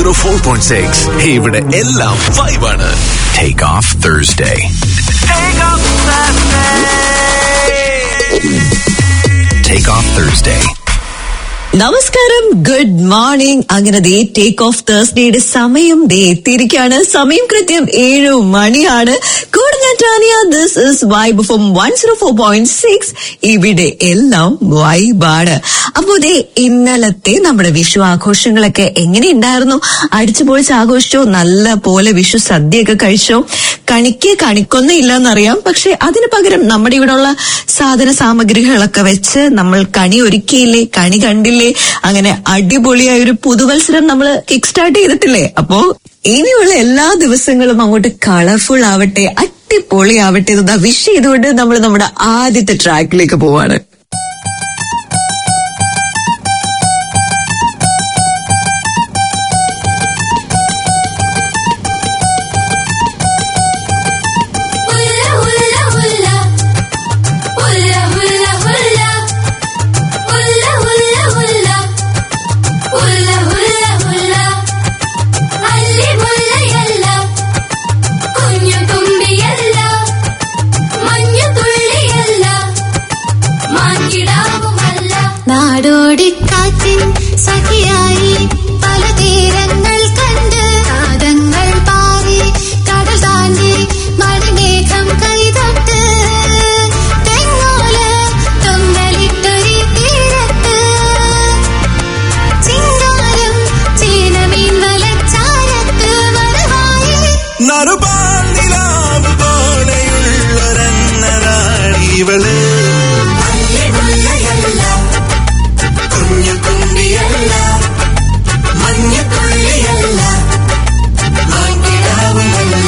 Zero four point six ഇവിടെ എല്ലാം വൈബാണ് Take off Thursday. Take off Thursday. നമസ്കാരം ഗുഡ് മോർണിംഗ് അങ്ങനെ ദേ ടേക്ക് ഓഫ് തേഴ്സ്ഡേയുടെ സമയം ദേ എത്തിയിരിക്കുകയാണ് സമയം കൃത്യം ഏഴു മണിയാണ് കൂടുതലാറ്റാനിയ this is Vibe from one zero four point six ഇവിടെ എല്ലാം വൈബാണ് അപ്പോ ദേ ഇന്നലത്തെ നമ്മുടെ വിഷു ആഘോഷങ്ങളൊക്കെ എങ്ങനെയുണ്ടായിരുന്നു അടിച്ചു പൊളിച്ച് ആഘോഷിച്ചോ നല്ല പോലെ വിഷു സദ്യയൊക്കെ കഴിച്ചോ കണിക്ക് കണിക്കൊന്നും ഇല്ലെന്നറിയാം പക്ഷെ അതിന് പകരം നമ്മുടെ ഇവിടെയുള്ള സാധന സാമഗ്രികളൊക്കെ വെച്ച് നമ്മൾ കണി ഒരുക്കിയില്ലേ കണി കണ്ടില്ലേ അങ്ങനെ അടിപൊളിയായ ഒരു പുതുവത്സരം നമ്മൾ കിക്ക് സ്റ്റാർട്ട് ചെയ്തിട്ടില്ലേ അപ്പോ ഇനിയുള്ള എല്ലാ ദിവസങ്ങളും അങ്ങോട്ട് കളർഫുൾ ആവട്ടെ അടിപൊളി ആവട്ടെ എന്ന് വിഷ് ചെയ്തുകൊണ്ട് നമ്മൾ നമ്മുടെ ആദ്യത്തെ ട്രാക്കിലേക്ക് പോവാണ് ഉല്ല ഉല്ല ഉല്ല ഉല്ല ഉല്ല ഉല്ല ഉല്ല ഉല്ല ഉല്ല ഉല്ല ഉല്ല ഉല്ല അല്ലി മുല്ലയല്ല കുഞ്ഞു തുമ്പിയല്ല മഞ്ഞു തുള്ളിയല്ല മാറ്റിടാവുമല്ല നാടോടിക്കാറ്റിൻ സഖിയായി പല തീരങ്ങൾ കണ്ട് കാതങ്ങൾ പാറി കടൽ താണ്ടി മണിമേഘം കൈതൊട്ട് തെങ്ങോല തൊങ്ങലിട്ടൊരു തീരത്ത് ചിങ്കാരം ചീനമീൻ വലച്ചാരത്ത് വരവായി നറുപാൽ നിലാവ് പോലെയുള്ളൊരെന്നരാണിവള് കുഞ്ഞു കുമ്പിയല്ല മഞ്ഞ തുള്ളിയല്ല മാറ്റിടാവുമല്ല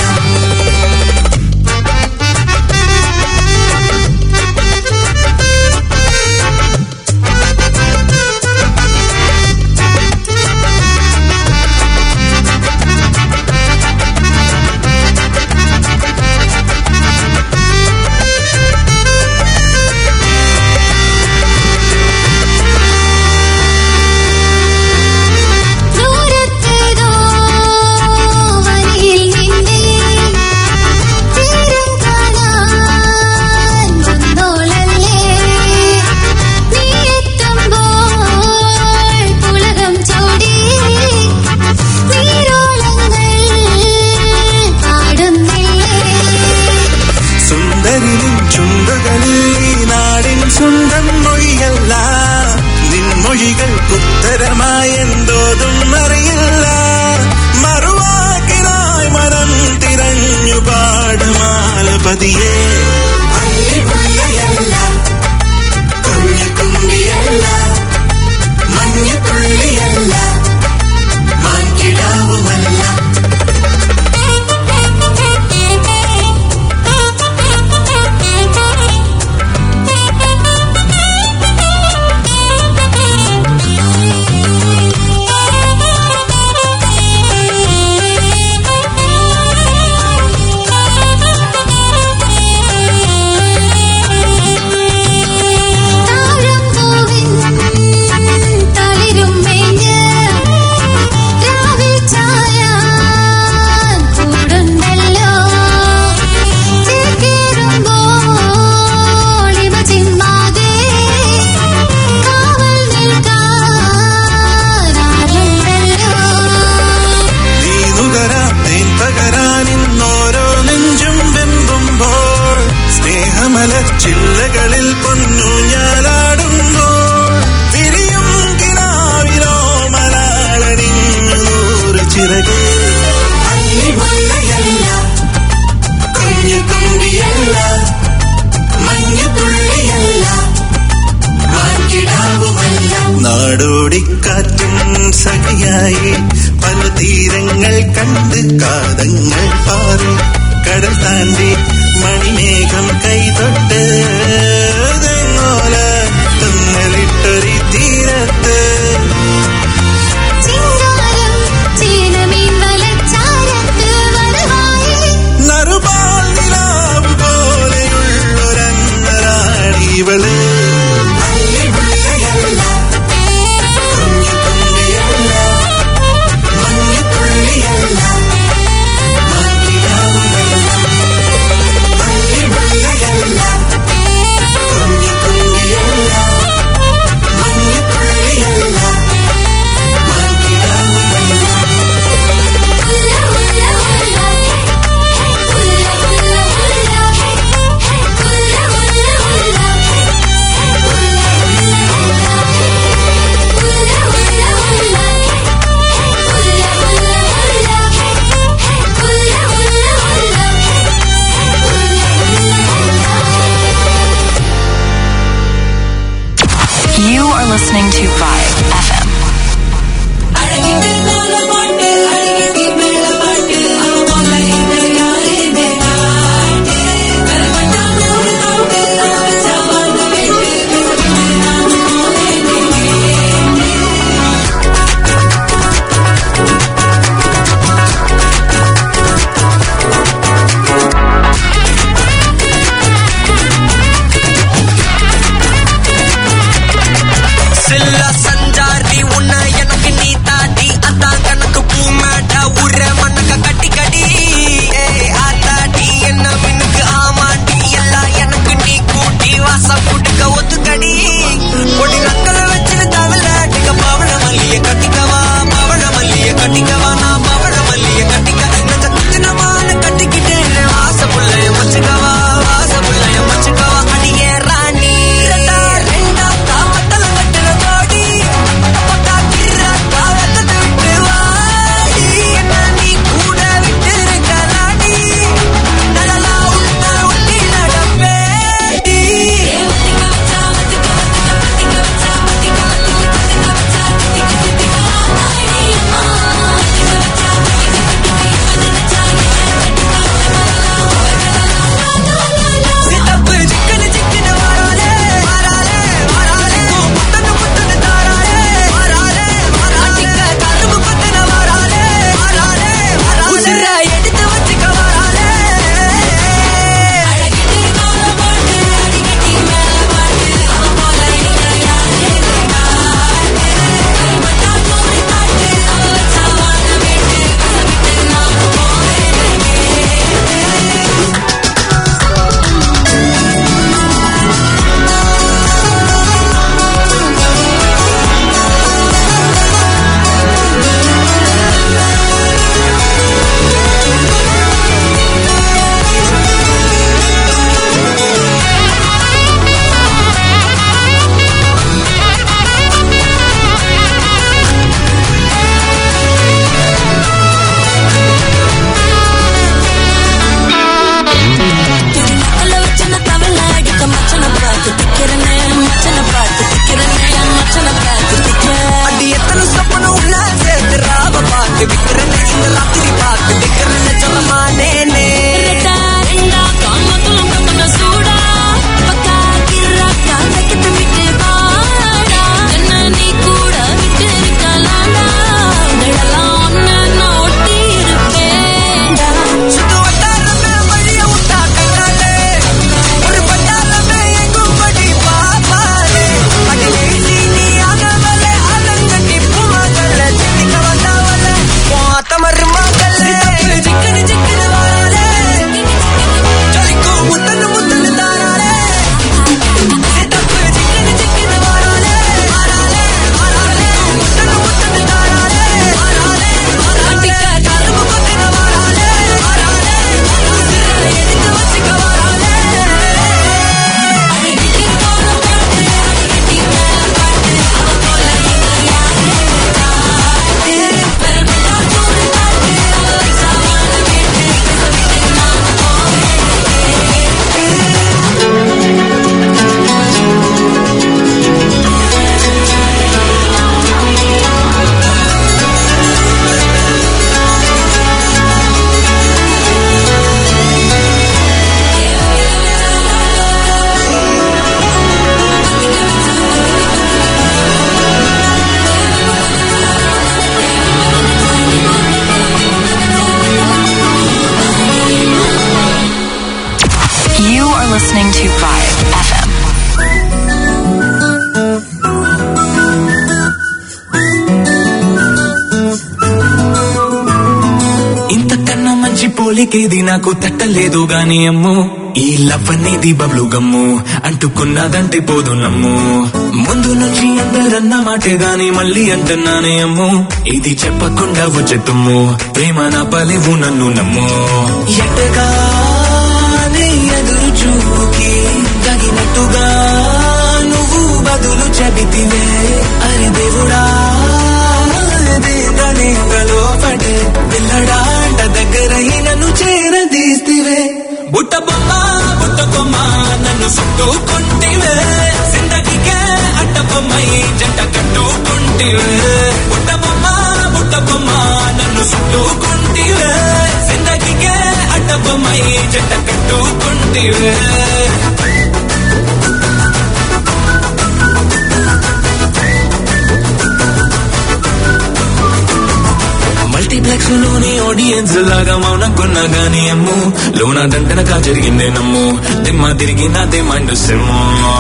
ദൂരത്തേതോ വരിയിൽ നിന്നെ തീരം കാണാൻ വന്നോളല്ലേ നീ എത്തുമ്പോൾ പുളകം ചൂടി നീരോളങ്ങൾ പാടുന്നില്ലേ സുന്ദരിലും ചുണ്ടുകളിൽ ഈ നാടിൻ സ്വന്തം മൊഴിയല്ല നിൻമൊഴികൾക്കുത്തരമായി എന്തോതും അറിയില്ല മറുവാക്കിനായി മനം തിരഞ്ഞു പാടുമാല പതിയെ അല്ലിമുല്ലയല്ല, കുഞ്ഞിക്കുമ്പിയല്ല, മഞ്ഞത്തുള്ളിയല്ല, മാൻകിടാവുമല്ല താഴമ്പൂവിൻ തളിരും മേഞ്ഞ് രാവിൽ ചായാൻ കൂടുണ്ടല്ലോ ചേക്കേറുമ്പോൾ ഇവ ചിമ്മാതെ കാവൽ നിൽക്കാനാരുണ്ടല്ലോ നീനുകരാം തേൻ പകരാൻ ഇന്നോരോ നെഞ്ചും വെമ്പുമ്പോൾ സ്നേഹമല ചില്ലകളിൽ പൊന്നു ഞാലാടുമ്പോൾ വിരിയും കിനാവിലോ മലാളണിഞ്ഞു നൂറ് ചിറകേ അല്ലിമുല്ലയല്ല, കുഞ്ഞുകുണ്ടിയല്ല, മഞ്ഞുതുള്ളിയല്ല, മാൻകിടാവുമല്ല. നാടോടിക്കാറ്റും സഖിയായി പല തീരങ്ങൾ കണ്ട് കാതങ്ങൾ പാറി കടൽ താണ്ടി മണിമേഘം കൈതൊട്ട് തെങ്ങോല തുന്നലിട്ടൊരു തീരത്ത് ചിങ്കാരം ചീനമീൻ വലച്ചാരത്ത് വരവായി നറുപാൽ നിലാവ് പോലെയുള്ളൊരന്നരാണിവള് അല്ലിമുല്ലയല്ല, കുഞ്ഞിക്കുമ്പിയല്ല, മഞ്ഞ పోలికేది నాకు తట్టలేదు గాని అమ్ము ఈ లవ్ అనేది బబ్లు గమ్ము అంటుకున్నదంటే పోదు నమ్ము ముందు నుంచి అందరన్న మాటే గాని మళ్ళీ అంటున్నానే అమ్ము ఇది చెప్పకుండా వచ్చే తుమ్ము ప్రేమ నా పలివు నన్ను నమ్ము ఎట్టగానే ఎదురు చూకి తగినట్టుగా నువ్వు బదులు చెబితివే అరే దేవుడా దేగనే లోపటే పిల్లడాంట దగ్గరై నన్ను చేరదీస్తివే బుట్ట బొమ్మ బుట్ట బొమ్మ నన్ను చుట్టుకుంటివే జిందగీకే అడ్డ బొమ్మై జంట కట్టుకుంటివే బుట్ట బొమ్మ బుట్ట బొమ్మ నన్ను చుట్టుకుంటివే జిందగీకే అడ్డ బొమ్మై జంట కట్టుకుంటివే మల్టీప్లెక్స్ లోని ఆడియన్స్ లాగా మౌనకున్నా గానీ అమ్ము లోన దండనగా జరిగిందే నమ్ము దిమ్మ తిరిగి నాదే మైండ్ సిమ్ము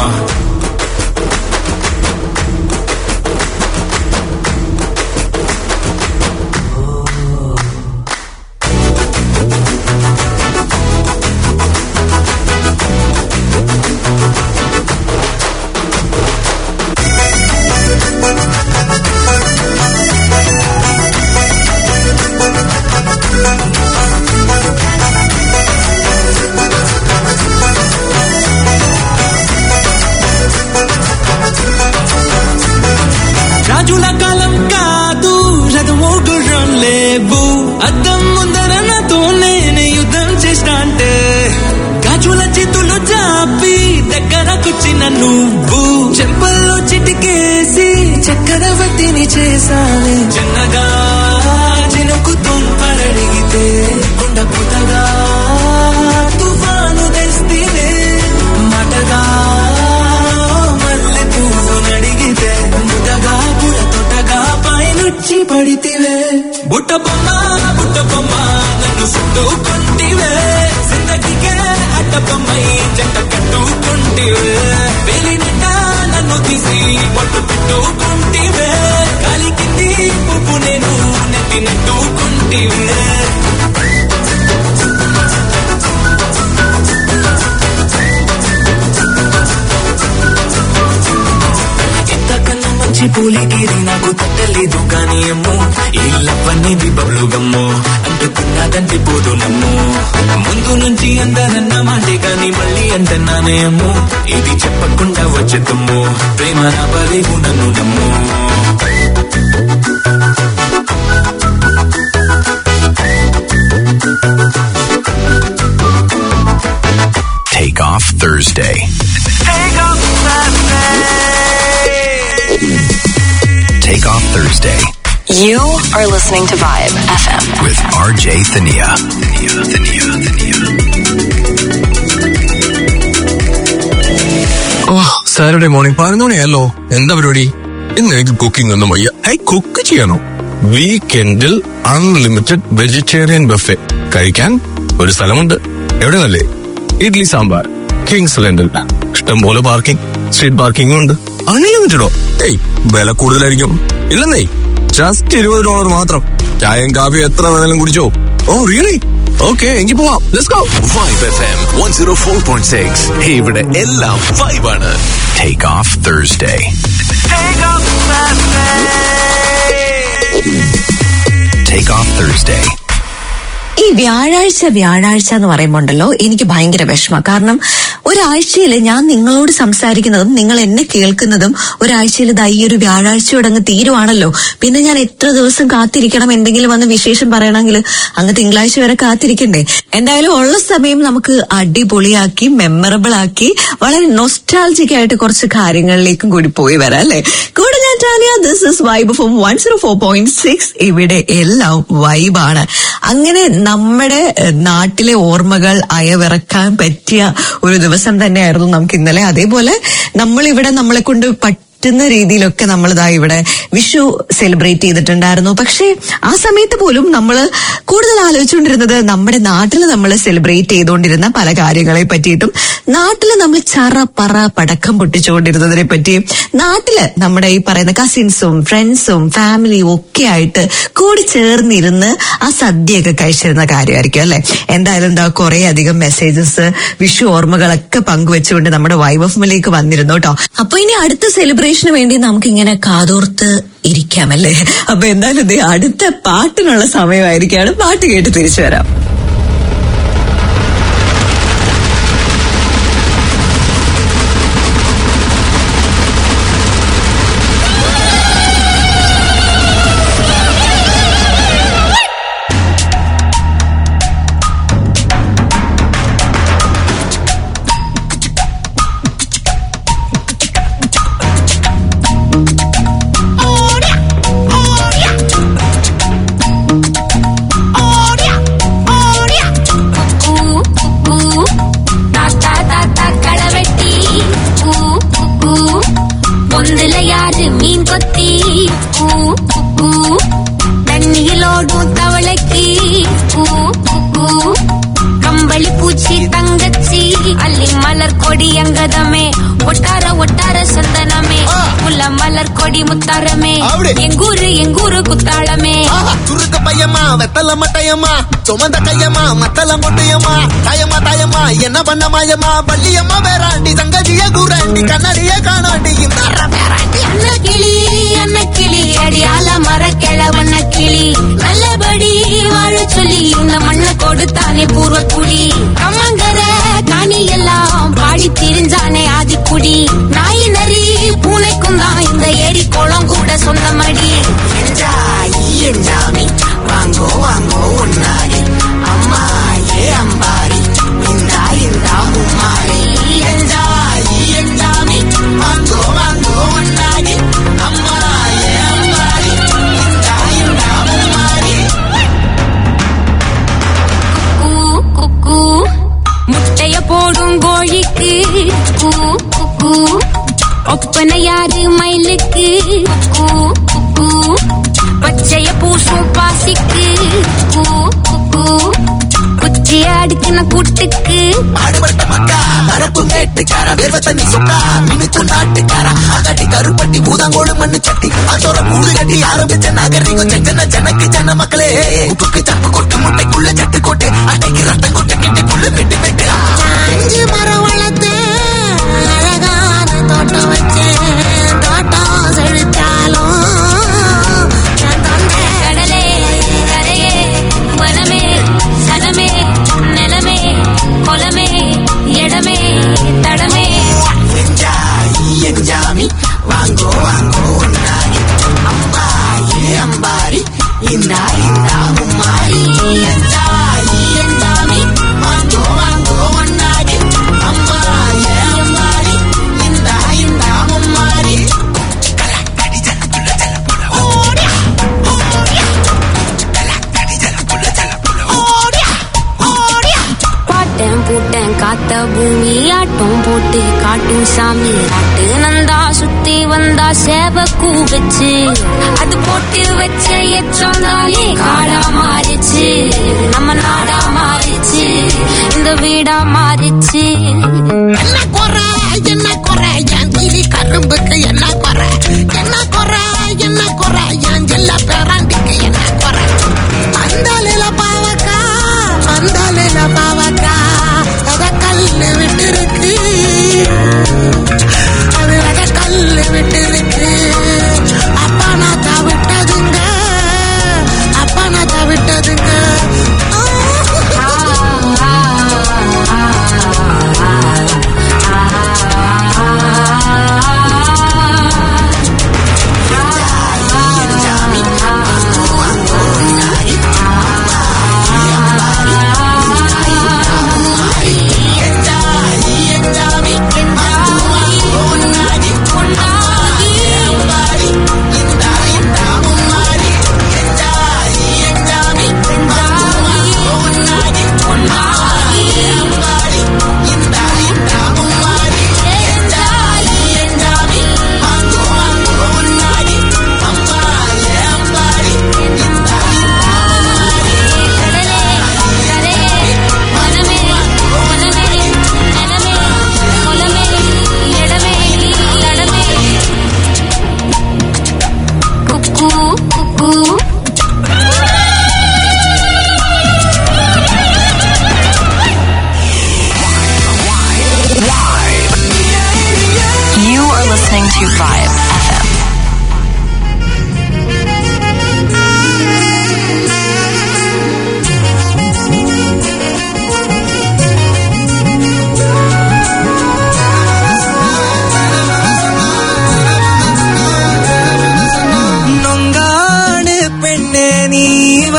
రాజుల కాలం కాదు రథము గుర్రం లేవు అద్దం ముందర నాతో నేనే యుద్ధం చేస్తా అంటే గాజుల చేతులు చాపి దగ్గరకొచ్చిన నువ్వు చెంపల్లో చిటికేసి చక్రవర్తిని చేసావే చిన్నగా చినుకు తుంపరడిగితే కొండ పుతగా తుఫాను తెస్తివే మాటగా మల్లె పువ్వు నడిగితే ముద్దగా పుల తొట్టగా పైనుచ్చి పడితివే బుట్ట బొమ్మ బుట్ట బొమ్మ నన్ను చుట్టుకుంటివే జిందగీకే అడ్డ బొమ్మై జంట కట్టుకుంటివే వేలి నిండా నన్ను తీసి పట్టు పెట్టుకుంటివే కాలి కింది పువ్వు నేను నెత్తి నెట్టుకుంటివే ఇంతకన్నా మంచి పూలిగిరి నాకు తట్టలేదు కానీ అమ్ము ఈ లవ్వనేది బబ్లు గమ్ము అంటుకున్నదంటే పోదు నమ్ము ముందు నుంచి అందరన్న మాటే కానీ మళ్ళీ అంటున్నానే అమ్ము ఇది చెప్పకుండా వచ్చే తుమ్ము ప్రేమ నా బలేవు నన్ను నమ్ము Take off Thursday. Take off Thursday You are listening to Vibe FM. with RJ Thania. Thania, Thania, Thania. ഓ സാറ്റർഡേ മോർണിംഗ് പതിനൊന്ന് മണിയല്ലോ എന്താ പരിപാടി ഇന്ന് എനിക്ക് കുക്കിംഗ് ഒന്നും വയ്യ ഐ കുക്ക് ചെയ്യണോ വീക്കെൻഡിൽ അൺലിമിറ്റഡ് വെജിറ്റേറിയൻ ബഫെ കഴിക്കാൻ ഒരു സ്ഥലമുണ്ട് എവിടെ നല്ലേ ഇഡ്ലി സാമ്പാർ കിങ്സ് ലെൻഡിൽ ഇഷ്ടംപോലെ പാർക്കിംഗ് സ്ട്രീറ്റ് പാർക്കിംഗും ഉണ്ട് അൺലിമിറ്റഡോ ഏയ് വില കൂടുതലായിരിക്കും ഇല്ലെന്നേ ജസ്റ്റ് ഇരുപത് ഡോളർ മാത്രം ചായയും കാപ്പിയും എത്ര വേണേലും കുടിച്ചോ ഓ റിയലി ഓക്കെ എങ്കിൽ പോവാം let's go Vibe F M one zero four point six ഇവിടെ എല്ലാം വൈബാണ് Take off Thursday. Take off Thursday. ഈ വ്യാഴാഴ്ച വ്യാഴാഴ്ച എന്ന് പറയുമ്പോൾ ഉണ്ടല്ലോ എനിക്ക് ഭയങ്കര വിഷമ കാരണം ഒരാഴ്ചയിൽ ഞാൻ നിങ്ങളോട് സംസാരിക്കുന്നതും നിങ്ങൾ എന്നെ കേൾക്കുന്നതും ഒരാഴ്ചയിൽ ദാ ഈ ഒരു വ്യാഴാഴ്ചയോട് അങ്ങ് തീരുവാണല്ലോ പിന്നെ ഞാൻ എത്ര ദിവസം കാത്തിരിക്കണം എന്തെങ്കിലും വന്ന് വിശേഷം പറയണമെങ്കിൽ അങ്ങ് തിങ്കളാഴ്ച വരെ കാത്തിരിക്കണ്ടേ എന്തായാലും ഉള്ള സമയം നമുക്ക് അടിപൊളിയാക്കി മെമ്മറബിൾ ആക്കി വളരെ നൊസ്റ്റാൾജിക് ആയിട്ട് കുറച്ച് കാര്യങ്ങളിലേക്കും കൂടി പോയി വരാം അല്ലെ കൂടെ ഞാൻ Tanya this is Vibe form one zero four point six ഇവിടെ എല്ലാം വൈബാണ് അങ്ങനെ നമ്മുടെ ഏഹ്, നാട്ടിലെ ഓർമ്മകൾ അയവിറക്കാൻ പറ്റിയ ഒരു ദിവസം തന്നെയായിരുന്നു നമുക്ക് ഇന്നലെ അതേപോലെ നമ്മൾ ഇവിടെ നമ്മളെ കൊണ്ട് പ- പറ്റുന്ന രീതിയിലൊക്കെ നമ്മൾ ഇതാ ഇവിടെ വിഷു സെലിബ്രേറ്റ് ചെയ്തിട്ടുണ്ടായിരുന്നു പക്ഷേ ആ സമയത്ത് പോലും നമ്മൾ കൂടുതൽ ആലോചിച്ചുകൊണ്ടിരുന്നത് നമ്മുടെ നാട്ടിൽ നമ്മൾ സെലിബ്രേറ്റ് ചെയ്തുകൊണ്ടിരുന്ന പല കാര്യങ്ങളെ പറ്റിയിട്ടും നാട്ടിൽ നമ്മൾ ചറ പറ പടക്കം പൊട്ടിച്ചുകൊണ്ടിരുന്നതിനെ പറ്റിയും നാട്ടില് നമ്മുടെ ഈ പറയുന്ന കസിൻസും ഫ്രണ്ട്സും ഫാമിലിയും ഒക്കെ ആയിട്ട് കൂടി ചേർന്നിരുന്ന് ആ സദ്യയൊക്കെ കഴിച്ചിരുന്ന കാര്യമായിരിക്കും അല്ലെ എന്തായാലും എന്താ കുറെ അധികം മെസ്സേജസ് വിഷു ഓർമ്മകളൊക്കെ പങ്കുവെച്ചുകൊണ്ട് നമ്മുടെ വൈബ് ഓഫ് മിലേക്ക് വന്നിരുന്നു കേട്ടോ അപ്പൊ ഇനി അടുത്ത സെലിബ്രേഷന് വേണ്ടി നമുക്ക് ഇങ്ങനെ കാതോർത്ത് ഇരിക്കാമല്ലേ അപ്പൊ എന്തായാലും ദേ അടുത്ത പാട്ടിനുള്ള സമയമായിരിക്കാണ് പാട്ട് കേട്ട് തിരിച്ചു വരാം பொந்துல யாரு மீன் கொத்தி ஊ, ஊ. தண்ணியிலோடும் தவளைக்கு ஊ, ஊ. கம்பளி பூச்சி தங்கச்சி அள்ளி மலர் கொடி அங்கதமே ஒட்டார ஒட்டார சந்தனமே முல்ல மலர் கொடி முத்தாரமே அப்படி. எங்கூரு எங்கூரு குத்தாளமே ஆஹா, துருத்த பையமா வெத்தல மட்டையம்மா சுமந்த கையம்மா மத்தல மொட்டையம்மா தாயம்மா தாயம்மா என்ன பண்ண மாயம்மா பள்ளியம்மா வேறாண்டி சங்கதிய கூறாண்டி கண்ணாடிய காணாண்டி இந்த அன்ன கிளி அன்ன கிளி அடியால மர கிழவண்ண கிளி நல்லபடி வாழ சொல்லி இந்த மண்ணை கொடுத்தானே பூர்வ குடி கம்மங்கர காணி எல்லாம் பாடி திரிஞ்சானே ஆதிக்குடி நாய் நரி பூனைக்கும் தான் இந்த ஏரி குளம் கூட சொந்தமடி எஞ்சாமி வாங்கோ வாங்கோ உன்னாடி அம்மா ஏ அம்பாரி இந்தா இந்தா மும்மாரி எஞ்சாயி எஞ்சாமி வாங்கோ வாங்கோ உன்னாடி அம்மா ஏ அம்பாரி இந்தா இந்தா மும்மாரி கூ குக்கு முட்டைய போடும் கோழிக்கு கூ குக்கு ஒப்பனை யாரு மயிலுக்கு கூ குக்கு பச்சைய பூசும் பாசிக்கு கூ குக்கு குச்சிய அடுக்கின கூட்டுக்கு ஆடுபட்ட மக்கா கரப்பு மேட்டுக்கார வேர்வ தண்ணி சொக்கா மினுக்கு நாட்டுக்கார அகட்டி கருப்பட்டி பூதாங்கோடு மண்ணு சட்டி அதோட கூடு கட்டி ஆரம்பிச்ச நகரிங்க செஞ்சன ஜனக்கு ஜன மக்களே உப்புக்கு தப்பு கொட்டு முட்டைக்குள்ள சட்டு கொட்டு அட்டைக்கு ரத்தம் கொட்டு கிட்டி புல்லு வெட்டி வெட்டு அஞ்சு மரம் வளர்த்து அழகான தோட்டம் வச்சு தோட்டம் செழித்தாலும் என் தொண்டை கடலே கரையே வனமே சனமே நிலமே கொலமே இடமே தடமே எஞ்சாயி எஞ்சாமி வாங்கோ வாங்கோ உன்னாரி அம்மா ஏ அம்பாரி இந்தா இந்தா மும்மாரி எஞ்சாயி எஞ்சாமி வாங்கோ வாங்கோ உன்னாரி அம்மா ஏ அம்பாரி இந்தா இந்தா மும்மாரி கலக்கடி ஜலப்புல ஜலப்புல ஓடியா ஓடியா கலக்கடி ஜலப்புல ஜலப்புல ஓடியா ஓடியா பாட்டன் பூட்டன் காத்த பூமி ஆட்டம் போட்டு காட்டும் சாமி காட்டு நந்தா சுத்தி வந்தா சேவ கூவச்சு அது போட்டு வச்ச எச்சந்தாலே காடா மாறிச்சு நம்ம நாடா மாறிச்சு இந்த வீடா மாறிச்சு என்ன குறை என்ன குறை என் கிளி கரும்புக்கு என்ன குறை என்ன குறை என்ன குறை என் ஜில்ல பேராண்டிக்கு என்ன குறை அந்தாலில பாவக்கா அந்தாலில பாவக்கா அத கல்லு விட்டு இருக்கு அது அத கல்லு விட்டு இருக்கு அப்பா நான் விட்டதுங்க அப்பா நான் விட்டதுங்க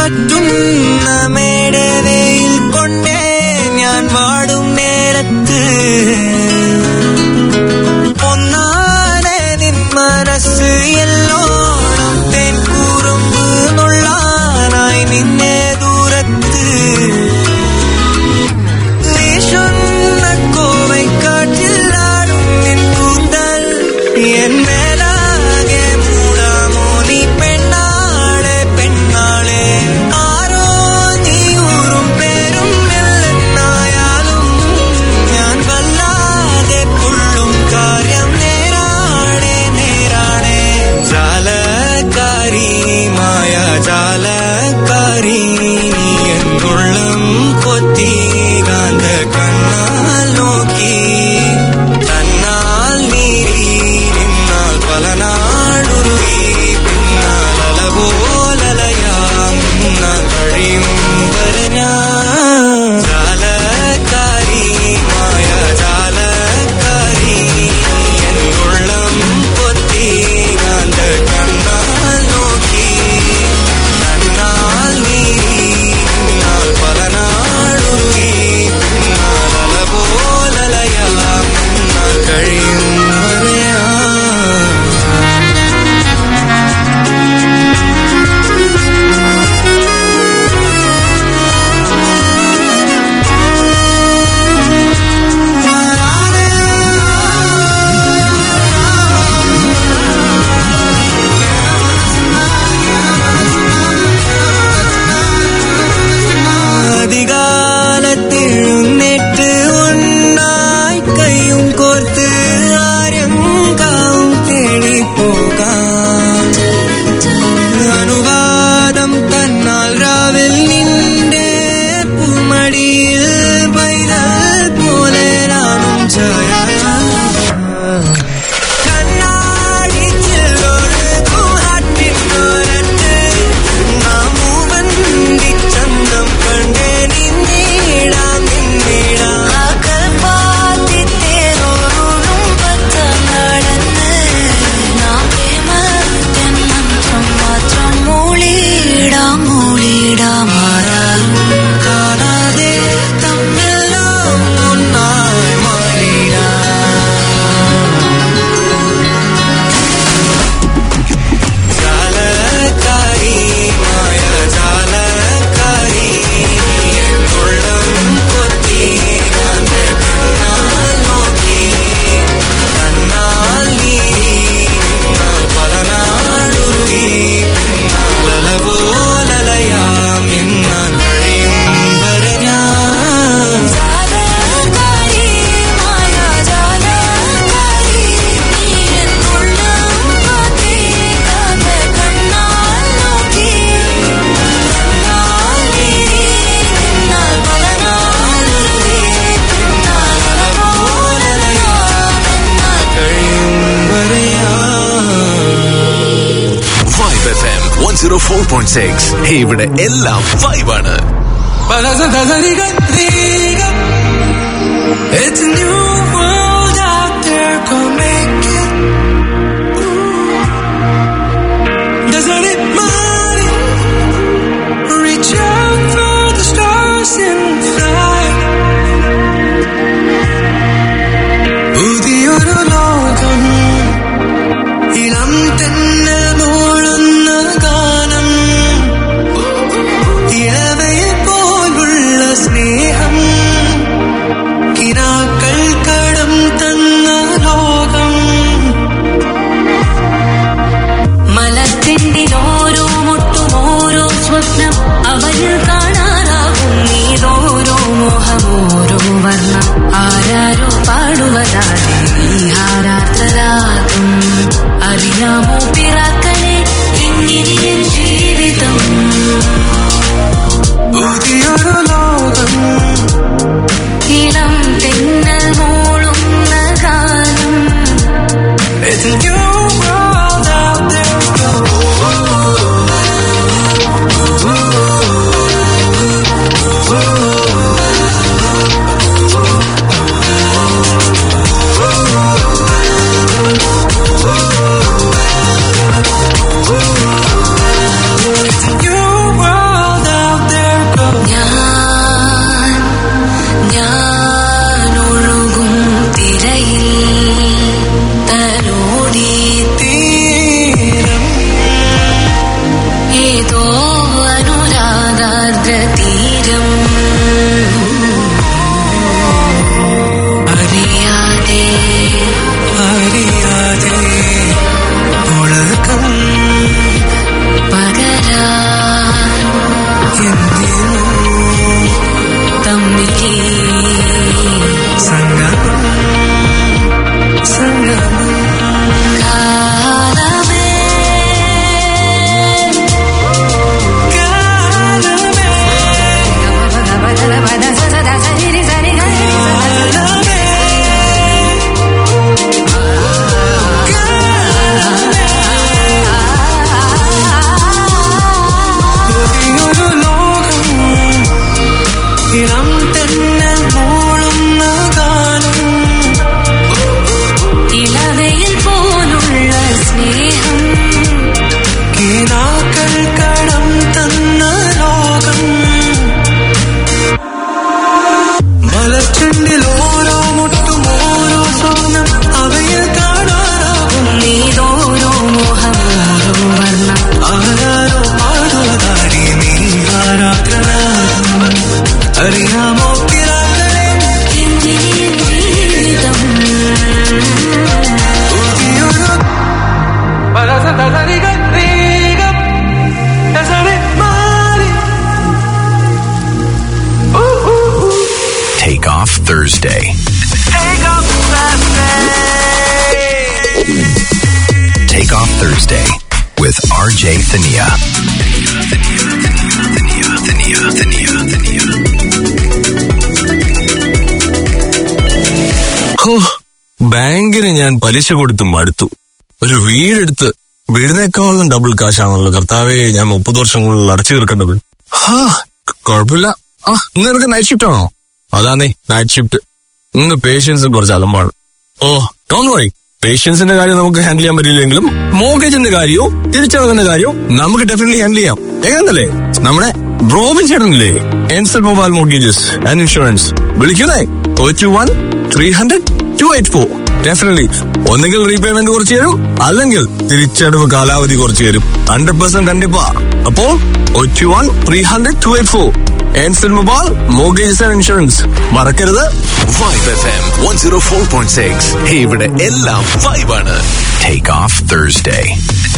കാറ്റുന്ന മേടവയിൽ കൊണ്ടേ ഞാൻ വാടും നേരത്ത് ഒന്നാനെ നിൻ മനസ്സ് എല്ലോണം തേൻ കൂറുമ്പ് നുള്ളാനായി നിന്നെ ദൂരത്ത് വീശുന്ന കോവൈക്കാറ്റിലാടും നിൻ കൂന്തൽ എൻ മേലാകെ മൂടാമോ നീ പെണ്ണാളെ പെണ്ണാളെ ആരോ നീ ഊറും പേരും മെല്ലെന്നായാലും ഞാൻ വല്ലാതെ പുള്ളും കാര്യം നേരാണേ നേരാണേ ജാലക്കാരി മായ ജാലക്കാരി എന്നുള്ളം കൊത്തി കാന്ത കണ്ണാൽ നോക്കി തന്നാൽ നീരി നിന്നാൽ പല നാടുരുകി പിന്നാൽ അലപോലലയാം നിന്നാൽ കഴിയും വരെ ഞാൻ ജാലക്കാരി മായ ജാലക്കാരി എന്നുള്ളം കൊത്തി കാന്ത കണ്ണാൽ നോക്കി തന്നാൽ നീരി നിന്നാൽ പല നാടുരുകി പിന്നാൽ അലപോലലയാം നിന്നാൽ കഴിയും വരെ ഞാൻ அதிகாலத்தெழுന്നേറ്റ് ഒന്നായി കൈയും കോർത്ത് ആര്യങ്കാവും തേടി പോകാം അനുവാദം തന്നാൽ രാവിൽ നിന്റെ പൂമടിയിൽ പൈതൽ പോലെ നാമും ചായ കണ്ണാടി ചില്ലൊഴുകും നാട്ടിൻപുറത്ത് നാം മൂവന്തി ചന്തം കണ്ടേ നിന്നിടാം നിന്നിടാം കാണാതെ തമ്മിലും ഒന്നായി മാറിടാം ജാലക്കാരി മായ ജാലക്കാരി എന്നുള്ളം കൊത്തി കാന്ത കണ്ണാൽ നോക്കി തന്നാൽ നീരി നിന്നാൽ പല നാടുരുകി പിന്നാൽ അലപോലലയാം എന്നാൽ കഴിയും വരെ ഞാൻ കഴിയും വരെ ഞാൻ Vibe F M one zero four point six ഇവിടെ എല്ലാം വൈബാണ് It's a new world out there, come make it. Doesn't it matter? Reach out for the stars and fly. പുതിയൊരു ലോകം ഇളം തെന്നൽ മൂളുന്ന ഗാനം ഇളവയെ പോലുള്ള സ്നേഹം കിനാക്കൾ കടം തന്ന ലോകം മലത്തിൻ്റെ ഓരോ മുട്ടും ഓരോ സ്വപ്നം അവനിൽ കാണാനാകും നീതോരോ മോഹം ഓരോ വർണ്ണം ആരാരോ പാടുവതാതെ നീ ആരാത്രരാകും അറിയാമോ പിറാക്കളെ ഇന്നിനിയൻ ജീവിതം പുതിയൊരു ലോകം ഇളം തെന്നൽ മൂളുന്ന ഗാനം It's a new world out there. മലകൾ കടം തന്ന ലോകം മലച്ചുണ്ടിൽ ഓരോ മുട്ടും ഓരോ സ്വപ്നം അവയിൽ കാണാനാകും നീതോരോ മോഹം ഓരോ വർണ്ണം ആരാരോ പാടുവതാടി നീ ആരാധനാഥം അറിയാമോ പിറാങ്ങളെ ജീവിതം പുതിയൊരു പരസതരികം എസറി മാറി Take off Thursday. Take off Thursday with RJ Thania. Thania, Thania, Thania, Thania. ഹോ, ബാങ്കിന് ഞാൻ പലിശ കൊടുത്ത് മടുത്തു ഒരു വീടെടുത്ത് വീടിനേക്കാളും ഡബിൾ കാശാണല്ലോ കർത്താവേ ഞാൻ മുപ്പത് വർഷങ്ങളിൽ അടച്ചു തീർക്കേണ്ടത് ഹാ കുഴപ്പമില്ല ആ ഇന്ന് നിനക്ക് നൈറ്റ് ഷിഫ്റ്റ് ആണോ അതാന്നേ നൈറ്റ് ഷിഫ്റ്റ് ഇന്ന് പേഷ്യൻസ് കുറച്ച് അലമ്പാണ് ഓ ഡോണ്ട് വറി പേഷ്യൻസിന്റെ കാര്യം നമുക്ക് ഹാൻഡിൽ ചെയ്യാൻ പറ്റില്ലെങ്കിലും മോർഗേജിന്റെ കാര്യവും തിരിച്ചടവിന്റെ കാര്യവും നമുക്ക് ഡെഫിനറ്റ്ലി ഹാൻഡിൽ ചെയ്യാം എങ്ങനല്ലേ നമ്മുടെ റോബിൻ ചേട്ടനില്ലേ എൻസൽ മൊബൈൽ മോർഗേജസ് ആൻഡ് ഇൻഷുറൻസ് വിളിക്കുന്നേ two one three hundred two eight four definitely ഒന്നെങ്കിൽ റീപേയ്മെന്റ് കുറച്ച് തരും അല്ലെങ്കിൽ തിരിച്ചടവ് കാലാവധി കുറച്ച് തരും ഹൺഡ്രഡ് പെർസെന്റ് കണ്ടിപ്പാ അപ്പോ two one three hundred two eight four എൻസൽ mobile mortgages and insurance മറക്കരുത് Vibe F M one zero four point six ഇവിടെ എല്ലാം വൈബാണ് Take off Thursday.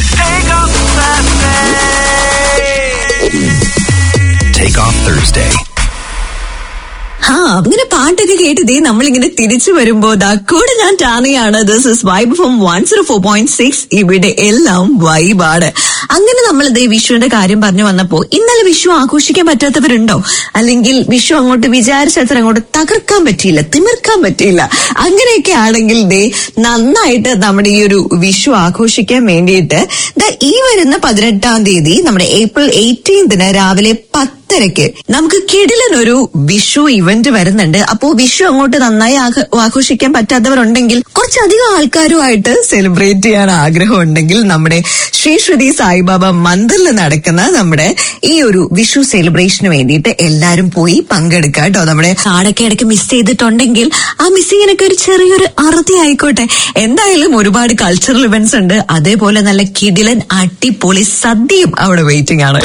Take off Thursday. ആ അങ്ങനെ പാട്ടൊക്കെ കേട്ടതേ നമ്മളിങ്ങനെ തിരിച്ചു വരുമ്പോ ദാ കൂടെ ഞാൻ ടാനയാണ് this is Vibe from one zero four point six ഇവിടെ എല്ലാം വൈബാണ് അങ്ങനെ നമ്മൾ ദേ വിഷുവിന്റെ കാര്യം പറഞ്ഞു വന്നപ്പോ ഇന്നലെ വിഷു ആഘോഷിക്കാൻ പറ്റാത്തവരുണ്ടോ അല്ലെങ്കിൽ വിഷു അങ്ങോട്ട് വിചാരിച്ചത്ര അങ്ങോട്ട് തകർക്കാൻ പറ്റിയില്ല തിമിർക്കാൻ പറ്റിയില്ല അങ്ങനെയൊക്കെ ആണെങ്കിൽ ദേ നന്നായിട്ട് നമ്മുടെ ഈ ഒരു വിഷു ആഘോഷിക്കാൻ വേണ്ടിയിട്ട് ദാ ഈ വരുന്ന പതിനെട്ടാം തീയതി നമ്മുടെ ഏപ്രിൽ എയ്റ്റീൻതിന് രാവിലെ പത്തരയ്ക്ക് നമുക്ക് കിടിലനൊരു വിഷു ഇവന്റ് വരുന്നുണ്ട് അപ്പോ വിഷു അങ്ങോട്ട് നന്നായി ആഘ- ആഘോഷിക്കാൻ പറ്റാത്തവരുണ്ടെങ്കിൽ കുറച്ചധികം ആൾക്കാരുമായിട്ട് സെലിബ്രേറ്റ് ചെയ്യാൻ ആഗ്രഹം ഉണ്ടെങ്കിൽ നമ്മുടെ ശ്രീ ശ്രുതി സായിബാബ മന്ദിറിൽ നടക്കുന്ന നമ്മുടെ ഈ ഒരു വിഷു സെലിബ്രേഷന് വേണ്ടിയിട്ട് എല്ലാരും പോയി പങ്കെടുക്കുക കേട്ടോ നമ്മുടെ കാടൊക്കെ ഇടയ്ക്ക് മിസ് ചെയ്തിട്ടുണ്ടെങ്കിൽ ആ മിസ്സിങ്ങിനൊക്കെ ഒരു ചെറിയൊരു അറുതി ആയിക്കോട്ടെ എന്തായാലും ഒരുപാട് കൾച്ചറൽ ഇവന്റ്സ് ഉണ്ട് അതേപോലെ നല്ല കിടിലൻ അടിപൊളി സദ്യയും അവിടെ വെയിറ്റിംഗ് ആണ്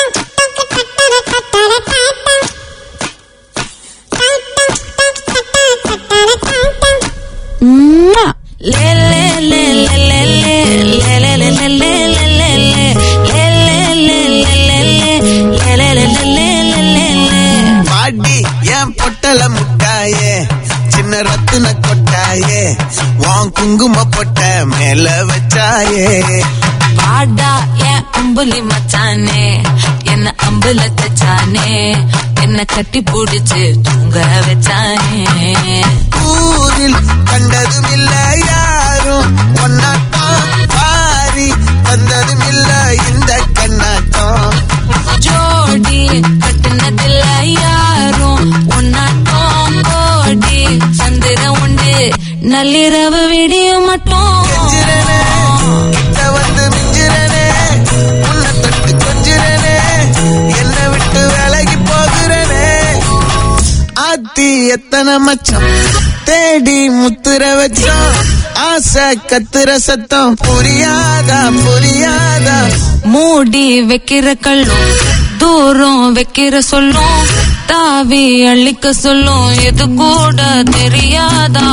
பாடி என் பொட்டல முட்டாயே சின்ன ரத்தின கொட்டாயே உன் குங்கும பொட்ட மேல வச்சாயே வாடா என் அம்புலி மச்சானே என்ன அம்புல தச்சானே என்ன கட்டி பிடிச்சு தூங்க வச்சானே ஊரில் கண்டதும் இல்ல யாரும் ஒன்னாட்டம் பாரி வந்ததும் இல்ல இந்த கண்ணாட்டம் ஜோடி கட்டுனதில்ல யாரும் ஒன்னாட்டம் கோடி சந்திர உண்டு நள்ளிரவு விடிய மட்டும் கெஞ்சிரனே கிட்ட வந்து மிஞ்சிரனே உன்னை தொட்டு கொஞ்சிரனே என்னை விட்டு விலகி போகிறனே ஆத்தி எத்தனை மச்சம் தேடி முத்துற வச்சோம் ஆசை கத்துற சத்தம் புரியாதா புரியாதா மூடி வைக்கிற கல்லும் தூரம் வைக்கிற சொல்லும் தாவி அள்ளிக்க சொல்லும் இது கூட தெரியாதா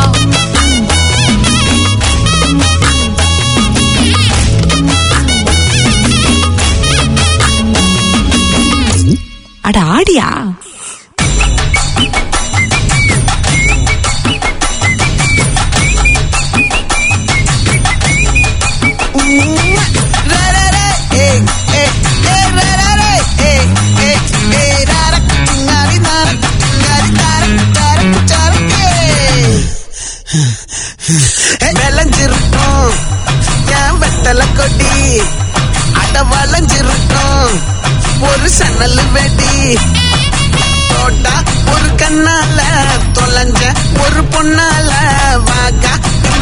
அட ஆடியா ரரரே, ஏய், ஏய், ஏய், ரரரே, ஏய், ஏய், ஏய், ரரக்கு சிங்காரி, நரக்கு சிங்காரி, தரக்கு, தரக்கு, சரக்கு. ஏய், விளைஞ்சிருக்கும் என் வெத்தலை கொடி அட வளைஞ்சிருக்கும் ஒரு சன்னல் வெடி தோட்டா ஒரு கண்ணால தொலைஞ்ச ஒரு பொண்ணால வாக்கா இந்த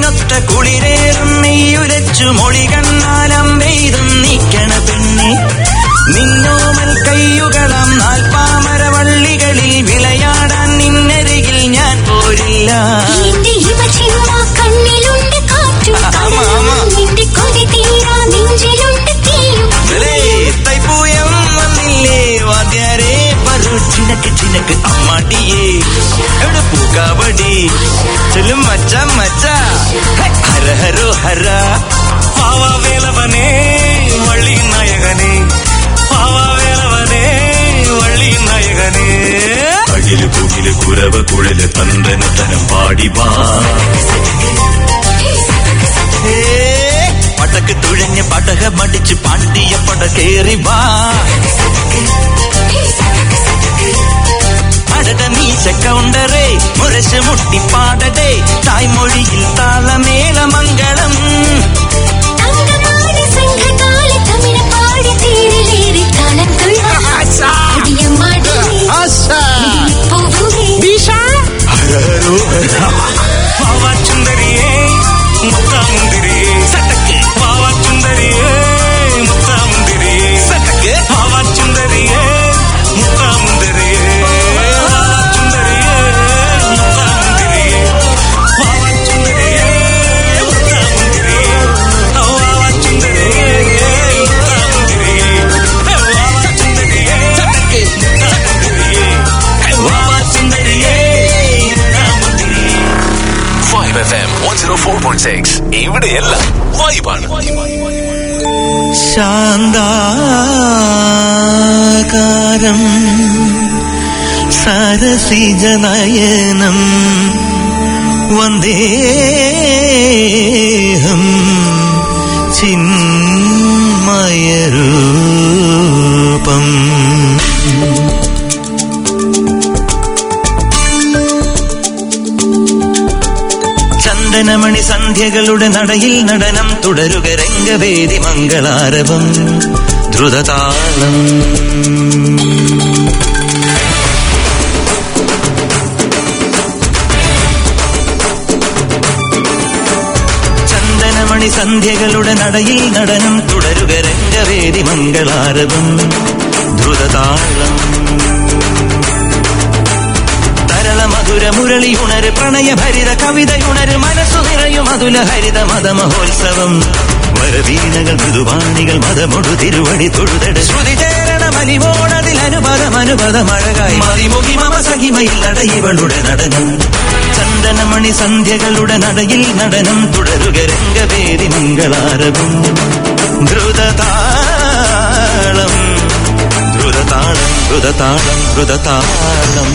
മനസ്സിനൊത്ത കുളിരേറും നെയ്യുരച്ചു മൊഴി കണ്ണാലം പെയ്തും നീക്കണ പെണ്ണെ നിന്നോമൽ കയ്യുകളാം നാൽപ്പാമരവള്ളികളിൽ വിളയാടാൻ നിന്നരികിൽ ഞാൻ പോരില്ല എന്റെ ഇവ ചിമ്മ കണ്ണിലുണ്ട് കാറ്റും കടലും നിന്റെ കൊതി തീരാ നെഞ്ചിലുണ്ട് തീയും ദേ, തൈപ്പൂയം വന്നില്ലേ വാദ്യാരേ പറു ചിനക്ക് ചിനക്ക് അമ്മാടിയേ എവിടെ പൂക്കാവടി ചെല്ലും മച്ച മച്ച ഹെ, ഹര ഹരോ ഹര പാവാവേലവനേ വള്ളി നായകനേ പാവാവേലവനേ വള്ളി നായകനേ അകില് പുകില് കുരവ കുഴല് തന്തനത്തനം പാടി വാ ഏ, പടക്ക് തുഴഞ്ഞ് പടക മടിച്ച് പാണ്ടിയ പട കേറി വാ അടട മീശ കൗണ്ടറേ മുരശ് മുട്ടി പാടടേ തായ്മൊഴിയിൽ താളമേള മംഗളം തങ്കമാടി സംഘകാല തമിഴ് പാടി തേരിലേറി താളം തുള്ളും അടിയമ്മാടി പോകുമേ ഹരഹരോ ഹര പാവാച്ചുന്തരിയേ മുത്താമുന്തിരിയേ സട്ടക്ക് പാവാച്ചുന്തരിയേ മുത്താമുന്തിരിയേ സട്ടക്ക് പാവാച്ചുന്തരിയേ മുത്താമുന്തിരിയേ പാവാച്ചുന്തരിയേ മുത്താമുന്തിരിയേ പാവാച്ചുന്തരിയേ മുത്താമുന്തിരിയേ പാവാച്ചുന്തരിയേ മുത്താമുന്തിരിയേ പാവാച്ചുന്തരിയേ സട്ടക്ക് മുത്താമുന്തിരിയേ പാവാച്ചുന്തരിയേ മുത്താമുന്തിരിയേ Vibe F M one zero four point six ഇവിടെയെല്ലാം വൈബാണ് ശാന്താകാരം സരസിജനയനം വന്ദേഹം ചിന്മയരൂപം ചന്ദനമണി സന്ധ്യകളുടെ നടയിൽ നടനം തുടരുക രംഗവേദി മംഗളാരവം ദ്രുതതാളം ചന്ദനമണി സന്ധ്യകളുടെ നടയിൽ നടനം തുടരുക രംഗവേദി മംഗളാരവം ദ്രുതതാളം തരള മധുര മുരളി ഉണര് പ്രണയഭരിത കവിതയുണര് മനസ്സു നിറയും അതുല ഹരിത മതമഹോത്സവം വരവീണകൾ മൃദുവാണികൾ മതമൊടു തിരുവടി തൊഴുതട് ശ്രുതി ചേരണ മലിമോണതിൽ അനുപദം അനുപദം അഴകായി മതിമുഖി മമ സഹിമയിൽ നടയിവളുടെ നടനം ചന്ദനമണി സന്ധ്യകളുടെ നടയിൽ നടനം തുടരുക രംഗവേദി മംഗളാരവും ദ്രുതതാളം ദ്രുതതാളം ദ്രുതതാളം ദ്രുതതാളം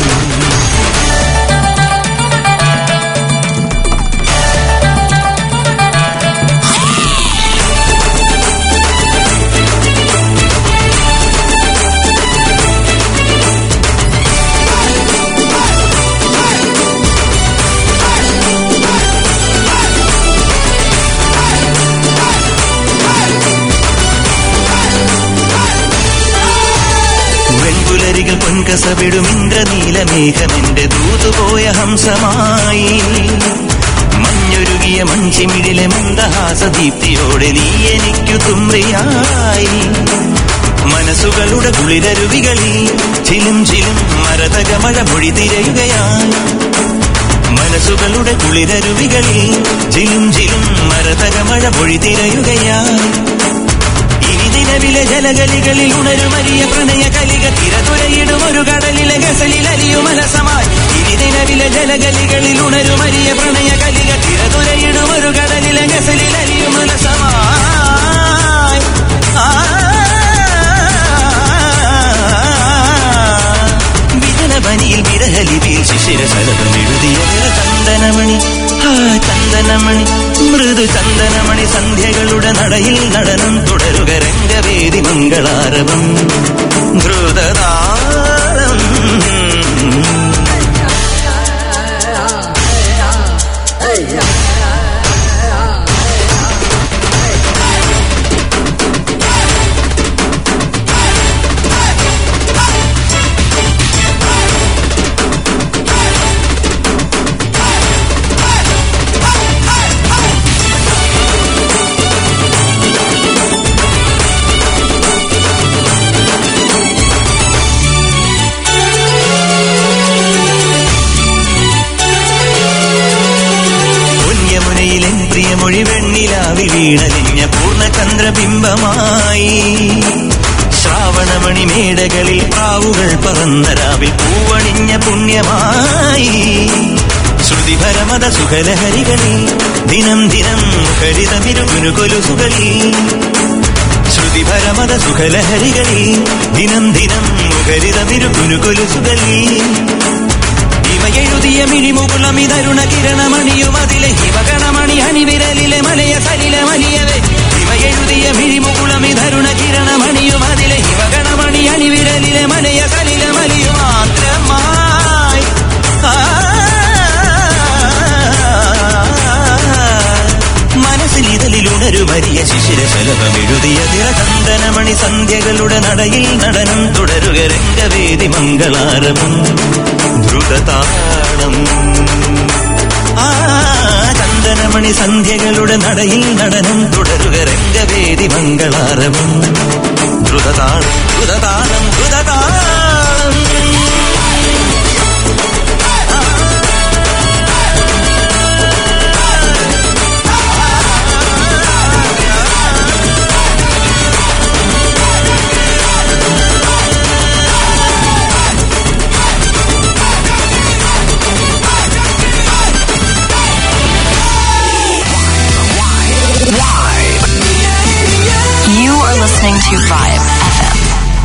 വെൺപുലരികൾ പൊൻകസവിടും ഇന്ദ്രനീലമേഘമെന്റെ ദൂതുപോയ ഹംസമായി മഞ്ഞൊരുകിയ മൺചിമിഴിലെ മന്ദഹാസദീപ്തിയോടെ നീ എനിക്കു തുമ്രിയായി മനസ്സുകളുടെ കുളിരരുവികളിൽ ചിലും ചിലും മരതകമഴ മൊഴി തിരയുകയായി മനസ്സുകളുടെ കുളിരരുവികളിൽ ചിലും ചിലും മരതകമഴ മൊഴി തിരയുകയായി ഇനി നിലവിലെ ജലഗലികളിൽ ഉണരുമരിയ പ്രണയ കലിക തിരതുരയിടും ഒരു കടലിലെ ഗസലിൽ അലിയുമലസമായി ഇനി നിലവിലെ ജലഗലികളിൽ ഉണരുമരിയ പ്രണയ കലിക തിരതുരയിടും ഒരു കടലിലെ ഗസലിൽ അലിയുമലസമായി ആ വിജനപനിയിൽ വിരഹലിപിയിൽ ശിശിര ശരതം എഴുതിയ ചന്ദനമണി ആ ചന്ദനമണി മൃദു ചന്ദനമണി സന്ധ്യകളുടെ നടയിൽ നടനം തുടരുക രംഗവേദി മംഗളാരവം ദ്രുതതാളം മൊഴി വെണ്ണിലാവിൽ വീണലിഞ്ഞ പൂർണ്ണചന്ദ്രബിംബമായി ശ്രാവണമണി മേടകളിൽ പ്രാവുകൾ പറന്ന രാവിൽ പൂവണിഞ്ഞ പുണ്യമായി ശ്രുതിപരമത സുഖലഹരികളിൽ ദിനം ദിനം ഹരിതമിരുകുനു കൊലുസുകളിൽ ശ്രുതിപരമത സുഖലഹരികളിൽ ദിനം ദിനം മുഖരിതമിരുകുനു കൊലുസുകളിൽ ഇവയെഴുതിയ മിഴിമുകുളമിതരുണ കിരണമണിയുമതിലെ ഹിമഗണമണി അണിവിരലിലെ മലയ സലിലെ മലിയവേ ഇവയെഴുതിയ മിഴിമുകുളമിതരുണ കിരണമണിയുമതിലെ ഹിമഗണമണി അണിവിരലിലെ മലയ സലിലെ മലിയു മാത്രമായി ആ, മനസ്സിൽ ഇതലിലുണരു വലിയ ശിശിര ശലഭമെഴുതിയ തിരചന്ദനമണി സന്ധ്യകളുടെ നടയിൽ നടനം തുടരുക രംഗവേദി മംഗളാരവം ദ്രുതതാളം ആ ചന്ദനമണി സന്ധ്യകളുടെ നടയിൽ നടനം തുടരുക രംഗവേദി മംഗളാരവം ദ്രുതതാളം ദ്രുതതാളം ദ്രുതതാളം You are listening to Vibe FM.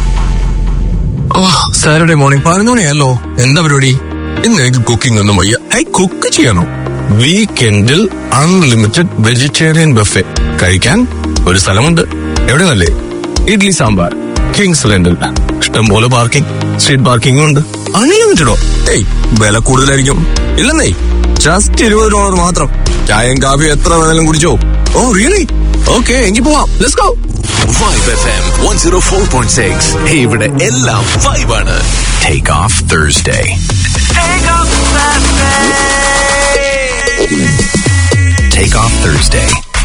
Saturday morning പതിനൊന്ന് മണിയല്ലോ എന്താ പരിപാടി ഇന്ന് എനിക്ക് കുക്കിംഗ് ഒന്നും വയ്യ ഐ കുക്ക് ചെയ്യണം വീക്കെൻഡിൽ അൺലിമിറ്റഡ് വെജിറ്റേറിയൻ ബഫെ കഴിക്കാൻ ഒരു സ്ഥലമുണ്ട് എവിടെ നല്ലേ ഇഡ്ലി സാമ്പാർ കിങ്സ് ലെൻഡിൽ ഇഷ്ടംപോലെ പാർക്കിംഗ് സ്ട്രീറ്റ് പാർക്കിംഗും ഉണ്ട് അൺലിമിറ്റഡോ ഏയ് വില കൂടുതലായിരിക്കും ഇല്ലെന്നേ ജസ്റ്റ് ഇരുപത് ഡോളർ മാത്രം ചായയും കാപ്പിയും എത്ര വേണേലും കുടിച്ചോ ഓ റിയലി ഓക്കെ എങ്കിൽ പോവാം let's go Vibe F M one zero four point six ഇവിടെ എല്ലാം വൈബാണ് Take off Thursday. Take off Thursday.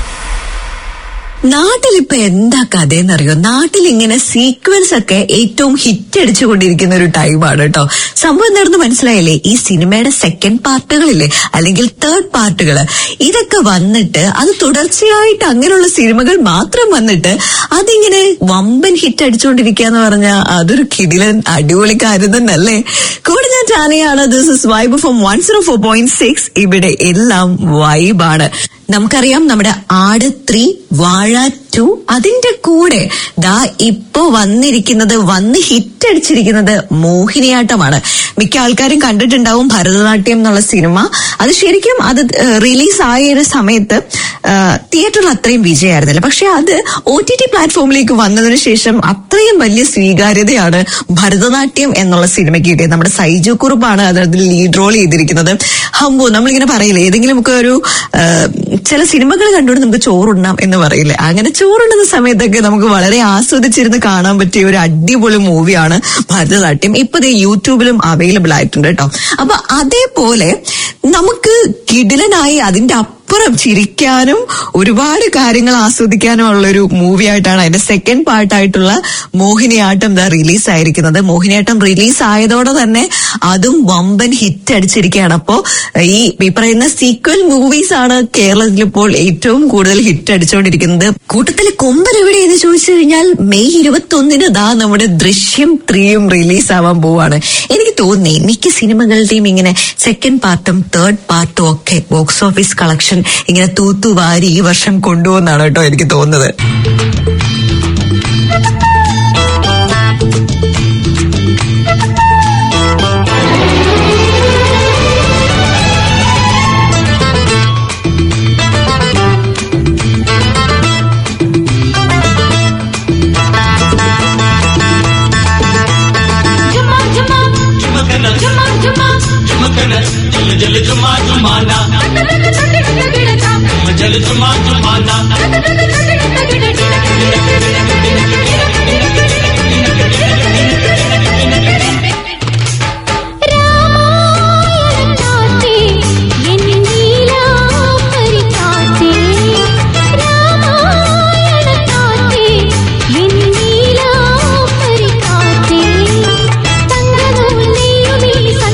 നാട്ടിലിപ്പൊ എന്താ കഥയെന്നറിയോ നാട്ടിൽ ഇങ്ങനെ സീക്വൻസ് ഒക്കെ ഏറ്റവും ഹിറ്റ് അടിച്ചുകൊണ്ടിരിക്കുന്ന ഒരു ടൈമാണ് കേട്ടോ സംഭവം എന്താണെന്ന് മനസ്സിലായില്ലേ ഈ സിനിമയുടെ സെക്കൻഡ് പാർട്ടുകളില്ലേ അല്ലെങ്കിൽ തേർഡ് പാർട്ടുകൾ ഇതൊക്കെ വന്നിട്ട് അത് തുടർച്ചയായിട്ട് അങ്ങനെയുള്ള സിനിമകൾ മാത്രം വന്നിട്ട് അതിങ്ങനെ വമ്പൻ ഹിറ്റ് അടിച്ചുകൊണ്ടിരിക്കുക എന്ന് പറഞ്ഞാൽ അതൊരു കിടിലൻ അടിപൊളി കാര്യം തന്നെയല്ലേ കൂടെ ഞാൻ ടാനയാണ് this is Vibe from one zero four point six ഇവിടെ എല്ലാം വൈബാണ് നമുക്കറിയാം നമ്മുടെ ആട് ത്രീ വാഴ ടു അതിന്റെ കൂടെ ദാ ഇപ്പോ വന്നിരിക്കുന്നത് വന്ന് ഹിറ്റ് അടിച്ചിരിക്കുന്നത് മോഹിനിയാട്ടമാണ് മിക്ക ആൾക്കാരും കണ്ടിട്ടുണ്ടാവും ഭരതനാട്യം എന്നുള്ള സിനിമ അത് ശരിക്കും അത് റിലീസ് ആയ ഒരു സമയത്ത് തിയേറ്ററിൽ അത്രയും വിജയമായിരുന്നില്ല പക്ഷെ അത് ഒ ടി ടി പ്ലാറ്റ്ഫോമിലേക്ക് വന്നതിന് ശേഷം അത്രയും വലിയ സ്വീകാര്യതയാണ് ഭരതനാട്യം എന്നുള്ള സിനിമയ്ക്ക് കിട്ടിയത് നമ്മുടെ സൈജു കുറുപ്പാണ് അത് അതിൽ ലീഡ് റോൾ ചെയ്തിരിക്കുന്നത് ഹംബു നമ്മളിങ്ങനെ പറയില്ലേ ഏതെങ്കിലും ഒക്കെ ഒരു ആ, ചില സിനിമകൾ കണ്ടുകൊണ്ട് നമുക്ക് ചോറുണ്ണാം എന്ന് പറയില്ലേ അങ്ങനെ ചോറുണ്ണുന്ന സമയത്തൊക്കെ നമുക്ക് വളരെ ആസ്വദിച്ചിരുന്ന് കാണാൻ പറ്റിയ ഒരു അടിപൊളി മൂവിയാണ് ഭരതനാട്യം ഇപ്പൊ ദേ യൂട്യൂബിലും അവൈലബിൾ ആയിട്ടുണ്ട് കേട്ടോ അപ്പൊ അതേപോലെ നമുക്ക് കിടിലനായി അതിന്റെ അപ്പുറം ചിരിക്കാനും ഒരുപാട് കാര്യങ്ങൾ ആസ്വദിക്കാനും ഉള്ള ഒരു മൂവി ആയിട്ടാണ് അതിന്റെ സെക്കൻഡ് പാർട്ടായിട്ടുള്ള മോഹിനിയാട്ടം ദ റിലീസ് ആയിരിക്കുന്നത് മോഹിനിയാട്ടം റിലീസ് ആയതോടെ തന്നെ അതും വമ്പൻ ഹിറ്റ് അടിച്ചിരിക്കുകയാണ് അപ്പോ ഈ ഈ പറയുന്ന സീക്വൽ മൂവീസ് ആണ് കേരളത്തിൽ ഇപ്പോൾ ഏറ്റവും കൂടുതൽ ഹിറ്റ് അടിച്ചുകൊണ്ടിരിക്കുന്നത് കൂട്ടത്തിൽ കൊമ്പൻ എവിടെയെന്ന് ചോദിച്ചു കഴിഞ്ഞാൽ മെയ് ഇരുപത്തി ഒന്നിന് ദാ നമ്മുടെ ദൃശ്യം ത്രീയും റിലീസ് ആവാൻ പോവാണ് എനിക്ക് തോന്നി മിക്ക സിനിമകളുടെയും ഇങ്ങനെ സെക്കൻഡ് പാർട്ടും തേർഡ് പാർട്ടും ഒക്കെ ബോക്സ് ഓഫീസ് കളക്ഷൻ ഇങ്ങനെ തൂത്തുവാരി ഈ വർഷം കൊണ്ടുപോകുന്നാണ് കേട്ടോ എനിക്ക് തോന്നുന്നത്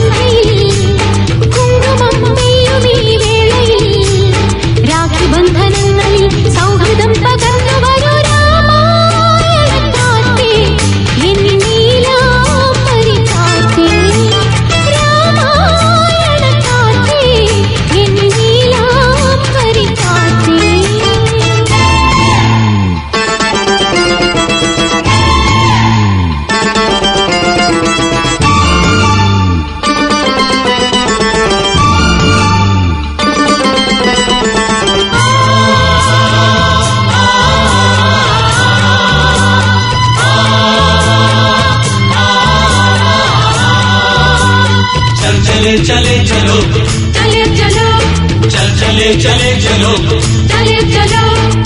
രാഖി ബന്ധന चले चले चलो चले चलो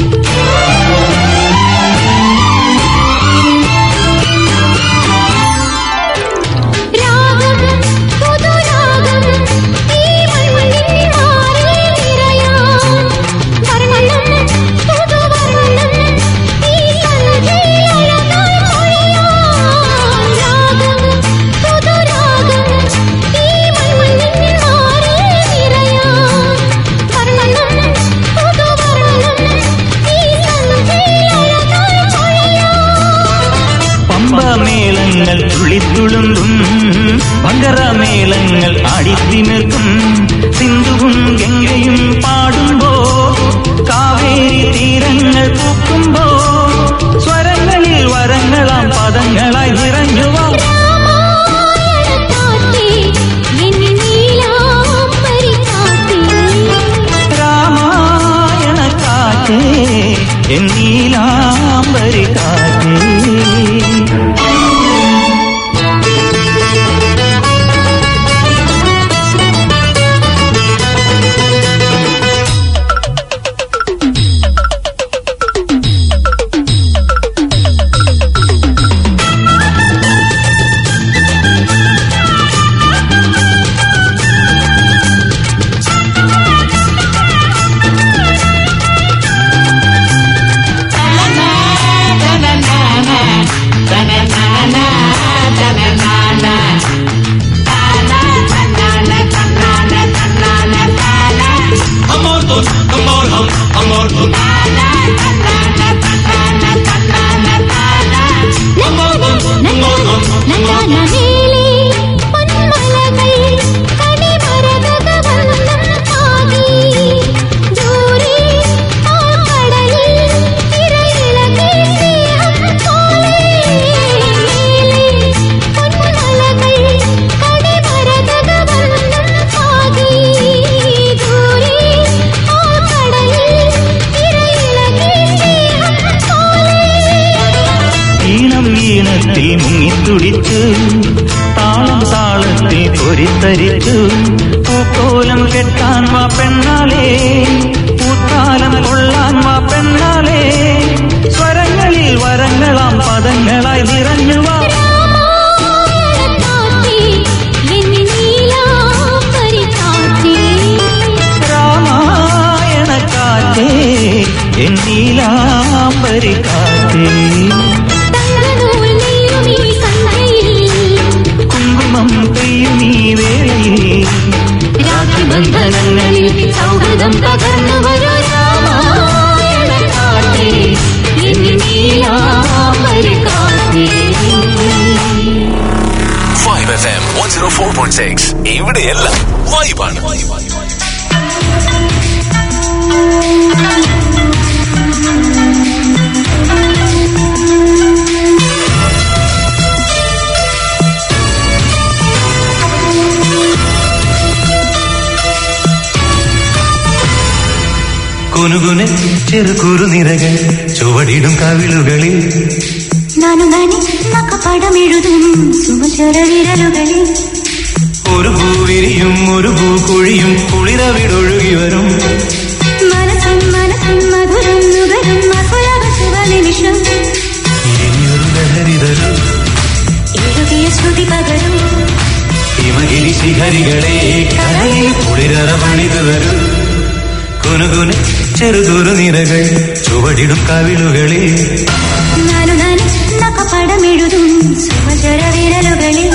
രാഗം പുതുരാഗം ഈ മണ്ണിൻ മാറിൽ നിറയാം വർണ്ണം പുതുവർണ്ണം ഈ സന്ധ്യയിൽ അഴകായി പൊഴിയാം രാഗം പുതുരാഗം ഈ മണ്ണിൻ മാറിൽ നിറയാം വർണ്ണം പുതുവർണ്ണം ഈ സന്ധ്യയിൽ അഴകായി പൊഴിയാം പമ്പമേളങ്ങൾ തുള്ളിത്തുളുമ്പും മകരമേളങ്ങൾ ആടിത്തിമിർക്കും സിന്ധുവും ഗംഗയും പാടുമ്പോ കാവേരി തീരങ്ങൾ പൂക്കുമ്പോ സ്വരങ്ങളിൽ വരങ്ങളാം പദങ്ങളായി നിറഞ്ഞുവാ കാട്ടി എന്നെ നീലാംബരി കാട്ടി രാമായണ കാറ്റേ എന്നീലാംബരി കാറ്റേ amor dos amor hum amor dos amor dos amor hum amor dos നനനീലി പൊന്മലകൾ കണിമരതകവർണ്ണം ആകി ദൂരെ ആ കടലിൽ തിരയിളകി സ്നേഹം പോലെ നീലി പൊന്മലകൾ കണിമരതകവർണ്ണം ആകി ദൂരെ ആ കടലിൽ തിരയിളകി സ്നേഹം പോലെ ഈണം ഈണത്തിൽ മുങ്ങിത്തുടിച്ചു താളം താളത്തിൽ പൊരിത്തരിച്ചു പൂക്കോലം കെട്ടാൻ വാ പെണ്ണാലേ പൂത്താലം കൊള്ളാൻ വാ പെണ്ണാലേ സ്വരങ്ങളിൽ വരങ്ങളാം പദങ്ങളായി നിറഞ്ഞു വാ കാട്ടി എന്നെ നീലാംബരി കാട്ടി രാമായണ കാറ്റേ എന്നീലാംബരി കാറ്റേ തങ്കനൂൽ നെയ്യും ഈ സന്ധ്യയിൽ കുങ്കുമം പെയ്യും ഈ വേളയിൽ രാത്രിബന്ധനങ്ങളിൽ സൗഹൃദം പകർന്നു വരൂ രാമായണ കാട്ടി എന്നെ നീലാംബരി കാട്ടി Vibe F M one zero four point six ഇവിടെയെല്ലാം വൈബാണ് കുനുകുനെ ചെറു കുറുനിരകൾ ചുവടിടും കവിളുകളിൽ ನಾನು ನಾನಿ ನಕ್ಕ പടമെഴുതും സുമചര വിരലുകളിൽ ഒരു പൂവിരിയും ഒരു പൂക്കുഴിയും കുളിരവിടൊഴുകി വരും മനസ്സും മനസ്സും മധുരം നുകരും അസുലഭ ശുഭനിമിഷം ഇനിയൊരു ലഹരി തരും എഴുതിയ ശ്രുതി പകരും ഹിമഗിരി ശിഖരികളെ കരയിൽ കുളിരറ പണിതു വരും കുനുകുനെ ചെറു കുറുനിരകൾ ചുവടിടും കവിളുകളിൽ ನಾನು ನಾನಿ ನಕ್ಕ പടമെഴുതും സുമചര വിരലുകളിൽ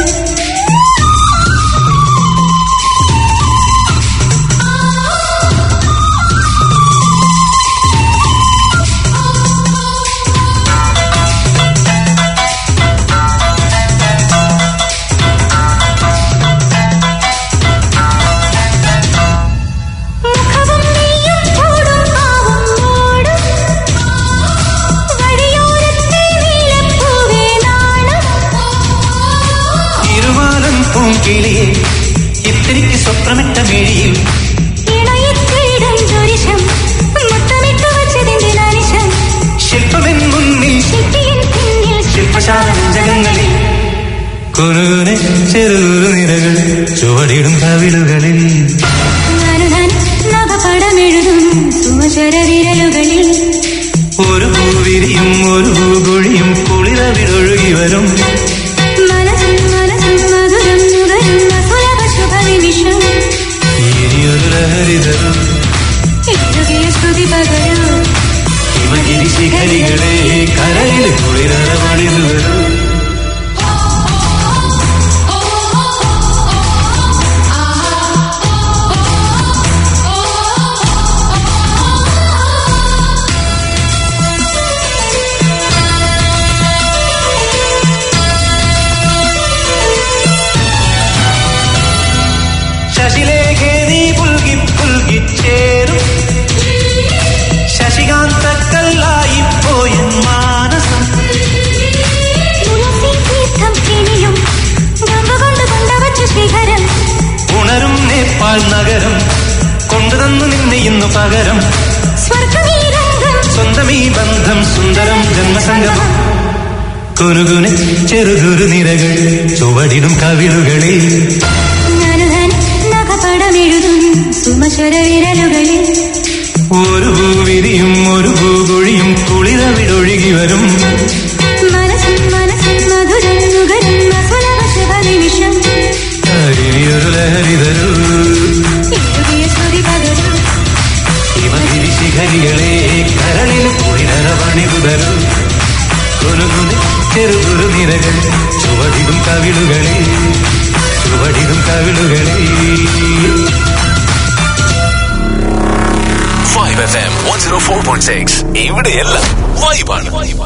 മുഖവും നെയ്യും ചൂടും പാവും മൂടും വഴിയോരത്തെ നീലപ്പൂവേ നാണം ഇരുവാലം പൂങ്കിളിയെ ഇത്തിരിക്ക് സ്വപ്നമിട്ട മിഴിയിൽ ഇണയിത്തിടും ദുരിശം മുത്തമിട്ടു വച്ചതിന്റെ നാനിശം ശില്പമെൻ മുന്നിൽ ശില്പിயின் പിന്നിൽ ശില്പശാല ജഗങ്ങളിൽ കുനുകുനെ ചെറു നിരകൾ ചുവടിടും കവിളുകളിൽ ഞാനു ഞാൻ നവപടമെഴു സുമചരവിരലുകളിൽ ഒരു പൂവിരിയും ഒരു പൂകൊഴിയും കുളിരവിടൊഴുകി വരും മനസ്സിൽ മനസ്സിൽ മധുരം നുകരുന്ന സുലഭ ശുഭനിമിഷം ഇനിയൊരു ലഹരി തരും ഇഴുകിയ സ്തുതി പകരൂ ഹിമഗിരി ശിഖരികളെ കരയിൽ കുളിരമണിതു വരും ശശിലേഖേ നീ പുൽകി പുൽകിച്ചേരും ശശികാന്തക്കല്ലായി പോയ മാനസം തുളസി തീർത്ഥം കിണിയും ഗംഗകൊണ്ട് കൊണ്ടവച്ച ശിഖരം ഉണരും നേപ്പാൾ നഗരം കൊണ്ടുതന്നു നിന്നെ ഇന്നു പകരം സ്വർഗമീരംഗം സ്വന്തം ഈ ബന്ധം സുന്ദരം ജന്മസംഗമം കുനുകുനെ ചെറുതുരു നിരകൾ ചുവടിടും കവിളുകളിൽ ഞാനുധൻ നഖപടമെഴുതും സുമചരവിരലുകളിൽ ഒരു പൂവിരിയും ഒരു പൂകൊഴിയും കുളിരവിടൊഴുകി വരും മനസ്സിൽ മനസ്സിൽ മധുരം നുകരുന്ന സുലഭ ശുഭനിമിഷം ഇനിയൊരു ലഹരി തരൂ ഇഴുകിയ സ്തുതി പകരൂ ഹിമഗിരി ശിഖരികളെ കരളിൽ കുളിരമണിതു തരൂ കുനുകുനെ ചെറുതുരു നിരകൾ ചുവടിടും കവിളുകളിൽ ചുവടിടും കവിളുകളിൽ Vibe F M one zero four point six ഇവിടെയെല്ലാം വൈബാണ്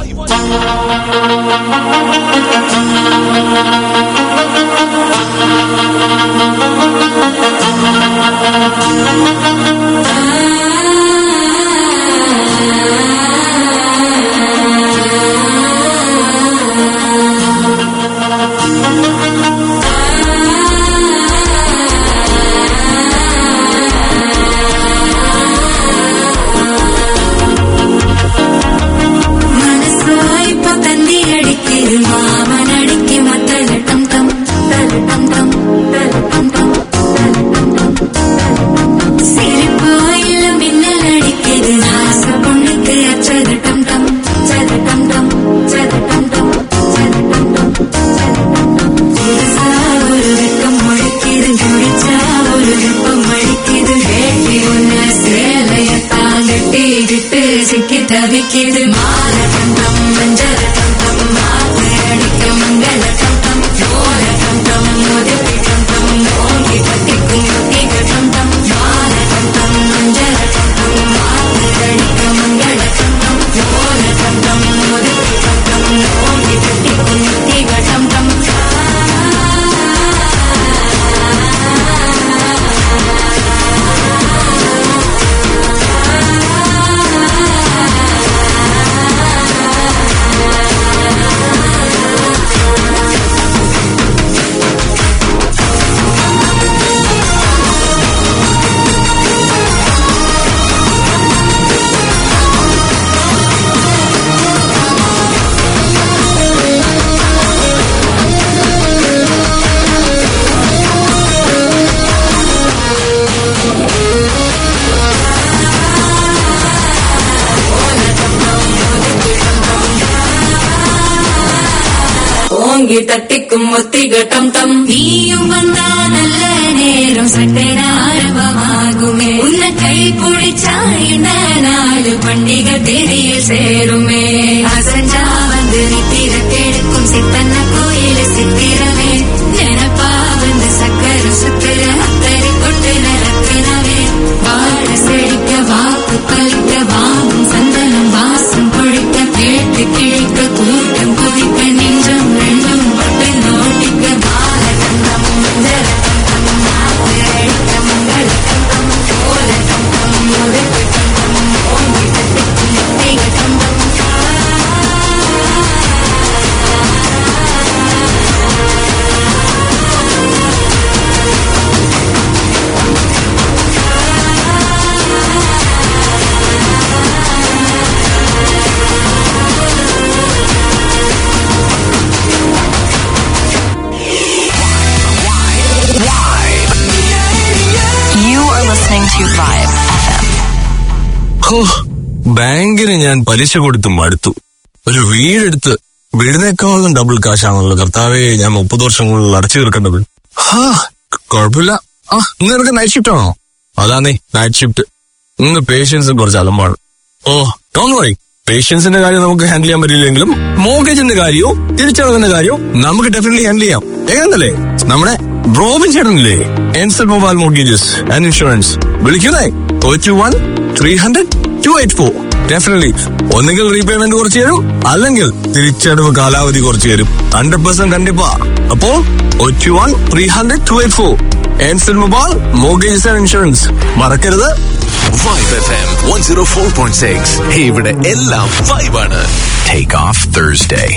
മനസ്സായിപ്പോ തന്തിയടിക്കരു മാമനടിക്ക് മത്തലട്ടം തം തലട്ടം തം തലട്ടം തം സിരിപ്പോയില്ല മിന്നലടിക്കരു ഹാസ പൊണ്ണിക്ക് അച്ചതട്ടം തം ചതട്ടം തം ചതട്ടം തം ചതട്ടം തം ഒരു വെക്കം മുഴക്കിയത് കുടിച്ചാ ഒരു വെപ്പം മടിക്കിയത് വേട്ടി ഒന്ന് സേലയ താണ്ടിട്ട് സിക്കി തവിക്കിയത് മാലകം തം മഞ്ചരകം തം മാത്തടിക്ക മംഗളകം തം ചോരകം തം മുതപ്പികം തം ഓങ്കി പട്ടിക്കും കുട്ടികം തം മാലകം തം മഞ്ചരകം തം മാത്തടിക്ക മംഗളകം തം ചോരകം തം മുതപ്പികം തം ഓങ്കി പട്ടിക്കും കുട്ടികം തം ഓങ്കി തട്ടിക്കും ഒത്തികട്ടം തം നീയും വന്നാ നല്ല നേരം സട്ടനാരവമാകുമേ ഉന്ന കൈ പിടിച്ചായിന്ന നാള് പண்டிക തെരിയിൽ சேருமே அசஞ்சா வந்து நித்திரக்கெடுக்கும் சித்தன்ன கோயில சித்திரமே நினப்பா வந்து சக்கர சுத்துற அத்தரி கொட்டு நடத்தினவே வாழ செழிக்க வாக்கு பலிக்க வாங்கும் சந்தனம் வாசம் பொழிக்க கேட்டு கிழிக்க கூட்டம் குதிக்க நெஞ்சம் ரெண்டும் பட்டு நோட்டிக்க பாலகந்தம் மஞ்சரகந்தம் நாட்டு அழிக்க மங்களகந்தம் கோலகந்தம் முழுக்கந்தம் ஓங்கி தட்டிக்கும் முத்திகந்தம் ഹോ, ബാങ്കിന് ഞാൻ പലിശ കൊടുത്ത് മടുത്തു ഒരു വീടെടുത്ത് വീടിനേക്കാളും ഡബിൾ കാശാണല്ലോ കർത്താവേ ഞാൻ മുപ്പത് വർഷങ്ങളിൽ അടച്ചു തീർക്കേണ്ടത് ഹാ കുഴപ്പമില്ല ആ ഇന്ന് നിനക്ക് നൈറ്റ് ഷിഫ്റ്റ് ആണോ അതാന്നേ നൈറ്റ് ഷിഫ്റ്റ് ഇന്ന് പേഷ്യൻസ് കുറച്ച് അലമ്പാണ് ഓ ഡോൺ വറി പേഷ്യൻസിന്റെ കാര്യം നമുക്ക് ഹാൻഡിൽ ചെയ്യാൻ പറ്റില്ലെങ്കിലും മോർഗേജിന്റെ കാര്യവും തിരിച്ചടവിന്റെ കാര്യവും നമുക്ക് ഡെഫിനറ്റ്ലി ഹാൻഡിൽ ചെയ്യാം ഏകന്തല്ലേ നമ്മുടെ റോബിൻ ചേട്ടനില്ലേ എൻസൽ മൊബൈൽ മോർഗേജസ് ആൻഡ് ഇൻഷുറൻസ് വിളിക്കുന്നേ two one three hundred two eight four definitely ഒന്നുകിൽ റീപേയ്മെന്റ് കുറച്ച് തരും അല്ലെങ്കിൽ തിരിച്ചടവ് കാലാവധി കുറച്ച് തരും ഹൺഡ്രഡ് പെർസെന്റ് കണ്ടിപ്പാ അപ്പോ two one three hundred two eight four എൻസൽ mobile mortgages and insurance മറക്കരുത് Vibe F M one zero four point six ഇവിടെ എല്ലാം വൈബാണ് Take off Thursday.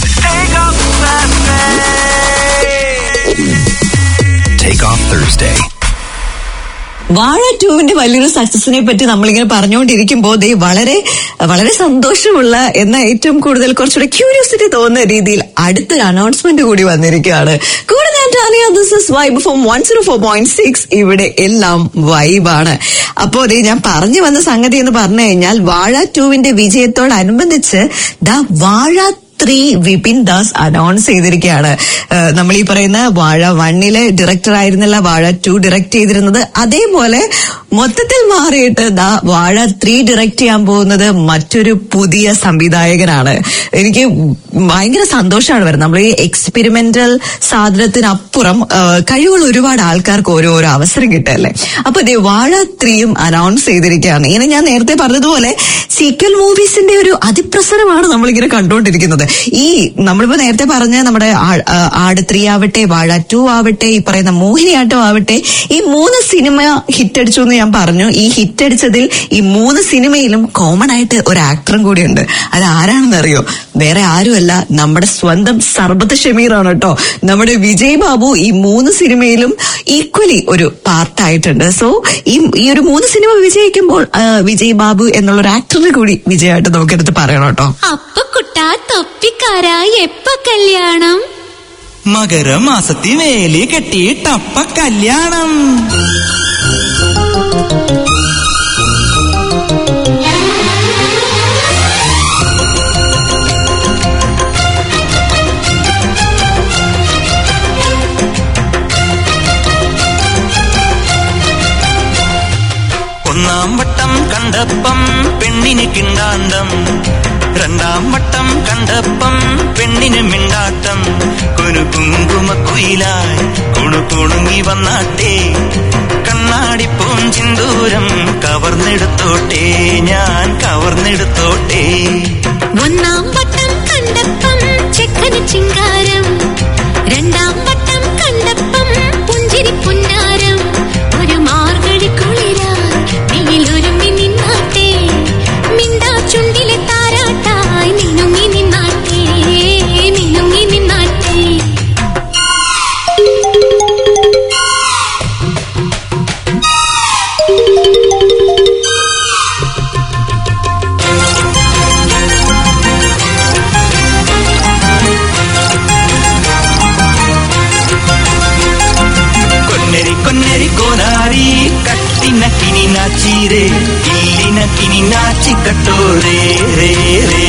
Take off Thursday. വാഴ ടൂവിന്റെ വലിയൊരു സക്സസിനെ പറ്റി നമ്മളിങ്ങനെ പറഞ്ഞുകൊണ്ടിരിക്കുമ്പോൾ ദേ വളരെ വളരെ സന്തോഷമുള്ള എന്ന ഏറ്റവും കൂടുതൽ കുറച്ചുകൂടെ ക്യൂരിയോസിറ്റി തോന്നുന്ന രീതിയിൽ അടുത്തൊരു അനൗൺസ്മെന്റ് കൂടി വന്നിരിക്കുകയാണ് കൂടെ ഞാൻ Tanya this is Vibe form one zero four point six ഇവിടെ എല്ലാം വൈബാണ് അപ്പോ ദേ ഞാൻ പറഞ്ഞു വന്ന സംഗതി എന്ന് പറഞ്ഞു കഴിഞ്ഞാൽ വാഴ ടൂവിന്റെ വിജയത്തോടനുബന്ധിച്ച് the Vaazha three Vipin Das announce ചെയ്തിരിക്കുകയാണ് ഏഹ് നമ്മൾ ഈ പറയുന്ന വാഴ വണ്ണിലെ ഡയറക്ടർ ആയിരുന്നില്ല വാഴ ടു ഡയറക്ട് ചെയ്തിരുന്നത് അതേപോലെ മൊത്തത്തിൽ മാറിയിട്ട് ദാ വാഴ ത്രീ ഡയറക്ട് ചെയ്യാൻ പോകുന്നത് മറ്റൊരു പുതിയ സംവിധായകനാണ് എനിക്ക് ഭയങ്കര സന്തോഷമാണ് വരുന്നത് നമ്മൾ ഈ എക്സ്പെരിമെന്റൽ സാധനത്തിനപ്പുറം ഏഹ് കഴിവുള്ള ഒരുപാട് ആൾക്കാർക്ക് ഓരോ ഓരോ അവസരം കിട്ടല്ലേ അപ്പൊ ദേ വാഴ ത്രീയും അനൗൺസ് ചെയ്തിരിക്കുകയാണ് ഇങ്ങനെ ഞാൻ നേരത്തെ പറഞ്ഞതുപോലെ സീക്വൽ മൂവീസിന്റെ ഒരു അതിപ്രസരമാണ് നമ്മളിങ്ങനെ കണ്ടുകൊണ്ടിരിക്കുന്നത് ഈ നമ്മളിപ്പോ നേരത്തെ പറഞ്ഞ നമ്മുടെ ആ- ആ, ആട് ത്രീ ആവട്ടെ വാഴ ടു ആവട്ടെ ഈ പറയുന്ന മോഹിനിയാട്ടം ആവട്ടെ ഈ മൂന്ന് സിനിമ ഹിറ്റ് അടിച്ചു എന്ന് ഞാൻ പറഞ്ഞു ഈ ഹിറ്റ് അടിച്ചതിൽ ഈ മൂന്ന് സിനിമയിലും കോമൺ ആയിട്ട് ഒരു ആക്ടറും കൂടിയുണ്ട് അത് ആരാണെന്ന് അറിയോ വേറെ ആരുമല്ല നമ്മുടെ സ്വന്തം സർബത്ത് ഷമീറാണ് കേട്ടോ നമ്മുടെ വിജയ് ബാബു ഈ മൂന്ന് സിനിമയിലും ഈക്വലി ഒരു പാർട്ടായിട്ടുണ്ട് സോ ഈ ഈ ഒരു മൂന്ന് സിനിമ വിജയിക്കുമ്പോൾ ആ, വിജയ് ബാബു എന്നുള്ള ഒരു ആക്ടറിനെ കൂടി വിജയമായിട്ട് നമുക്കെടുത്ത് പറയണം കേട്ടോ അപ്പ കുട്ടാ തൊപ്പിക്കാരാ എപ്പ കല്യാണം മകരമാസത്തി വേലി കെട്ടിയിട്ടപ്പ കല്യാണം ഒന്നാം വട്ടം കണ്ടപ്പം പെണ്ണിന് കിണ്ടാണ്ടം രണ്ടാം വട്ടം കണ്ടപ്പം പെണ്ണിന് മിണ്ടാട്ടം കുരു കുങ്കുമ കുയിലായി കുണു കുണുങ്ങി വന്നാട്ടെ കണ്ണാടി പൂഞ്ചിന്തൂരം കവർന്നെടുത്തോട്ടെ ഞാൻ കവർന്നെടുത്തോട്ടെ ഒന്നാം വട്ടം കണ്ടപ്പം ചെക്കന് ചിങ്കാരം രണ്ടാം വട്ടം കണ്ടപ്പം പുഞ്ചിരി പുന്നാരം ഒരു മാർഗഴി കുളിരായി വെയിലൊരുങ്ങി നിന്നാട്ടെ മിണ്ടാ ചുണ്ടിലെ താരാട്ടായി മിനുങ്ങി നിന്നാട്ടെ മിനുങ്ങി നിന്നാട്ടെ കൊന്നരി കൊന്നരി കോനാരി കട്ടിന കിനി നാച്ചീരേ ഇല്ലിന കിനി നാച്ചി കട്ടോരേ രേ രേ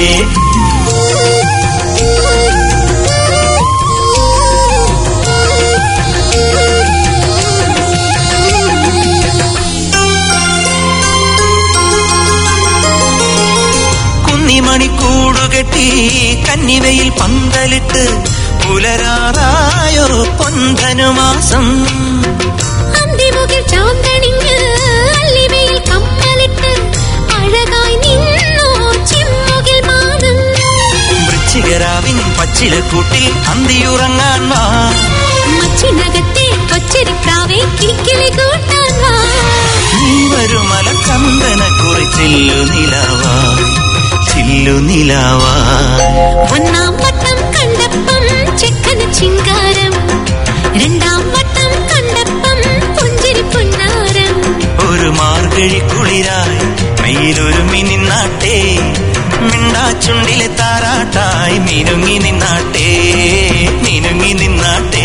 കുന്നിമണി കൂടുകെട്ടി കന്നിവയിൽ പന്തലിട്ട് പുലരാറായോ പൊന്തനുമാസം അന്തിമുകിൽ ചാന്തണിഞ്ഞ് അല്ലിവയിൽ കമ്മലിട്ട് അഴകായി നിന്നോ ചിമ്മുകിൽ മാനം വൃശ്ചികരാവിൻ പച്ചിലക്കൂട്ടിൽ അന്തിയുറങ്ങാൻ വാ മച്ചിനകത്തെ കൊച്ചരിപ്രാവേ കിക്കിളി കൂട്ടാൻ വാ നീ വരുമല കന്തന കുറിച്ചില്ലു നിലാവാ ചില്ലു നിലാവാ ഒന്നാം വട്ടം കണ്ടപ്പം ചെക്കന് ചിങ്കാരം രണ്ടാം വട്ടം കണ്ടപ്പം പുഞ്ചിരി പുന്നാരം ഒരു മാർഗഴി കുളിരായി മെയിലൊരുമി നിന്നാട്ടെ മിണ്ടാച്ചുണ്ടിലെ താരാട്ടായി മിനുങ്ങി നിന്നാട്ടെ മിനുങ്ങി നിന്നാട്ടെ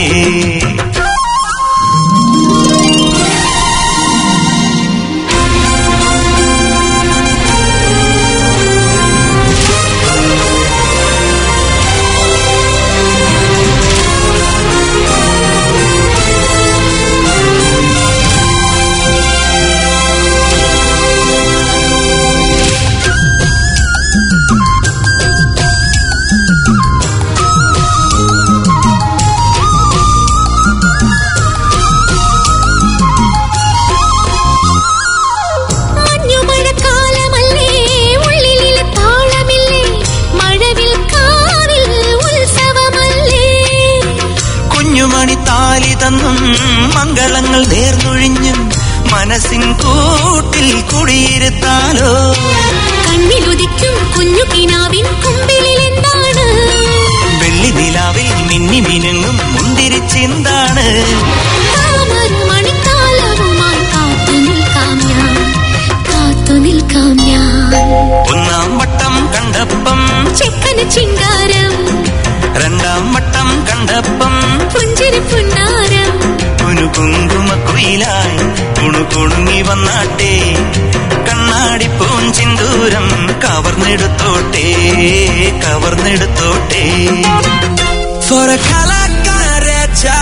മംഗളങ്ങൾ നേർന്നൊഴിഞ്ഞും മനസ്സിൻ കൂട്ടിൽ കുടിയിരുത്താലോ കണ്ണിലുദിക്കും കുഞ്ഞു കിനാവിൻ കുമ്പിളിൽ എന്താണ് വെള്ളി നിലാവിൽ മിന്നി മിനുങ്ങും മുന്തിരിച്ചിന്താണ് താമര മണിക്കാലവുമായി കാത്തു നിൽക്കാം ഞാൻ കാത്തു നിൽക്കാം ഞാൻ ഒന്നാം വട്ടം കണ്ടപ്പം ചെക്കന് ചിങ്കാരം രണ്ടാം വട്ടം കണ്ടപ്പം പുഞ്ചിരി പുന്നാരം കുനു കുങ്കുമ കുയിലായി കുണു കുണുങ്ങി വന്നാട്ടെ കണ്ണാടി പൂഞ്ചിന്തൂരം കവർന്നെടുത്തോട്ടെ കവർന്നെടുത്തോട്ടെ For a kalakareta.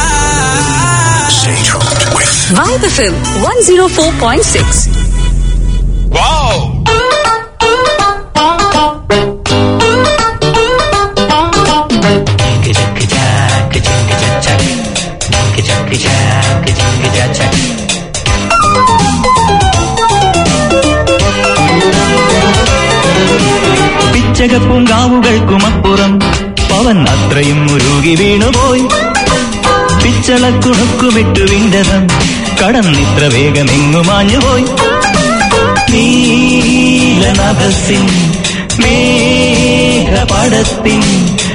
Vibe FM 104.6. പിച്ചകപ്പൂങ്കാവുകൾക്കുമപ്പുറം പവൻ അത്രയും മുരുകി വീണുപോയി പിച്ചളക്കുണുക്കുമിട്ടു വിണ്ടതം കടന്നിത്ര വേഗമെങ്ങുമാഞ്ഞുപോയി നീലനഭസിൻ മേഘപടത്തിൻ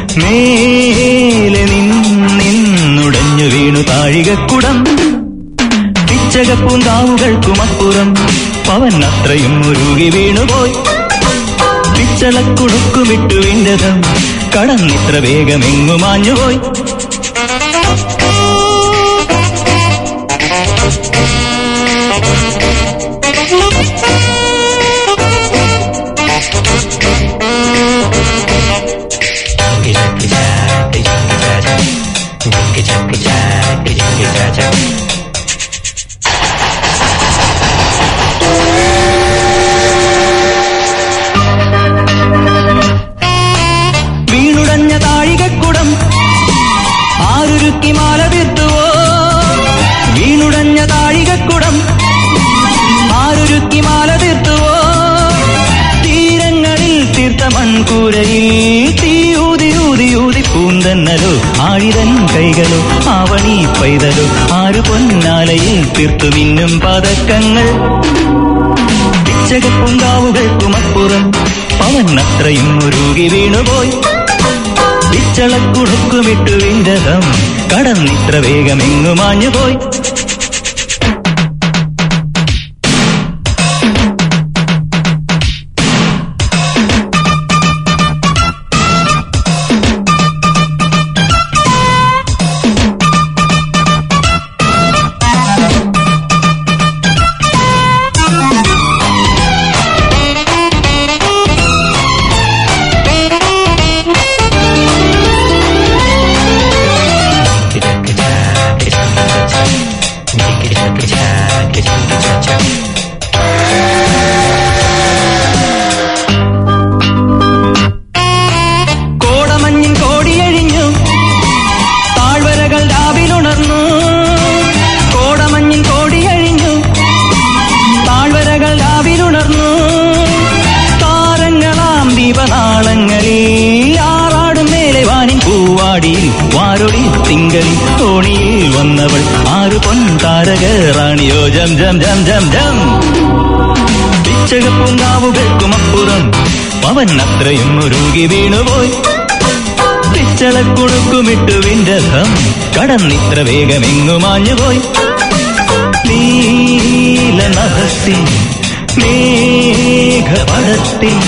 മേലെ നിന്നുടഞ്ഞു വീണു താഴികക്കുടം പിച്ചകപ്പൂങ്കാവുകൾക്കുമപ്പുറം പവൻ അത്രയും മുരുകി വീണുപോയി പിച്ചളക്കുണുക്കുമിട്ടു വിണ്ടതം കടന്നിത്ര വേഗമെങ്ങുമാഞ്ഞുപോയി വീണുടഞ്ഞ താഴികക്കുടം ആരുരുക്കി മാല തീർത്തുവോ വീണുടഞ്ഞ താഴികക്കുടം ആരുരുക്കി മാല തീർത്തുവോ തീരങ്ങളിൽ തീർത്ത മൺകൂരയിൽ തീ ഊതി ഊതി ഊതി പൂന്തന്നലോ ആഴിതൻ കൈകളോ ആവണി പൈതലോ ആരു പൊന്നാലയിൽ തീർത്തു മിന്നും പതക്കങ്ങൾ പിച്ചകപ്പൂങ്കാവുകൾക്കുമപ്പുറം പവൻ അത്രയും മുരുകി വീണുപോയി പിച്ചളക്കുണുക്കുമിട്ടു വിണ്ടതം കടന്നിത്ര വേഗമെങ്ങു മാഞ്ഞുപോയി കോടമഞ്ഞിൻ കോടിയഴിഞ്ഞു താഴ്വരകൾ രാവിലുണർന്നു കോടമഞ്ഞിൻ കോടിയഴിഞ്ഞു താഴ്വരകൾ രാവിലുണർന്നു താരങ്ങളാം ദീപനാളങ്ങളിൽ ആറാടും മേലെ വാനിൻ പൂവാടിയിൽ വാരൊടി തിങ്കളിൽ തോണിയിൽ വന്നവൾ ആറ് പൊൻ താരക റാണിയോ ജം ജം ജം ജം ജം പിച്ചകപ്പൂങ്കാവുകൾക്കുമപ്പുറം പവൻ അത്രയും മുരുകി വീണുപോയി പിച്ചളക്കുണുക്കുമിട്ടു വിണ്ടതം കടന്നിത്ര വേഗമെങ്ങുമാഞ്ഞുപോയി നീലനഭസിൻ മേഘപടത്തിൻ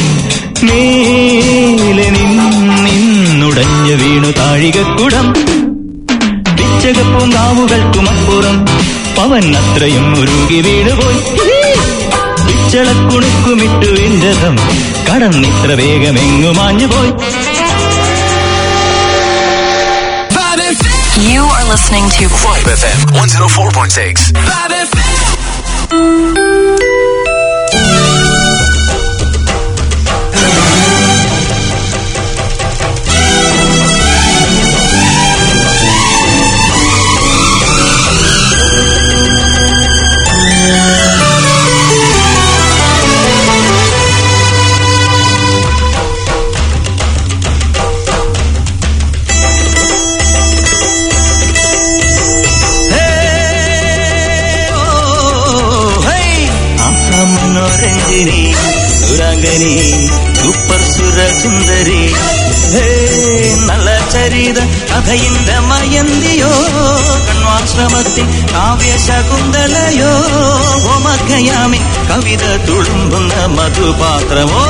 മേലെ നിന്നുടഞ്ഞു വീണു താഴികക്കുടം പിച്ചകപ്പൂങ്കാവുകൾക്കുമപ്പുറം പവൻ അത്രയും മുരുകി വീണുപോയി പിച്ചളക്കുണുക്കുമിട്ടു വിണ്ടതം കടന്നിത്ര വേഗമെങ്ങുമാഞ്ഞുപോയി You are listening to Vibe FM 104.6. Hey, മനോരഞ്ജിനി സുരാംഗനി സൂപ്പർ സുരസുന്ദരി ഹേ നല്ല ചരിത കഥയിന്റെ മയന്തിയോ കണ്വാശ്രമത്തിൽ കാവ്യശകുന്തലയോ ഓമക്കയാമി കവിത തുളുമ്പുന്ന മധുപാത്രമോ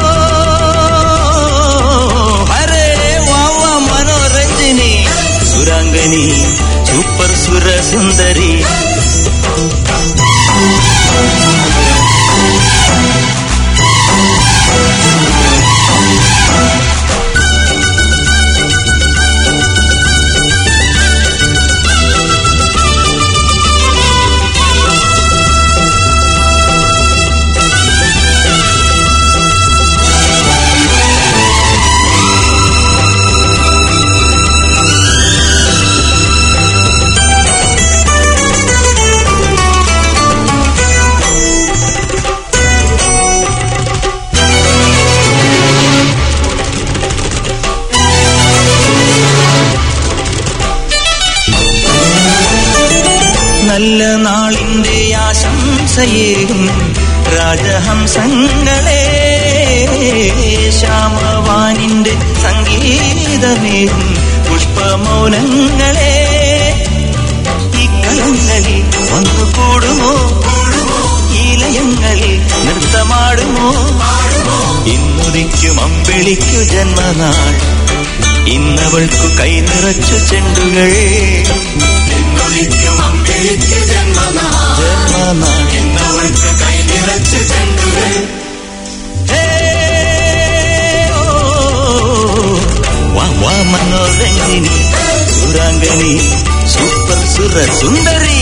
ഹരേ വാവ മനോരഞ്ജിനി സുരാംഗനി സൂപ്പർ സുരസുന്ദരി നല്ല നാളിന്റെ ആശംസയേകും രാജഹംസങ്ങളെ ശ്യാമവാനിന്റെ സംഗീതമേകും പുഷ്പമൗനങ്ങളെ ഇക്കളങ്ങളിൽ വന്നു കൂടുമോ ഈലയങ്ങളിൽ നൃത്തമാടുമോ ഇന്നുദിക്കും അമ്പിളിക്കു ജന്മനാൾ ഇന്നവൾക്കു കൈ നിറച്ചു ചെണ്ടുകൾ ഇന്നുദിക്കും അമ്പിളിക്കു ജന്മനാൾ ഇന്നവൾക്ക് കൈ നിറച്ചു ചെണ്ടുകൾ വാ വാ മനോരഞ്ജിനി സുരാംഗനി സൂപ്പർ സുര സുന്ദരി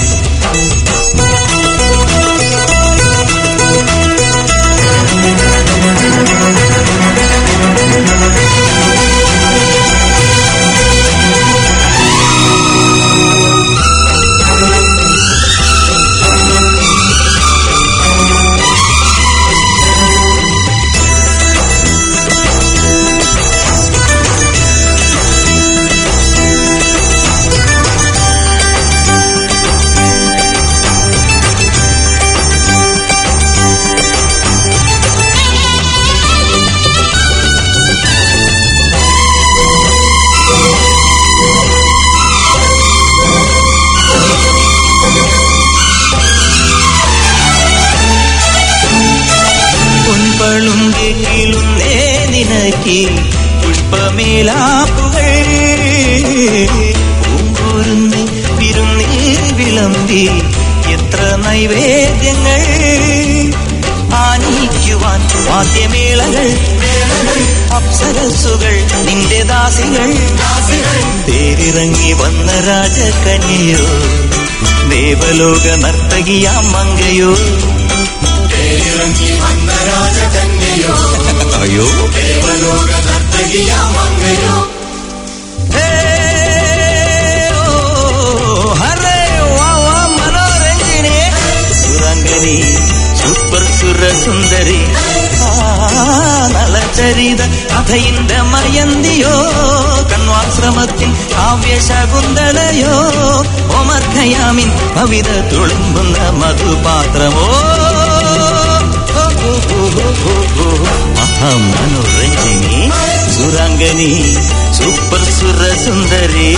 പൊൻപളുങ്കിലുന്നേ നിനക്ക് പുഷ്പമേലാപ്പുകൾ പൂങ്കൂരുന്ന് വിരുന്നിൽ വിളമ്പി എത്ര നൈവേദ്യങ്ങൾ ആനയിക്കുവാൻ വാദ്യമേളകൾ അപ്സരസുകൾ നിന്റെ ദാസികൾ തേരിറങ്ങി വന്ന രാജകന്യയോ ദേവലോക നർത്തകിയാം മങ്കയോ തേരിറങ്ങി വന്ന രാജകന്യയോ അയ്യോ ദേവലോക നർത്തകിയാം മങ്കയോ ഹരേ വാവ മനോരഞ്ജിനി സുരംഗനി സൂപ്പർ സുരസുന്ദരി നളചരിത കഥയിന്റെ മയന്തിയോ കണ്വാശ്രമത്തിൽ കാവ്യശകുന്തളയോ ഓമർഖയാമിൻ കവിത തുളുമ്പുന്ന മധുപാത്രമോ മഹാമനോരഞ്ജിനി സുരാംഗനി സൂപ്പർ സുരസുന്ദരി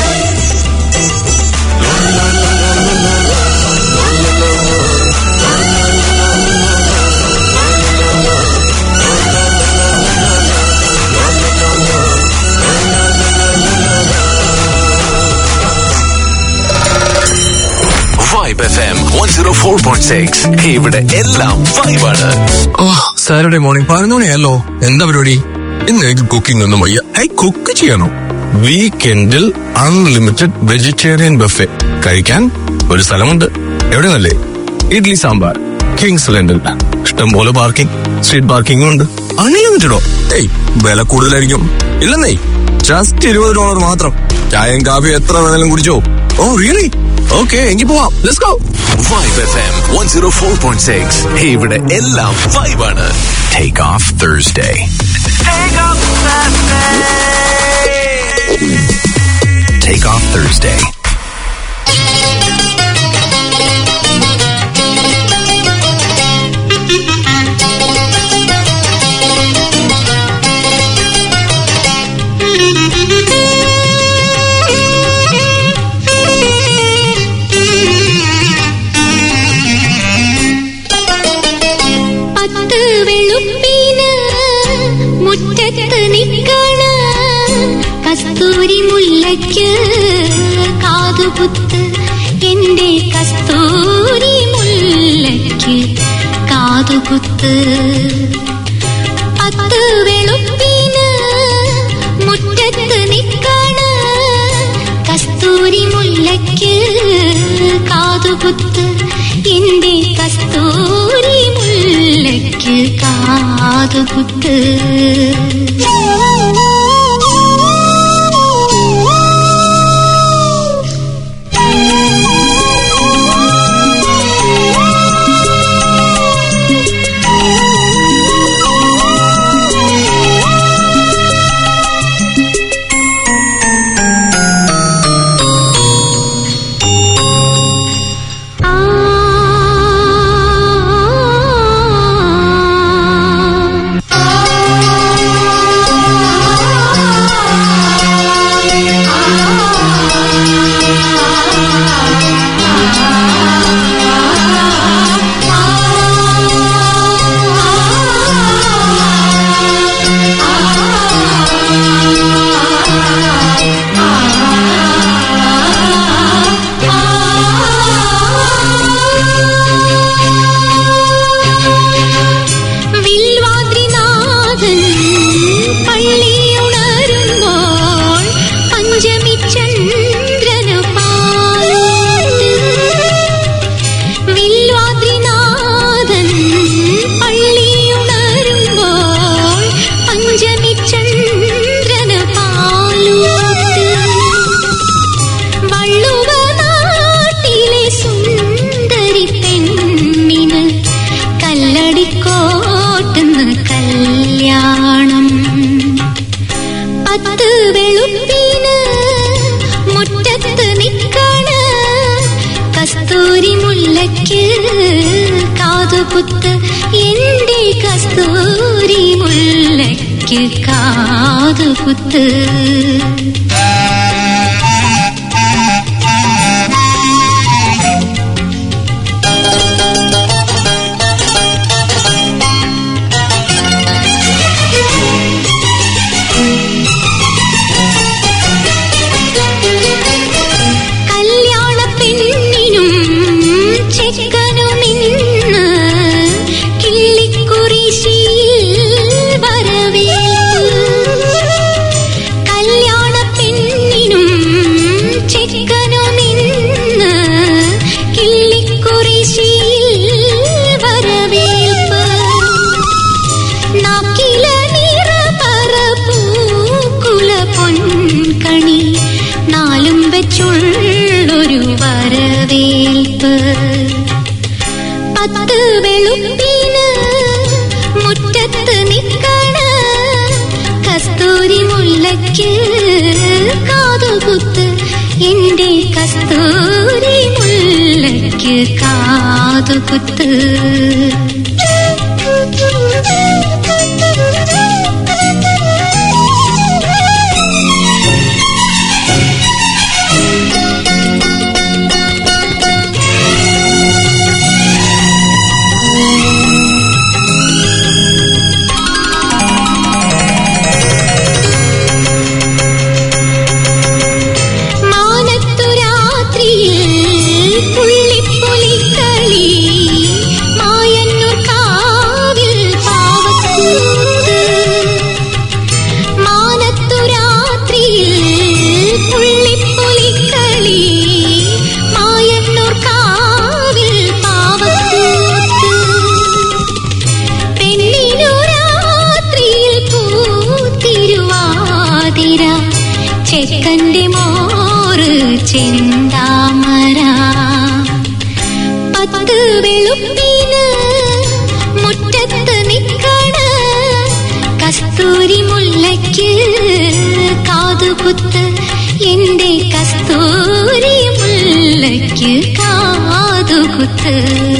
Vibe F M one zero four point six ഇവിടെ എല്ലാം വൈബാണ് ഓ സാറ്റർഡേ മോർണിംഗ് പതിനൊന്ന് മണിയല്ലോ എന്താ പരിപാടി ഇന്ന് എനിക്ക് കുക്കിംഗ് ഒന്നും വയ്യ ഐ കുക്ക് ചെയ്യണോ വീക്കെൻഡിൽ അൺലിമിറ്റഡ് വെജിറ്റേറിയൻ ബഫെ കഴിക്കാൻ ഒരു സ്ഥലമുണ്ട് എവിടെ നല്ലേ ഇഡ്ലി സാമ്പാർ കിങ്സ് ലെൻഡിൽ ഇഷ്ടംപോലെ പാർക്കിംഗ് സ്ട്രീറ്റ് പാർക്കിംഗും ഉണ്ട് അൺലിമിറ്റഡോ ഏയ് വില കൂടുതലായിരിക്കും ഇല്ലെന്നേ ജസ്റ്റ് ഇരുപത് ഡോളർ മാത്രം ചായയും കാപ്പിയും എത്ര വേണേലും കുടിച്ചോ ഓ റിയലി ഓക്കെ എങ്കിൽ പോവാം let's go Vibe F M one zero four point six ഇവിടെ എല്ലാം വൈബാണ് Take off Thursday. Take off Thursday. വെളുപ്പിന് മുറ്റത്ത് നിക്കണ കസ്തൂരി മുല്ലയ്ക്ക് കാതുകുത്ത് എന്റെ കസ്തൂരി മുല്ലയ്ക്ക് കാതുകുത്ത് പത്ത് വെളുപ്പിന് മുറ്റത്ത് നിക്കണ കസ്തൂരി മുല്ലയ്ക്ക് കാതുകുത്ത് എന്റെ കസ്തൂരി മുല്ലയ്ക്ക് കാതുകുത്ത് വിൽവാദ്രിനാഥൻ പള്ളിയുണരുമ്പോൾ പഞ്ചമി ചന്ദ്രന് പാലോട്ട് വിൽവാദ്രിനാഥൻ പള്ളിയുണരുമ്പോൾ പഞ്ചമി ചന്ദ്രന് പാലോട്ട് വള്ളുവനാട്ടിലെ സുന്ദരി പെണ്ണിന് കല്ലടിക്കോട്ടുന്ന് കല്യാണം പത്ത് വെളുപ്പിന് മുറ്റത്ത് നിക്കണ കസ്തൂരി മുല്ലയ്ക്ക് കാതുകുത്ത് എന്റെ കസ്തൂരി മുല്ലയ്ക്ക് കാതുകുത്ത് കല്യാണ പെണ്ണിനും ചെക്കനും ഇന്ന് കിള്ളിക്കുറിശിയിൽ വരവേൽപ്പ് കല്യാണ പെണ്ണിനും ചെക്കനും ഇന്ന് കിള്ളിക്കുറിശിയിൽ വരവേൽപ്പ് നാക്കില നിറപറ പൂക്കുല പൊൻകണി നാലും വെച്ചുള്ളൊരു വരവേൽപ്പ് പത്ത് വെളുപ്പിന് മുറ്റത്ത് നിക്കണ കസ്തൂരി മുല്ലയ്ക്ക് കാതുകുത്ത് എന്റെ കസ്തൂരി മുല്ലയ്ക്ക് കാതുകുത്ത് മാനത്തു രാത്രിയിൽ പുള്ളിപ്പുലിക്കളി മായന്നൂർ കാവിൽ പാവക്കൂത്ത് മാനത്തു രാത്രിയിൽ പുള്ളിപ്പുലിക്കളി മായന്നൂർ കാവിൽ പാവക്കൂത്ത് പെണ്ണിനു രാത്രിയിൽ പൂത്തിരുവാതിര ചെക്കന്റെ മോറ് ചെന്താമര പത്ത് വെളുപ്പിന് മുറ്റത്ത് നിക്കണ കസ്തൂരി മുല്ലയ്ക്ക് കാതുകുത്ത് എന്റെ കസ്തൂരി മുല്ലയ്ക്ക് കാതുകുത്ത്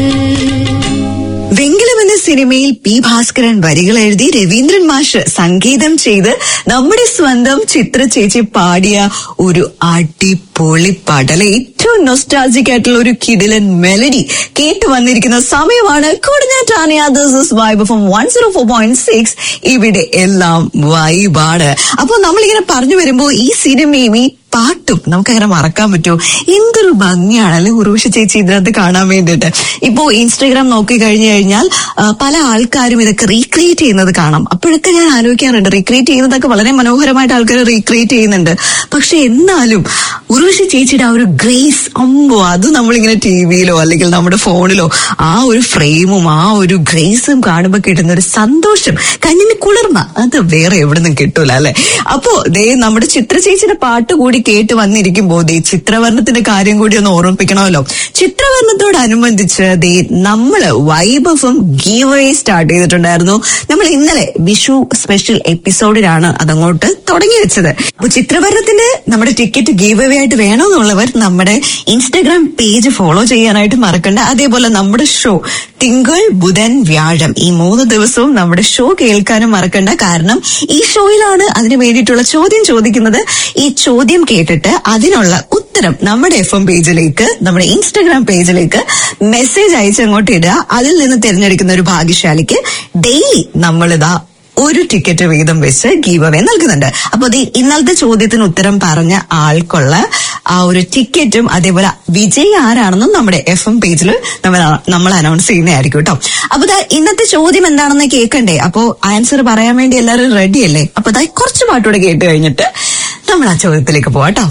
വെങ്കലം എന്ന സിനിമയിൽ പി ഭാസ്കരൻ വരികൾ എഴുതി രവീന്ദ്രൻ മാഷ് സംഗീതം ചെയ്ത് നമ്മുടെ സ്വന്തം ചിത്ര ചേച്ചി പാടിയ ഒരു അടിപൊളി പടല ഏറ്റവും നൊസ്റ്റാൾജിക് ആയിട്ടുള്ള ഒരു കിടിലൻ മെലഡി കേട്ട് വന്നിരിക്കുന്ന സമയമാണ് കൊടുഞ്ഞാറ്റാനിയ this is Vibe from one zero four point six ഇവിടെ എല്ലാം വൈബാണ് അപ്പൊ നമ്മളിങ്ങനെ പറഞ്ഞു വരുമ്പോ ഈ സിനിമയും ഈ പാട്ടും നമുക്കങ്ങനെ മറക്കാൻ പറ്റുമോ എന്തൊരു ഭംഗിയാണ് അല്ലെ ഉറൂഷ ചേച്ചി ഇതിനകത്ത് കാണാൻ വേണ്ടിയിട്ട് ഇപ്പോ ഇൻസ്റ്റാഗ്രാം നോക്കി കഴിഞ്ഞു കഴിഞ്ഞാൽ ആ, പല ആൾക്കാരും ഇതൊക്കെ റീക്രിയേറ്റ് ചെയ്യുന്നത് കാണാം അപ്പോഴൊക്കെ ഞാൻ ആലോചിക്കാറുണ്ട് റീക്രിയേറ്റ് ചെയ്യുന്നതൊക്കെ വളരെ മനോഹരമായിട്ട് ആൾക്കാർ റീക്രിയേറ്റ് ചെയ്യുന്നുണ്ട് പക്ഷെ എന്നാലും ഉറൂഷി ചേച്ചിയുടെ ആ ഒരു ഗ്രേസ് അമ്പോ അത് നമ്മളിങ്ങനെ ടി വിയിലോ അല്ലെങ്കിൽ നമ്മുടെ ഫോണിലോ ആ ഒരു ഫ്രെയിമും ആ ഒരു ഗ്രേസും കാണുമ്പോൾ കിട്ടുന്ന ഒരു സന്തോഷം കണ്ണിന് കുളിർമ അത് വേറെ എവിടെ നിന്നും കിട്ടൂല അല്ലെ അപ്പോ ദേ നമ്മുടെ ചിത്ര ചേച്ചിയുടെ പാട്ട് കൂടി കേട്ട് വന്നിരിക്കുമ്പോ ദേ ചിത്രവർണ്ണത്തിന്റെ കാര്യം കൂടി ഒന്ന് ഓർമ്മിപ്പിക്കണമല്ലോ ചിത്രവർണ്ണത്തോടനുബന്ധിച്ച് ദേ നമ്മള് വൈഭവം ഗീവേ സ്റ്റാർട്ട് ചെയ്തിട്ടുണ്ടായിരുന്നു നമ്മൾ ഇന്നലെ വിഷു സ്പെഷ്യൽ എപ്പിസോഡിലാണ് അതങ്ങോട്ട് തുടങ്ങി വെച്ചത് അപ്പൊ ചിത്രവർണ്ണത്തിന്റെ നമ്മുടെ ടിക്കറ്റ് ഗീവ് അവേ ആയിട്ട് വേണമെന്നുള്ളവർ നമ്മുടെ ഇൻസ്റ്റഗ്രാം പേജ് ഫോളോ ചെയ്യാനായിട്ട് മറക്കണ്ട അതേപോലെ നമ്മുടെ ഷോ തിങ്കൾ ബുധൻ വ്യാഴം ഈ മൂന്ന് ദിവസവും നമ്മുടെ ഷോ കേൾക്കാനും മറക്കണ്ട കാരണം ഈ ഷോയിലാണ് അതിന് വേണ്ടിയിട്ടുള്ള ചോദ്യം ചോദിക്കുന്നത് ഈ ചോദ്യം കേട്ടിട്ട് അതിനുള്ള ഉത്തരം നമ്മുടെ എഫ് എം പേജിലേക്ക് നമ്മുടെ ഇൻസ്റ്റഗ്രാം പേജിലേക്ക് മെസ്സേജ് അയച്ച് അങ്ങോട്ട് ഇടുക അതിൽ നിന്ന് തിരഞ്ഞെടുക്കുന്ന ഒരു ഭാഗ്യശാലിക്ക് ഡെയിലി നമ്മളിതാ ഒരു ടിക്കറ്റ് വീതം വെച്ച് ഗീവ് അവേ നൽകുന്നുണ്ട് അപ്പൊ ദേ ഇന്നലത്തെ ചോദ്യത്തിന് ഉത്തരം പറഞ്ഞ ആൾക്കുള്ള ആ ഒരു ടിക്കറ്റും അതേപോലെ വിജയ് ആരാണെന്നും നമ്മുടെ എഫ് എം പേജിൽ നമ്മൾ നമ്മൾ അനൗൺസ് ചെയ്യുന്നതായിരിക്കും കേട്ടോ അപ്പൊ ദാ ഇന്നത്തെ ചോദ്യം എന്താണെന്ന് കേൾക്കണ്ടേ അപ്പോ ആൻസർ പറയാൻ വേണ്ടി എല്ലാവരും റെഡി അല്ലേ അപ്പൊ ദാ കുറച്ച് പാട്ടൂടെ കേട്ട് കഴിഞ്ഞിട്ട് നമ്മൾ ആ ചോദ്യത്തിലേക്ക് പോവാട്ടോ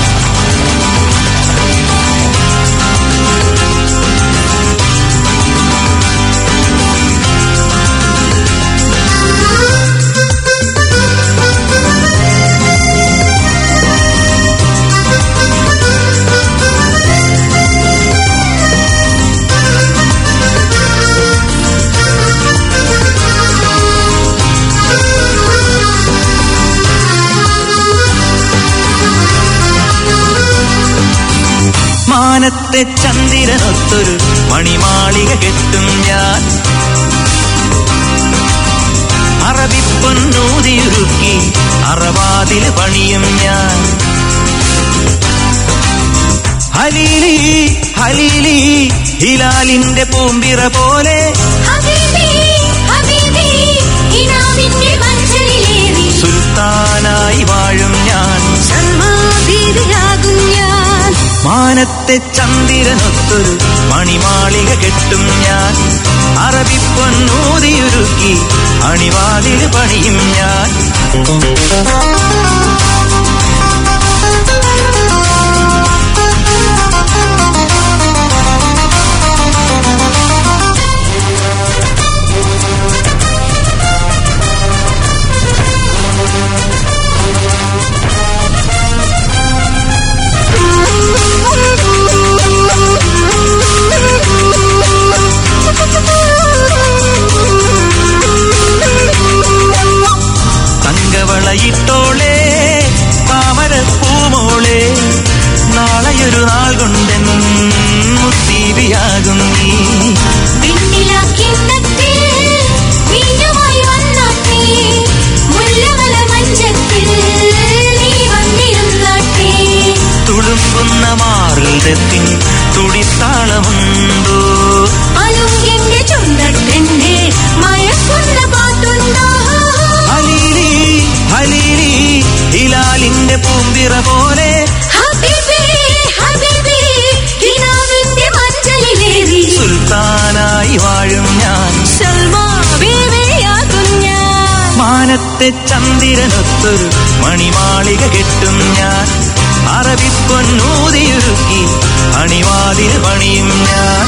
മാനത്തെ ചന്ദ്രനൊത്തൊരു മണിമാളിക കെട്ടും ഞാൻ അറബിപ്പൊന്നൂതിയുരുക്കി അറവാതിൽ പണിയും ഞാൻ ഹലീലി ഹലീലി ഹിലാലിന്റെ പൂമ്പിറ പോലെ സുൽത്താനായി വാഴും ഞാൻ മാനത്തെ ചന്ദ്രനൊത്തൊരു മണിമാളിക കെട്ടും ഞാൻ അറബിപ്പൊന്നൂതിയുരുക്കി അണിവാതിൽ പണിയും ഞാൻ തങ്കവളയിട്ടോളെ താമരപ്പൂമോളെ നാളെയൊരു നാൾ കൊണ്ടെൻ മുത്തീവിയാകും നീ തുളുമ്പുന്ന മാറിടത്തിൻ തുടിത്താളമുണ്ടോ ഹലീലി ഹലീലി ഹിലാലിന്റെ പൂമ്പിറ പോലെ സുൽത്താനായി വാഴും ഞാൻ മാനത്തെ ചന്ദ്രനൊത്തൊരു മണിമാളിക കെട്ടും ഞാൻ അറബിപ്പൊന്നൂതിയുരുക്കി അണിവാതിൽ പണിയും ഞാൻ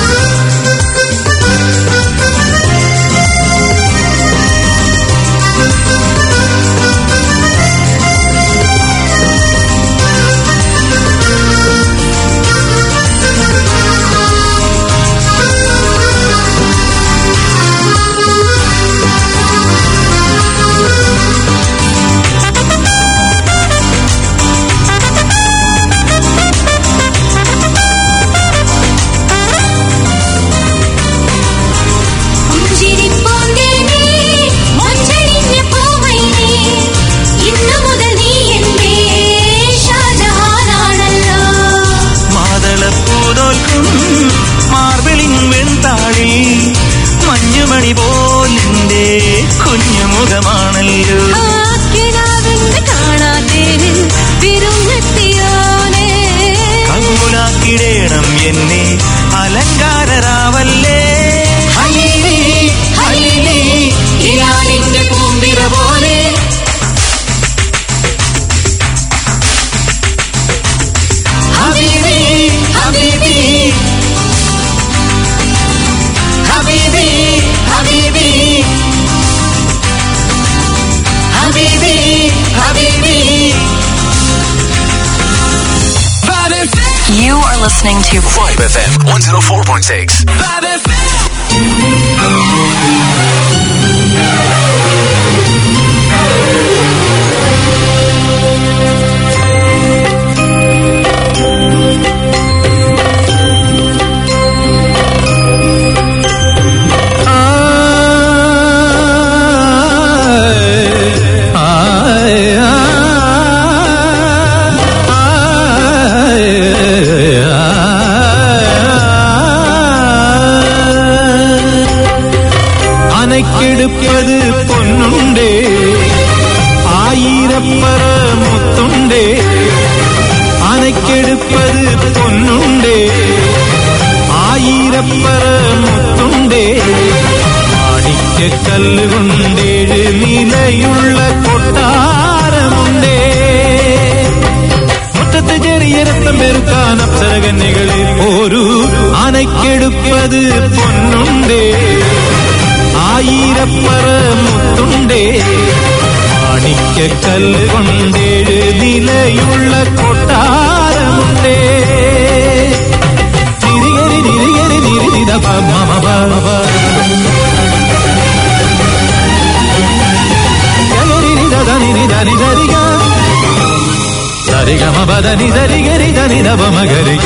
listening to Vibe FM 104.6. അനക്കെടുപ്പത് പൊന്നുണ്ടേ ആയിരപ്പറ മുത്തുണ്ടേ അനക്കെടുപ്പത് പൊന്നുണ്ടേ ആയിരപ്പറ മുത്തുണ്ടേ മാണിക്യക്കല്ല് കൊണ്ടേഴ് നിലയുള്ള കൊട്ടാരമുണ്ടേ മുറ്റത്ത് ചെറിയ രക്തം പെരുക്കാൻ അപ്സരകന്യകളിൽ ഒരു അനക്കെടുപ്പത് പൊന്നുണ്ടേ ആയിരപ്പറ മുത്തുണ്ടേ മാണിക്യക്കല്ല് കൊണ്ടേഴ് നിലയുള്ള കൊട്ടാരമുണ്ടേ തിരികരി തിരികരി തിരിതിത സരിഗമ പദനി സരിഗരി ധനി ധമഗരി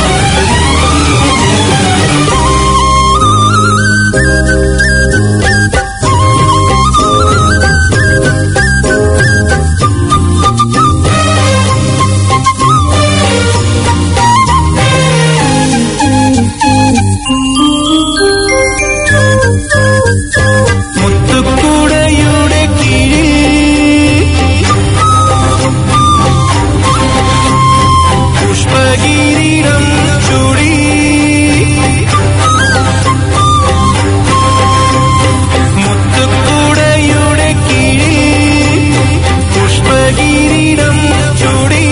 മുത്തുക്കൂടയുടെ കീഴിൽ പുഷ്പകിരീടം ചൂടി മുത്തുക്കൂടയുടെ കീഴിൽ പുഷ്പകിരീടം ചൂടി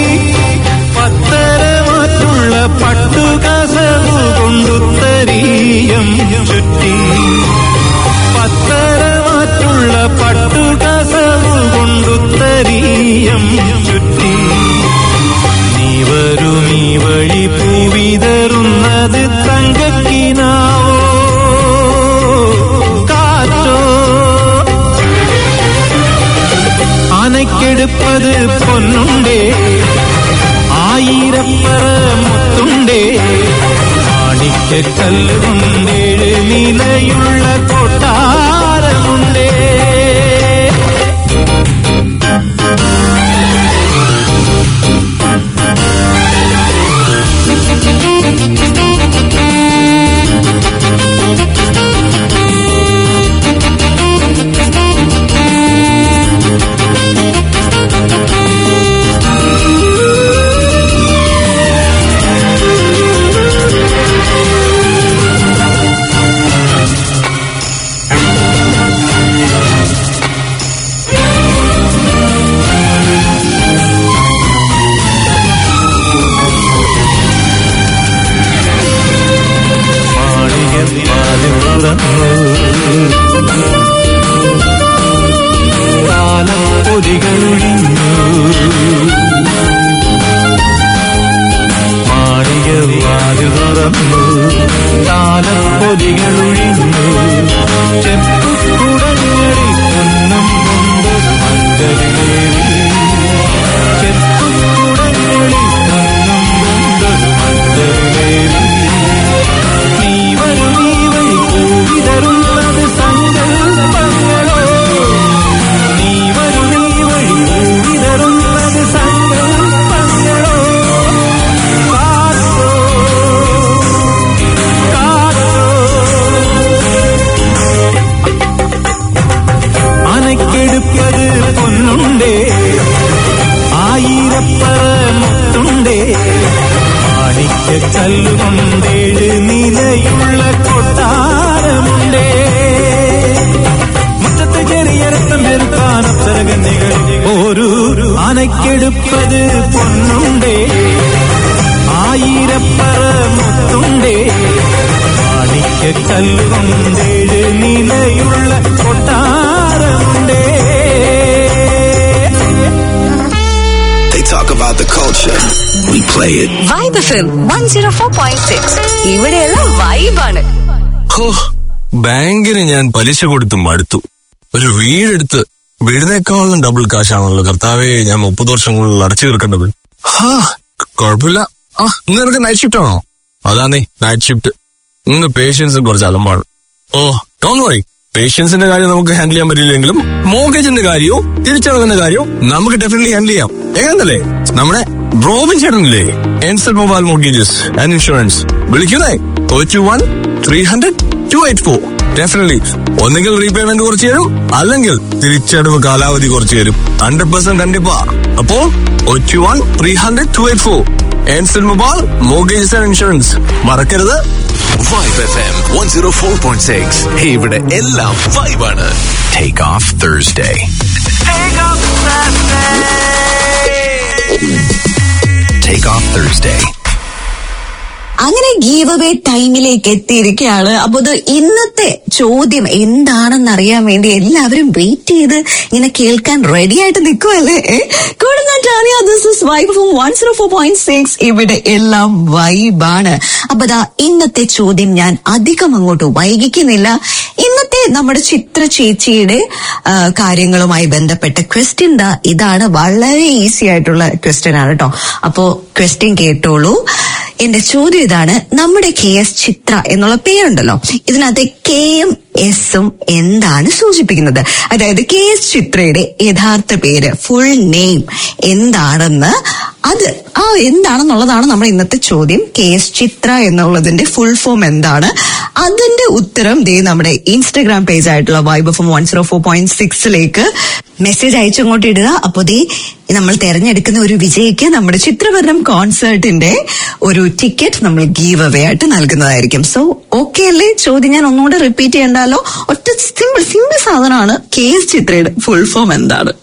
പത്തരമാറ്റുള്ള പട്ടുകസവു കൊണ്ടുത്തരീയം ചുറ്റി പത്തരമാറ്റുള്ള പട്ടുകസവു കൊണ്ടുത്തരീയം ചുറ്റി നീ വരൂ നീ വഴി പൂവിതറുന്നത് തങ്കക്കിനാവോ കാറ്റോ ആനക്കെടുപ്പത് പൊന്നുണ്ടേ ആയിരപ്പറ മുത്തുണ്ടേ മാണിക്കല്ല് കൊണ്ടേഴ് നിലയുള്ള കൊട്ടാരമുണ്ടേ മാളികപ്പാലിൽ തുറന്നു കാലം പൊതികളൊഴിഞ്ഞു മാളികവാതിൽ തുറന്നു കാലം പൊതികളൊഴിഞ്ഞു ചെപ്പുകുടങ്ങളിൽ പൊന്നും കൊണ്ട് മഞ്ചലിലേറി ചെപ്പുകുടങ്ങളിൽ പൊന്നും കൊണ്ടൊരു മഞ്ചലിലേറി നീ വരൂ നീ വഴി പൂവിതറുന്നത് സങ്കൽപ്പങ്ങളോ നീ വരൂ നീ വഴി പൂവിതറുന്നത് സങ്കൽപ്പങ്ങളോ കാറ്റോ കാറ്റോ അനക്കെടുപ്പത് പൊന്നുണ്ടേ ആയിരപ്പറ മുത്തുണ്ടേ മാണിക്കല്ലുകൊണ്ടേഴ് നിലയുള്ള കൊട്ടാരമുണ്ടേ മുറ്റത്ത് ചെറിയ രക്തം വെറുക്കാൻ അപ്സരകന്യകൾ ഒരു ആനക്കെടുപ്പത് പൊന്നുണ്ടേ ആയിരപ്പറ മുത്തുണ്ടേ മാണിക്കല്ലുകൊണ്ടേഴ് നിലയുള്ള കൊട്ടാരമുണ്ടേ They talk about the culture. We play it. Vibe FM one zero four point six ഇവിടെയെല്ലാം വൈബാണ് ഹോ ബാങ്കിന് ഞാൻ പലിശ കൊടുത്ത് മടുത്തു ഒരു വീടെടുത്ത് വീടിനേക്കാളും ഡബിൾ കാശാണല്ലോ കർത്താവേ ഞാൻ മുപ്പത് വർഷങ്ങളിൽ അടച്ചു തീർക്കേണ്ടത് ഹാ കുഴപ്പമില്ല ആ ഇന്ന് നിനക്ക് നൈറ്റ് ഷിഫ്റ്റ് ആണോ അതാന്നേ നൈറ്റ് ഷിഫ്റ്റ് ഇന്ന് പേഷ്യൻസ് കുറച്ച് അലമ്പാണ് ഓ ഡോൺ വറി പേഷ്യൻസിന്റെ കാര്യം നമുക്ക് ഹാൻഡിൽ ചെയ്യാൻ പറ്റില്ലെങ്കിലും മോർഗേജിന്റെ കാര്യവും തിരിച്ചടവിന്റെ കാര്യവും നമുക്ക് ഡെഫിനറ്റ്ലി ഹാൻഡിൽ ചെയ്യാം എങ്ങനല്ലേ നമ്മുടെ റോബിൻ ചേട്ടനില്ലേ എൻസൽ മൊബൈൽ മോർഗേജസ് ആൻഡ് ഇൻഷുറൻസ് വിളിക്കുന്നേ oh two one three hundred two eight four definitely ഒന്നുകിൽ റീപേയ്മെന്റ് കുറച്ച് തരും അല്ലെങ്കിൽ തിരിച്ചടവ് കാലാവധി കുറച്ച് തരും ഹൺഡ്രഡ് പെർസെന്റ് കണ്ടിപ്പാ അപ്പോ oh two one three hundred two eight four എൻസൽ mobile mortgages and insurance മറക്കരുത് Vibe F M one zero four point six ഇവിടെ എല്ലാം വൈബാണ് Take off Thursday. Take off Thursday. അങ്ങനെ ഗീവ് അവേ ടൈമിലേക്ക് എത്തിയിരിക്കുകയാണ് അപ്പൊ ഇത് ഇന്നത്തെ ചോദ്യം എന്താണെന്ന് അറിയാൻ വേണ്ടി എല്ലാവരും വെയിറ്റ് ചെയ്ത് ഇങ്ങനെ കേൾക്കാൻ റെഡി ആയിട്ട് നിൽക്കുമല്ലേ കൊടുങ്ങാറ്റാനിയ this is Vibe from one zero four point six ഇവിടെ എല്ലാം വൈബാണ് അപ്പൊ ദാ ഇന്നത്തെ ചോദ്യം ഞാൻ അധികം അങ്ങോട്ട് വൈകിക്കുന്നില്ല ഇന്നത്തെ നമ്മുടെ ചിത്ര ചേച്ചിയുടെ ആ, കാര്യങ്ങളുമായി ബന്ധപ്പെട്ട ക്വസ്റ്റ്യൻ ദാ ഇതാണ് വളരെ ഈസി ആയിട്ടുള്ള ക്വസ്റ്റ്യൻ ആണ് കേട്ടോ അപ്പോ ക്വസ്റ്റ്യൻ കേട്ടോളൂ എന്റെ ചോദ്യം ഇതാണ് നമ്മുടെ കെ എസ് ചിത്ര എന്നുള്ള പേരുണ്ടല്ലോ ഇതിനകത്ത് കെയും എസും എന്താണ് സൂചിപ്പിക്കുന്നത് അതായത് കെ എസ് ചിത്രയുടെ യഥാർത്ഥ പേര് ഫുൾ നെയിം എന്താണെന്ന് അത് ആ എന്താണെന്നുള്ളതാണ് നമ്മുടെ ഇന്നത്തെ ചോദ്യം കെ എസ് ചിത്ര എന്നുള്ളതിന്റെ ഫുൾ ഫോം എന്താണ് അതിന്റെ ഉത്തരം ദേ നമ്മുടെ ഇൻസ്റ്റഗ്രാം പേജ് ആയിട്ടുള്ള Vibe form one zero four point സിക്സിലേക്ക് മെസ്സേജ് അയച്ചങ്ങോട്ട് ഇടുക അപ്പൊ ദേ നമ്മൾ തെരഞ്ഞെടുക്കുന്ന ഒരു വിജയിക്ക് നമ്മുടെ ചിത്രവർണം കോൺസേർട്ടിന്റെ ഒരു ടിക്കറ്റ് നമ്മൾ ഗീവ് അവേ ആയിട്ട് നൽകുന്നതായിരിക്കും സോ ഓക്കെ അല്ലേ ചോദ്യം ഞാൻ ഒന്നുകൂടെ റിപ്പീറ്റ് ചെയ്യണ്ടല്ലോ ഒറ്റ സിമ്പിൾ സിമ്പിൾ സാധനമാണ് കെ എസ് ചിത്രയുടെ ഫുൾ ഫോം എന്താണ്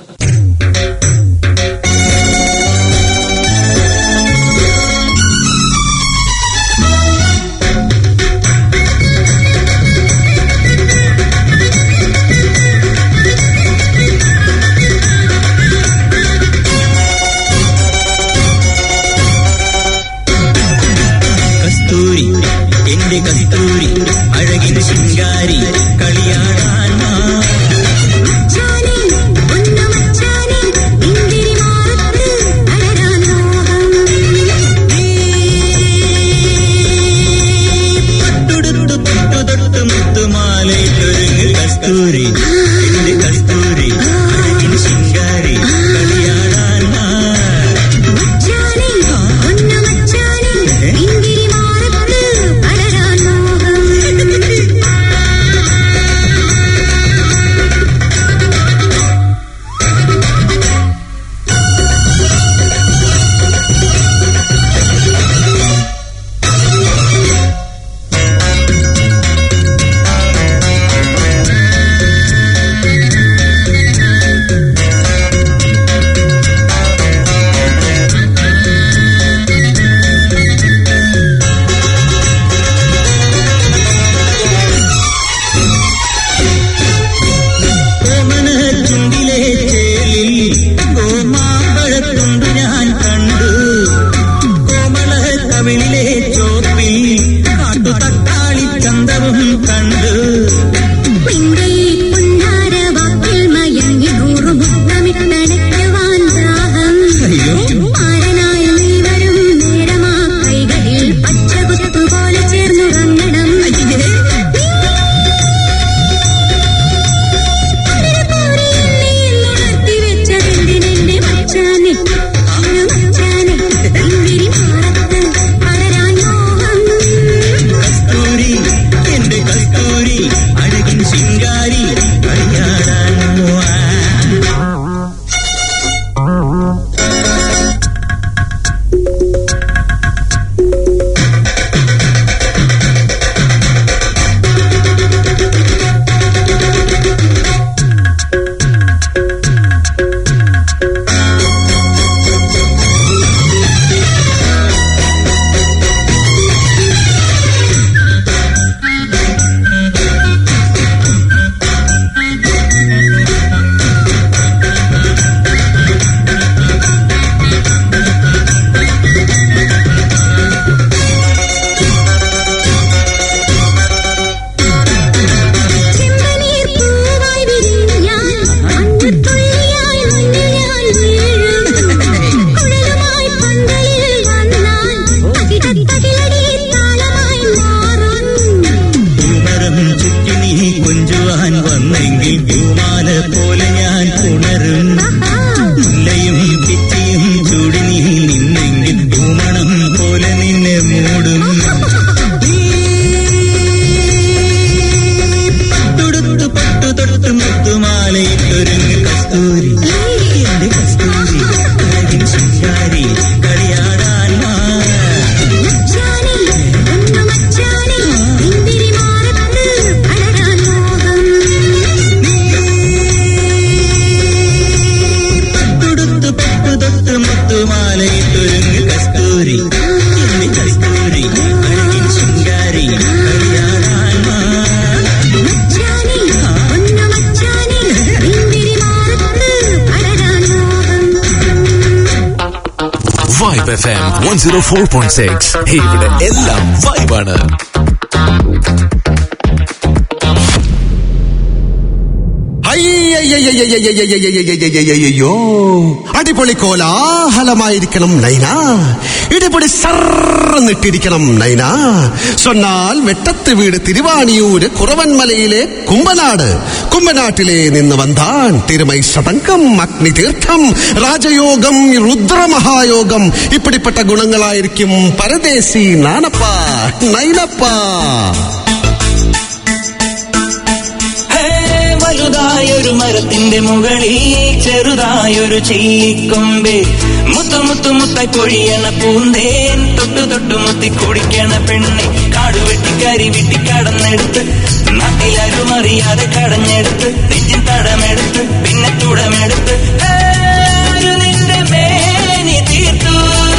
കസ്തൂരി എന്റെ കസ്തൂരി അഴകിൻ ശൃംഗാരി കളിയാടാൻ വാ. പട്ടുടുത്തു പട്ടുതൊട്ട് മുത്തുമാലയിട്ടൊരുങ്ങ് കസ്തൂരി എന്റെ കസ്തൂരി അഴകിൻ ശൃംഗാരി കളിയാടാൻ വാ. മാല പോലെ ഞാൻ ഉണരും മുല്ലയും പിച്ചിയും ചൂടി നീ നിന്നെങ്കിൽ പൂമണം പോലെ നിന്നെ മൂടും പട്ടുടുത്ത് പട്ടു തൊട്ട് മുത്തുമാലയിട്ടൊരുങ്ങ് കസ്തൂരി എന്റെ കസ്തൂരി അഴകിൻ ശൃംഗാരി കളിയാടാൻ വാ. പട്ടുടുത്ത് പട്ടു തൊട്ട് മുത്തുമാലയിട്ടൊരുങ്ങ് കസ്തൂരി എന്റെ കസ്തൂരി അഴകിൻ ശൃംഗാരി കളിയാടാൻ വാ. Vibe F M one zero four point six ഇവിടെ എല്ലാം വൈബാണ് അയ്യോ അടിപൊളി കോലാഹലമായിരിക്കണം നൈന ഇടിപൊളി സർന്നിട്ടിരിക്കണം നൈന സൊന്നാൽ വെട്ടത്ത് വീട് തിരുവാണിയൂര് കുറവൻമലയിലെ കുമ്പനാട് കുമ്പനാട്ടിലെ നിന്ന് വന്താൻ തിരുമൈ സതങ്കം അഗ്നി തീർത്ഥം രാജയോഗം രുദ്രമഹായോഗം ഇപ്പിടിപ്പെട്ട ഗുണങ്ങളായിരിക്കും പരദേശി നാനപ്പ നൈനപ്പ ഹേ, വലുതായൊരു മരത്തിന്റെ മുകളിൽ ചെറുതായൊരു ചീക്കൊമ്പേ മുത്തു മുത്തു മുത്തായി പൊഴിയണ പൂന്തേൻ തൊട്ടു തൊട്ടു മുത്തി കുടിക്കണ പെണ്ണെ കാടുവെട്ടി കരി വെട്ടി കടന്നെടുത്ത് നാട്ടിലാരും അറിയാതെ കടഞ്ഞെടുത്ത് നെഞ്ചിൻ തടമെടുത്ത് പിന്നെ തുടമെടുത്ത് ഹേ, ഒരു നിന്റെ മേനി തീർത്തു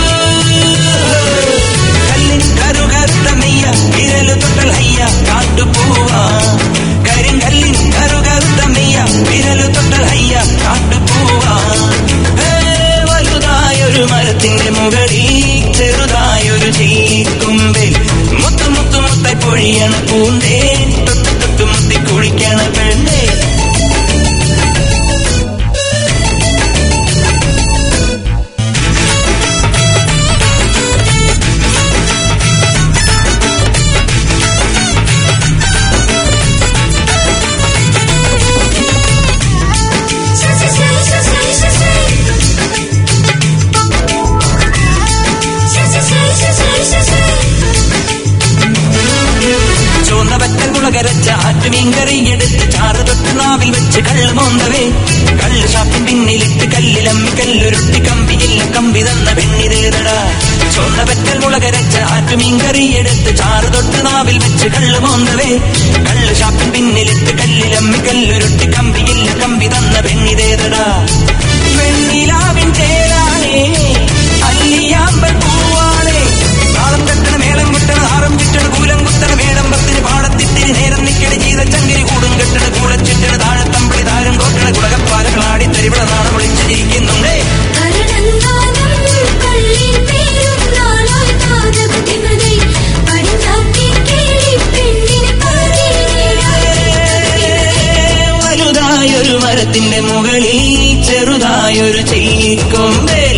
കല്ലിൻ കറുകറുത്ത നെയ്യ വിരലു തൊട്ടൽ അയ്യ കാട്ടുപൂവാ കരിങ്കല്ലിൻ കറുകറുത്ത നെയ്യ വിരലു തൊട്ടൽ അയ്യ കാട്ടുപൂവാ ഹേ, വലുതായൊരു മരത്തിന്റെ മുകളിൽ ചെറുതായൊരു ചീക്കുമ്പിൽ മുത്തു മുത്തു മുത്തായി പൊഴിയണ പൂന്തേ തൊട്ടു തൊട്ടു മുത്തി കുളിക്കണ പെണ്ണേ ചുവന്ന പറ്റൽ കുളകരച്ച ആറ്റുമീൻകറി എടുത്ത് ചാറ് തൊട്ട് നാവിൽ വെച്ച് കള്ള് മോന്തവേ കള്ള് ഷാപ്പിൻ പിന്നിലിട്ട് കല്ലിലമ്മി കല്ലുരുട്ടി കമ്പിയില്ല കമ്പി തന്ന പെണ്ണിതേതടാ ചുവന്ന പറ്റൽ മുളകരച്ച ആറ്റുമീൻകറി എടുത്ത് ചാറ് തൊട്ട് നാവിൽ വെച്ച് കള്ള് മോന്തവേ കള്ള് ഷാപ്പിൻ പിന്നിലിട്ട് കല്ലിലമ്മി കല്ലുരുട്ടി കമ്പിയില്ല കമ്പി തന്ന പെണ്ണിതേതടാ വെണ്ണിലാവിൻ ചേരാണേ അല്ലിയാമ്പൽ പൂവാണേ താളം തട്ടണ മേളം കൊട്ടണ ആറം ചുറ്റണ കൂലം കുത്തണ മേടമ്പത്തിന് പാടത്തിത്തിരി നേരം നിക്കണ ജീത ചങ്കിരി കൂടും കെട്ടണ കൂടെ ചുറ്റണ താഴത്തമ്പളി താരം കോട്ടണ കുടകപ്പാലകളാടി തരിവിള നാണം വിളിച്ചു ചിരിക്കുന്നുണ്ടേ വലുതായൊരു മരത്തിന്റെ മുകളിൽ ചെറുതായൊരു ചീക്കൊമ്പേൽ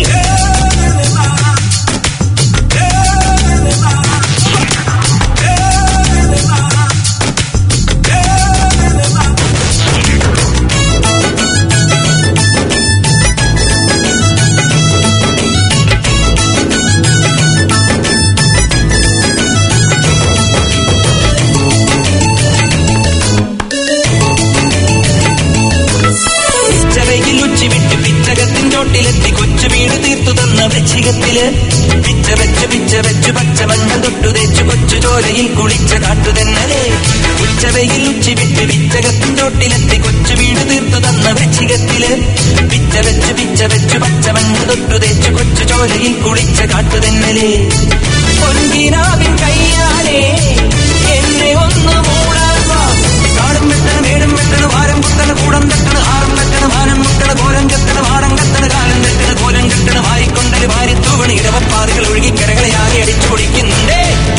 പിച്ചവയിൽ ഉച്ചി വിട്ട് പിച്ചകത്തിൻ ചോട്ടിലെത്തി കൊച്ചു വീട് തീർത്തു തന്ന വൃശ്ചികത്തില് പിച്ച വെച്ച് പിച്ച വെച്ച് പച്ച മഞ്ഞ തൊട്ടു തേച്ചു കൊച്ചു ചോരയിൽ കുളിച്ച കാട്ടുതെന്നലേ ഉച്ചവയിൽ ഉച്ചി വിട്ട് പിച്ചകത്തിൻ ചോട്ടിലെത്തി കൊച്ചു വീട് തീർത്തു തന്ന വൃശ്ചികത്തില് പിച്ച വെച്ച് പിച്ച വെച്ച് പച്ച മഞ്ഞ തൊട്ടു തേച്ചു കൊച്ചു ചോരയിൽ കുളിച്ച കാട്ടുതെന്നലേ പൊൻകിനാവിൻ കയ്യാലേ എന്നെ ഒന്ന് മൂടാൻ വാ കാടും വെട്ടണ മേടും വെട്ടണ വാരം കുത്തണ കൂടം തട്ടണ ആറും വെട്ടണ വാനം മുട്ടണ കോലം കെട്ടണ വാടം കത്തണ കാലം കെട്ടണ കോലം കെട്ടണ വാരിക്കൊണ്ടല് വാരി തൂവണ ഇടവപ്പാറുകൾ ഒഴുകി കരകളെ ആകെ അടിച്ചു പൊടിക്കുന്നുണ്ടേ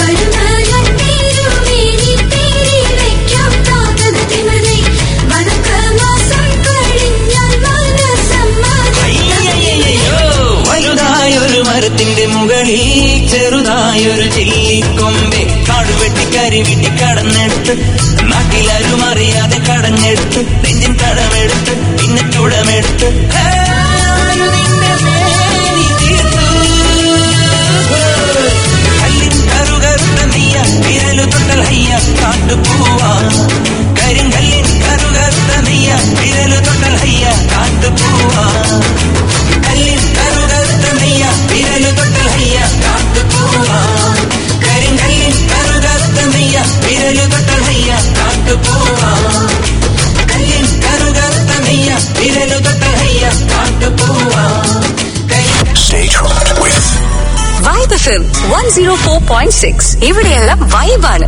അയ്യയ്യയ്യോ, വലുതായൊരു മരത്തിന്റെ മുകളിൽ ചെറുതായൊരു ചില്ലിക്കൊമ്പെ കാടുവെട്ടി കരിവിട്ടി കടന്നെടുത്ത് നാട്ടിലാരും അറിയാതെ കടഞ്ഞെടുത്ത് നെഞ്ചിൻ കടമെടുത്ത് കുടമെടുത്ത് ഹേ, ആരു നിന്റെ മേനി തീർത്തു കല്ലിൻ കറുകറുത്ത നെയ്യ വിരലു തൊട്ടൽ ഹയ്യ കാട്ടുപൂവാ കരിങ്കല്ലിൻ കറുകറുത്ത നെയ്യ വിരലു തൊട്ടൽ ഹയ്യ കാട്ടുപൂവാ കല്ലിൻ കറുകറുത്ത നെയ്യ വിരലു തൊട്ടൽ ഹയ്യ കാട്ടുപൂവാ കരിങ്കല്ലിൻ കറുകറുത്ത നെയ്യ വിരലു തൊട്ടൽ ഹയ്യ കാട്ടുപൂവാ കല്ലിൻ കറുകറുത്ത നെയ്യ വിരലു തൊട്ടൽ ഹയ്യ കാട്ടുപൂവാ Stay tuned with Vibe F M one zero four point six ഇവിടെയെല്ലാം വൈബാണ്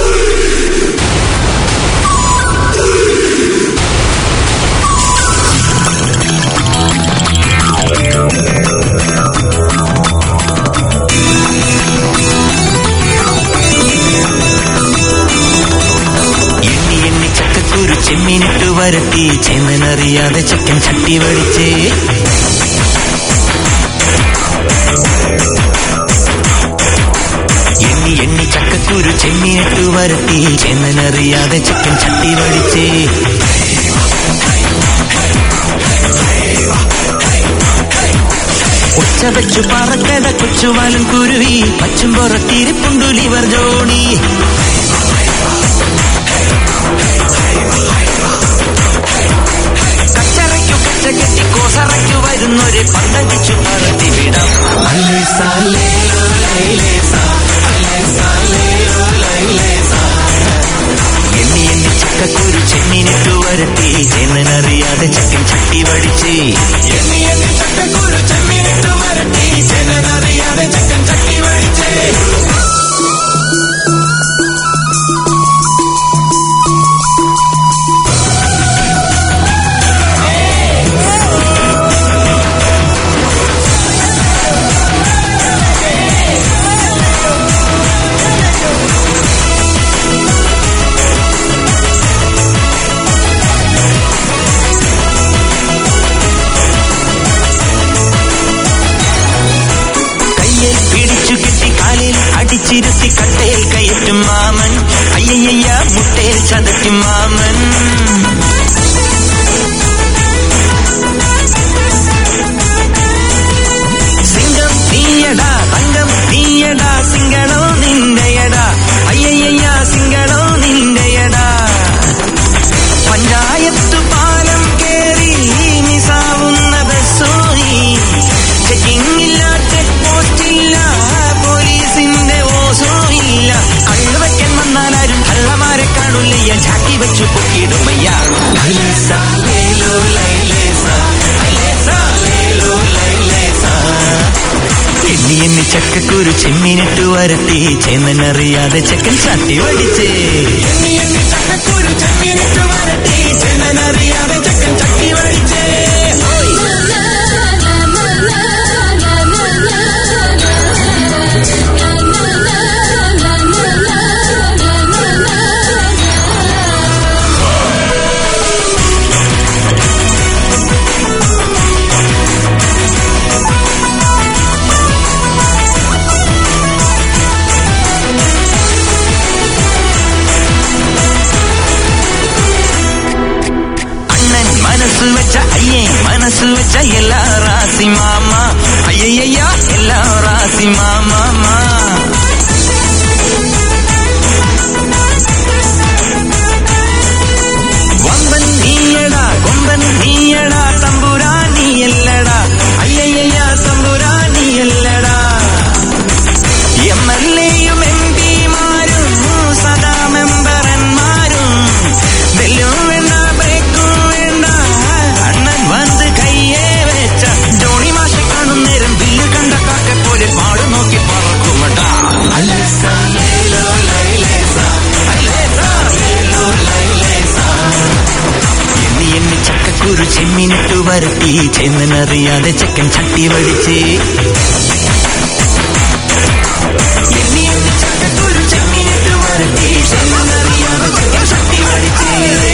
എണ്ണി എണ്ണി ചക്കക്കുരു ചെമ്മീനിട്ട് വരട്ടി ചെന്നറിയാതെ ചക്കൻ ചട്ടി വടിച്ചേ എണ്ണി എണ്ണി ചക്കക്കുരു ചെമ്മീനിട്ട് വരട്ടി ചെന്നറിയാതെ ചക്കൻ ചട്ടി വടിച്ചേ ഉച്ച വെച്ചു പറക്കട കൊച്ചുവാലും കുരുവി പച്ചും പുറത്തിരിപ്പുണ്ടു ലിവർ ജോണി കച്ചറയ്ക്കു കച്ച കെട്ടി കോസറയ്ക്കു വരുന്നൊരു പന്തടിച്ചു പറത്തി വിടാം എണ്ണി എണ്ണി ചക്കക്കുരു ചെമ്മീനിട്ടു വരട്ടി ചെന്നറിയാതെ ചക്കൻ ചട്ടി വടിച്ച് എണ്ണി എണ്ണി ചക്കക്കുരു ചെമ്മീനിട്ടു വരട്ടി ചെന്നറിയാതെ ചക്കൻ ചട്ടി വടിച്ച് കയ്യിൽ പിടിച്ചു കെട്ടി കാലിൽ അടിച്ചിരുത്തി കട്ടയിൽ കയറ്റും മാമൻ അയ്യയ്യ മുട്ടയിൽ ചതയ്ക്കും മാമൻ സിംഗം നീയടാ തങ്കം നീയടാ സിംഗളോ നിന്റെയടാ അയ്യയ്യ സിംഗളോ നിന്റെയടാ പഞ്ചായത്തു പാലം കേറി മിസാവുന്ന ബസ്സോയി ചെക്കിംഗ് ഇല്ല ചെക്ക് പോസ്റ്റ് ഇല്ല പോലീസിന്റെ ഓസോ ഇല്ല കള്ളുവയ്ക്കൻ വന്നാൽ ആരും കള്ളമാരെ കാണുല്ലയ്യ ചാക്കി വെച്ചു പൊക്കിയിടുമയ്യ ലൈലേസ, ലേലോ, ലൈലേസ, ലൈലേസ, ലേലോ, ലൈലേസ. എണ്ണി എണ്ണി ചക്കക്കുരു ചെമ്മീനിട്ട് വരട്ടി ചെന്നറിയാതെ ചെക്കൻ ചട്ടി വടിച്ചേ എണ്ണി എണ്ണി ചക്കക്കുരു ചെമ്മീനിട്ട് വരട്ടി ചെന്നറിയാതെ ചെക്കൻ ചട്ടി വടിച്ചേ അണ്ണൻ മനസ്സ് വെച്ച അയ്യേ മനസ്സ് വെച്ച എല്ലാ റാസി മാമ അയ്യയ്യ എല്ലാ റാസി മാമ വമ്പൻ നീയടാ കൊമ്പൻ നീയടാ തമ്പുരാ നീയല്ലടാ അയ്യയ്യ തമ്പുരാ നീയല്ലടാ എം എൽ എയും എം പിമാരും സദാ മെമ്പറന്മാരും വെല്ലും വേണ്ട ബ്രേക്കും വേണ്ട അണ്ണൻ വന്ന് കയ്യേ വെച്ച ജോണി മാഷ കാണും നേരം ബില്ല് കണ്ട കാക്ക പോലെ പാട് നോക്കി പറക്കുമടാ എണ്ണി എണ്ണി ചക്കക്കുരു ചെമ്മീനിട്ടു വരട്ടി ചെന്നറിയാതെ ചെക്കൻ ചട്ടി വടിച്ച് എണ്ണി എണ്ണി ചക്കക്കുരു ചെമ്മീനിട്ടു വരട്ടി ചെന്നറിയാതെ ചെക്കൻ ചട്ടി വടിച്ച്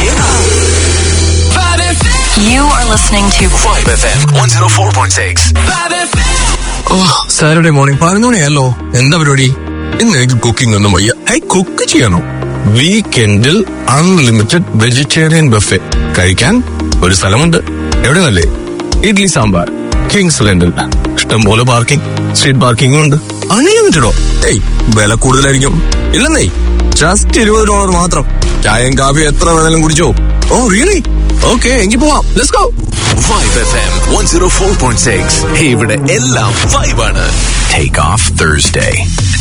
You are listening to Vibe FM 104.6. ഓ സാറ്റർഡേ മോർണിംഗ് പതിനൊന്ന് മണിയല്ലോ എന്താ പരിപാടി ഇന്ന് എനിക്ക് കുക്കിംഗ് ഒന്നും വയ്യ ഐ കുക്ക് ചെയ്യണം വീക്കെൻഡിൽ അൺലിമിറ്റഡ് വെജിറ്റേറിയൻ ബഫെ കഴിക്കാൻ ഒരു സ്ഥലമുണ്ട് എവിടെ നല്ലേ ഇഡ്ലി സാമ്പാർ കിങ്സ് ലണ്ടൻ ഇഷ്ടം പോലെ പാർക്കിംഗ് സ്ട്രീറ്റ് പാർക്കിംഗും ഉണ്ട് അൺലിമിറ്റഡോ ഏയ് വില കൂടുതലായിരിക്കും ഇല്ലെന്നേ ജസ്റ്റ് ഇരുപത് ഡോളർ മാത്രം ചായയും കാഫിയും എത്ര വേണേലും കുടിച്ചോ ഓ റിയലി ഓക്കെ എങ്കിൽ പോവാം let's go Vibe F M one zero four point six ഇവിടെ എല്ലാം വൈബാണ് Take off Thursday.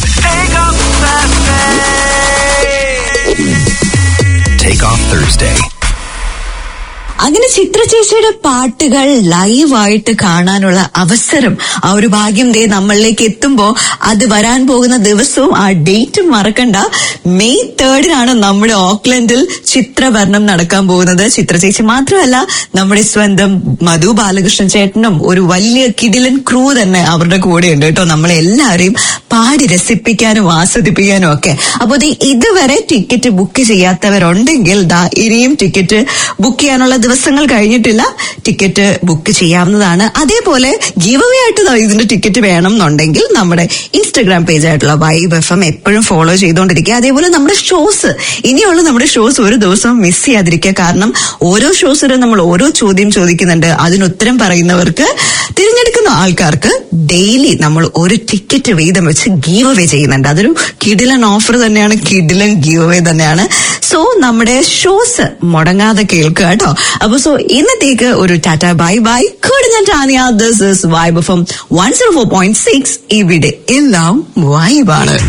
Take off Thursday. അങ്ങനെ ചിത്ര ചേച്ചിയുടെ പാട്ടുകൾ ലൈവായിട്ട് കാണാനുള്ള അവസരം ആ ഒരു ഭാഗ്യം ദേ നമ്മളിലേക്ക് എത്തുമ്പോ അത് വരാൻ പോകുന്ന ദിവസവും ആ ഡേറ്റും മറക്കണ്ട മെയ് തേർഡിനാണ് നമ്മുടെ ഓക്ലൻഡിൽ ചിത്രവർണ്ണം നടക്കാൻ പോകുന്നത് ചിത്ര ചേച്ചി മാത്രമല്ല നമ്മുടെ സ്വന്തം മധു ബാലകൃഷ്ണൻ ചേട്ടനും ഒരു വലിയ കിടിലൻ ക്രൂ തന്നെ അവരുടെ കൂടെ ഉണ്ട് കേട്ടോ നമ്മളെ എല്ലാവരെയും പാടി രസിപ്പിക്കാനും ആസ്വദിപ്പിക്കാനും ഒക്കെ അപ്പൊ ദേ ഇതുവരെ ടിക്കറ്റ് ബുക്ക് ചെയ്യാത്തവരുണ്ടെങ്കിൽ ദാ ഇനിയും ടിക്കറ്റ് ബുക്ക് ചെയ്യാനുള്ള ദിവസങ്ങൾ കഴിഞ്ഞിട്ടില്ല ടിക്കറ്റ് ബുക്ക് ചെയ്യാവുന്നതാണ് അതേപോലെ ഗീവ് അവേ ആയിട്ട് ദാ ഇതിന്റെ ടിക്കറ്റ് വേണം എന്നുണ്ടെങ്കിൽ നമ്മുടെ ഇൻസ്റ്റഗ്രാം പേജ് ആയിട്ടുള്ള വൈബ് എഫ് എം എപ്പോഴും ഫോളോ ചെയ്തുകൊണ്ടിരിക്കുക അതേപോലെ നമ്മുടെ ഷോസ് ഇനിയുള്ള നമ്മുടെ ഷോസ് ഒരു ദിവസം മിസ് ചെയ്യാതിരിക്കുക കാരണം ഓരോ ഷോസിലും നമ്മൾ ഓരോ ചോദ്യം ചോദിക്കുന്നുണ്ട് അതിന് ഉത്തരം പറയുന്നവർക്ക് തിരഞ്ഞെടുക്കുന്ന ആൾക്കാർക്ക് ഡെയിലി നമ്മൾ ഒരു ടിക്കറ്റ് വീതം വെച്ച് ഗീവ് അവേ ചെയ്യുന്നുണ്ട് അതൊരു കിടിലൻ ഓഫർ തന്നെയാണ് കിടിലൻ ഗീവ് അവേ തന്നെയാണ് സോ നമ്മുടെ ഷോസ് മുടങ്ങാതെ കേൾക്കുക കേട്ടോ അപ്പൊ സോ ഇന്നത്തേക്ക് ഒരു ടാറ്റ ബൈ ബൈ കൂടുതൽ Tania this is Vibe from one zero four point six ഇവിടെ എല്ലാം വൈബാണ്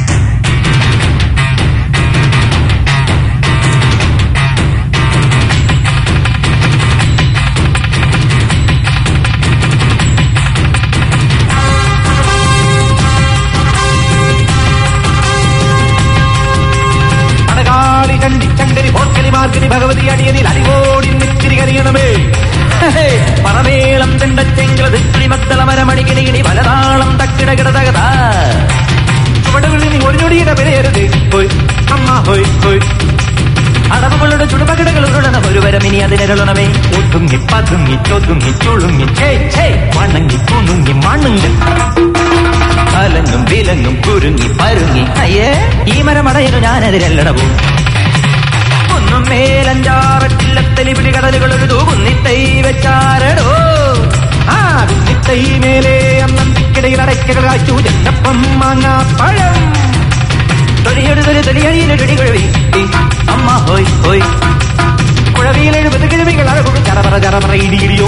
അടകാളി ചണ്ടി ചങ്കരി പോർക്കലി മാർക്കലി ഭഗവതി അടിയനിൽ അടിവോടി നിത്തിരി കരിയണമേ ഹേ, പറമേളം ചെണ്ടച്ചെങ്കില ദിക്കിളി മത്തള മരമണികിണികിണി വലതാളം തക്കിട കിടതകത ചുവടുകളിൽ ഒരു ഞൊടിയുടെ വിലയരുത് ഹോയ് അമ്മ ഹോയ് ഹോയ് അടവുകളുടെ ചുടുപകിടകൾ ഉരുളണ ഒരു വരം ഇനി അതിനരുളണമേ ഒതുങ്ങി പതുങ്ങി ചൊതുങ്ങി ചുളുങ്ങി ചേ ചേ വണങ്ങി കുണുങ്ങി മണുങ്ങി അലങ്ങും വിലങ്ങും കുരുങ്ങി പരുങ്ങി അയ്യേ ഈ മരമടയനു ഞാനതിരല്ലടവും ഒന്നും മേലഞ്ചാറട്ടില്ലത്തലി പിടി കടലുകൾ ഒരു കുന്നിത്തൈ വെച്ചാരടോ ആ കുന്നിത്തൈ മേലെ അന്നന്തിക്കിടയിൽ അടയ്ക്കകൾ കാച്ചു ചെന്നപ്പം മാങ്ങാ പഴം തൊലിയൊരു തൊലിയഴിയിലൊരു കുഴവി അമ്മ ഹോയ് ഹോയ് കുഴവിയിൽ എഴുപത് കിഴവികൾ അഴകും ചറപറ ചറപറ ഇടിയിടിയോ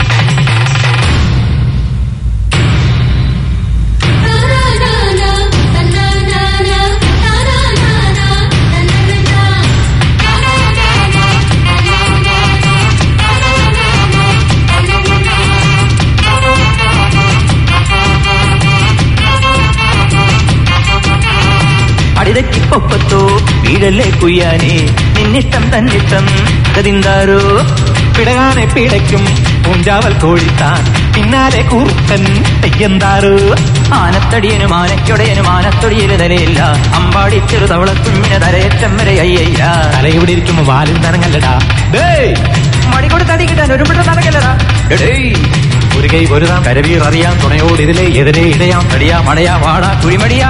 അടിതക്കിപ്പൊപ്പത്തോ വീഴല്ലേ കുയ്യാനെ നിന്നിഷ്ടം തന്നിഷ്ടം ഗതിന്താരോ പിടകാനെ പിടയ്ക്കും പൂഞ്ചാവൽ കോഴിത്താൻ പിന്നാലെ കൂർക്കൻ തെയ്യന്താറോ ആനത്തടിയനും ആനയ്ക്കൊടയനും ആനത്തൊടിയില് നിലയില്ല അമ്പാടി ചെറു തവളക്കുഞ്ഞിന് തലയേറ്റം വരെ അയ്യയ്യ തല ഇവിടെ ഇരിക്കുമ്പോ വാലും നനങ്ങല്ലടാ മടി കൊടുത്ത് അടി കിട്ടാൻ ഒരു മിട്ടം നടക്കല്ലടാ എടേയ് ഒരു കൈ പൊരുതാം കരവീർ അറിയാം തുണയോട് ഇതിലെ എതിരെ ഇടയാം തടിയാ മടയാ വാടാ കുഴിമടിയാ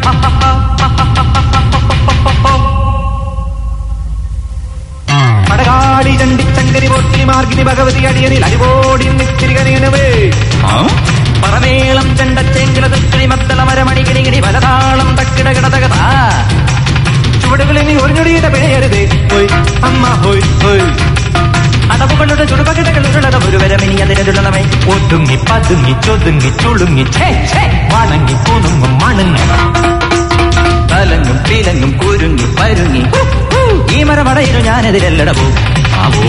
പടകാളി ചണ്ടി ചങ്കരി പോർക്കിനി മാർഗിനി ഭഗവതി അടിയനിൽ അടിവോടി നിത്തിരി കനിയനവേ പറമേളം ചെണ്ടച്ചെങ്കില തക്കിളി മത്തള മരമണികിണികിണി വലതാളം തക്കിട കിടതകത ചുവടുകളിൽ നീ ഒരു ഞൊടിയുടെ പിഴയരുത് ഹോയ് അമ്മ ഹോയ് ഹോയ് അടവുകളുടെ ചുടുപകിടകൾ ഉരുളത ഒരു വരമിനി അതിരുളമേ ഒതുങ്ങി പതുങ്ങി ചൊതുങ്ങി ചുളുങ്ങി ഛേ ഛേ വണങ്ങി കുണുങ്ങും മണങ്ങി തലങ്ങും പീലങ്ങും കുരുങ്ങി പരുങ്ങി ഹു, ഹു. ഈ മരമടയിലും ഞാനതിലെല്ലടവോ ആവോ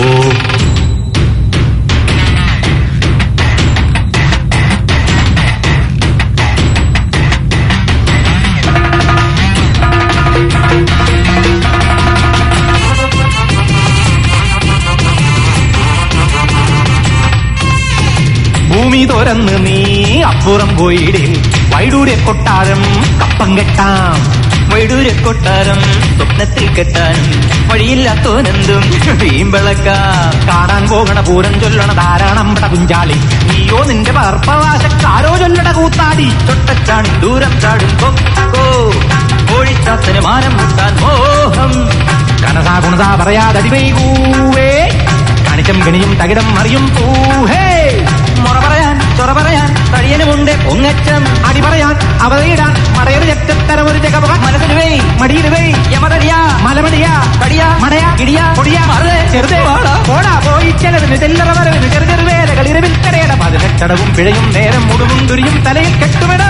ഭൂമി തുറന്ന് നീ അപ്പുറം പോയിടേ വൈഡൂരെ കൊട്ടാരം കപ്പം കെട്ടാം വൈഡൂരെ കൊട്ടാരം സ്വപ്നത്തിൽ കെട്ടാനും വഴിയില്ലാത്തോനെന്തും വീമ്പളക്കാം കാണാൻ പോകണ പൂരം ചൊല്ലണ ധാരാളമ്പട കുഞ്ചാളി നീയോ നിന്റെ പാർപ്പവാശക്കാരോ ചൊല്ലട കൂത്താടി തൊട്ടച്ചാണി ദൂരം ചാടും കൊക്കോ കോഴിച്ചാത്തന് മാനം മുട്ടാൻ മോഹം കനസാ ഗുണസാ പറയാതടി വൈകൂവേ കാണിച്ചം ഗണിയും തകിടം മറിയും പൂഹേ മുറ പറയാൻ ചൊറ പറയാൻ തടിയനുമുണ്ട് പൊങ്ങച്ചം അടി പറയാൻ അവതയിടാൻ മടയൊരു ചെറ്റത്തരം ഒരു ജഗപ മനസ്സിന് വേ മടിയിൽ വേ യമതടിയാ മലമടിയാ കടിയാ മടയാ ഇടിയാ പൊടിയാ മറുതെ ചെറുതേ വാടാ പോടാ പോയി ചെലവിന് ചെല്ലറ വരവിന് ചെറു ചെറു വേലകൾ ഇരവിൽ കരയട പതിനെട്ടടവും പിഴയും നേരം മുടുവും തുരിയും തലയിൽ കെട്ടുവിടാ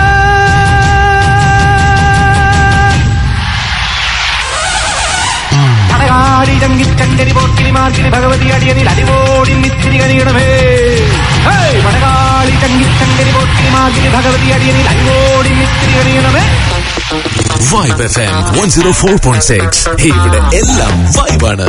പടകാടി ചങ്കിച്ചങ്കരി പോക്കിരി മാർക്കിരി ഭഗവതി അടിയനിൽ അടിവോടി നിത്തിരി കനിയണമേ ഹേയ്! പടകാളി ചങ്കിച്ചങ്കരി പോക്കിരി മാർക്കിരി ഭഗവതി അടിയനിൽ അടിവോടി നിത്തിരി കനിയണമേ Vibe F M one zero four point six ഇവിടെ എല്ലാം വൈബാണ്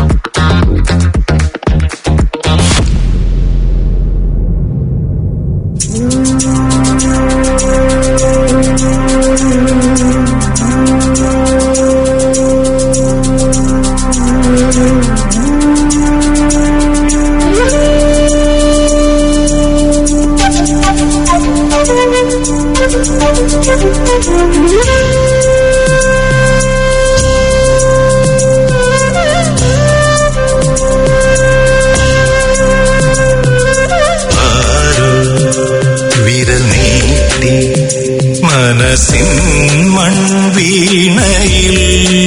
വിരൽ നീട്ടി മനസ്സിൻ മൺവീണയിൽ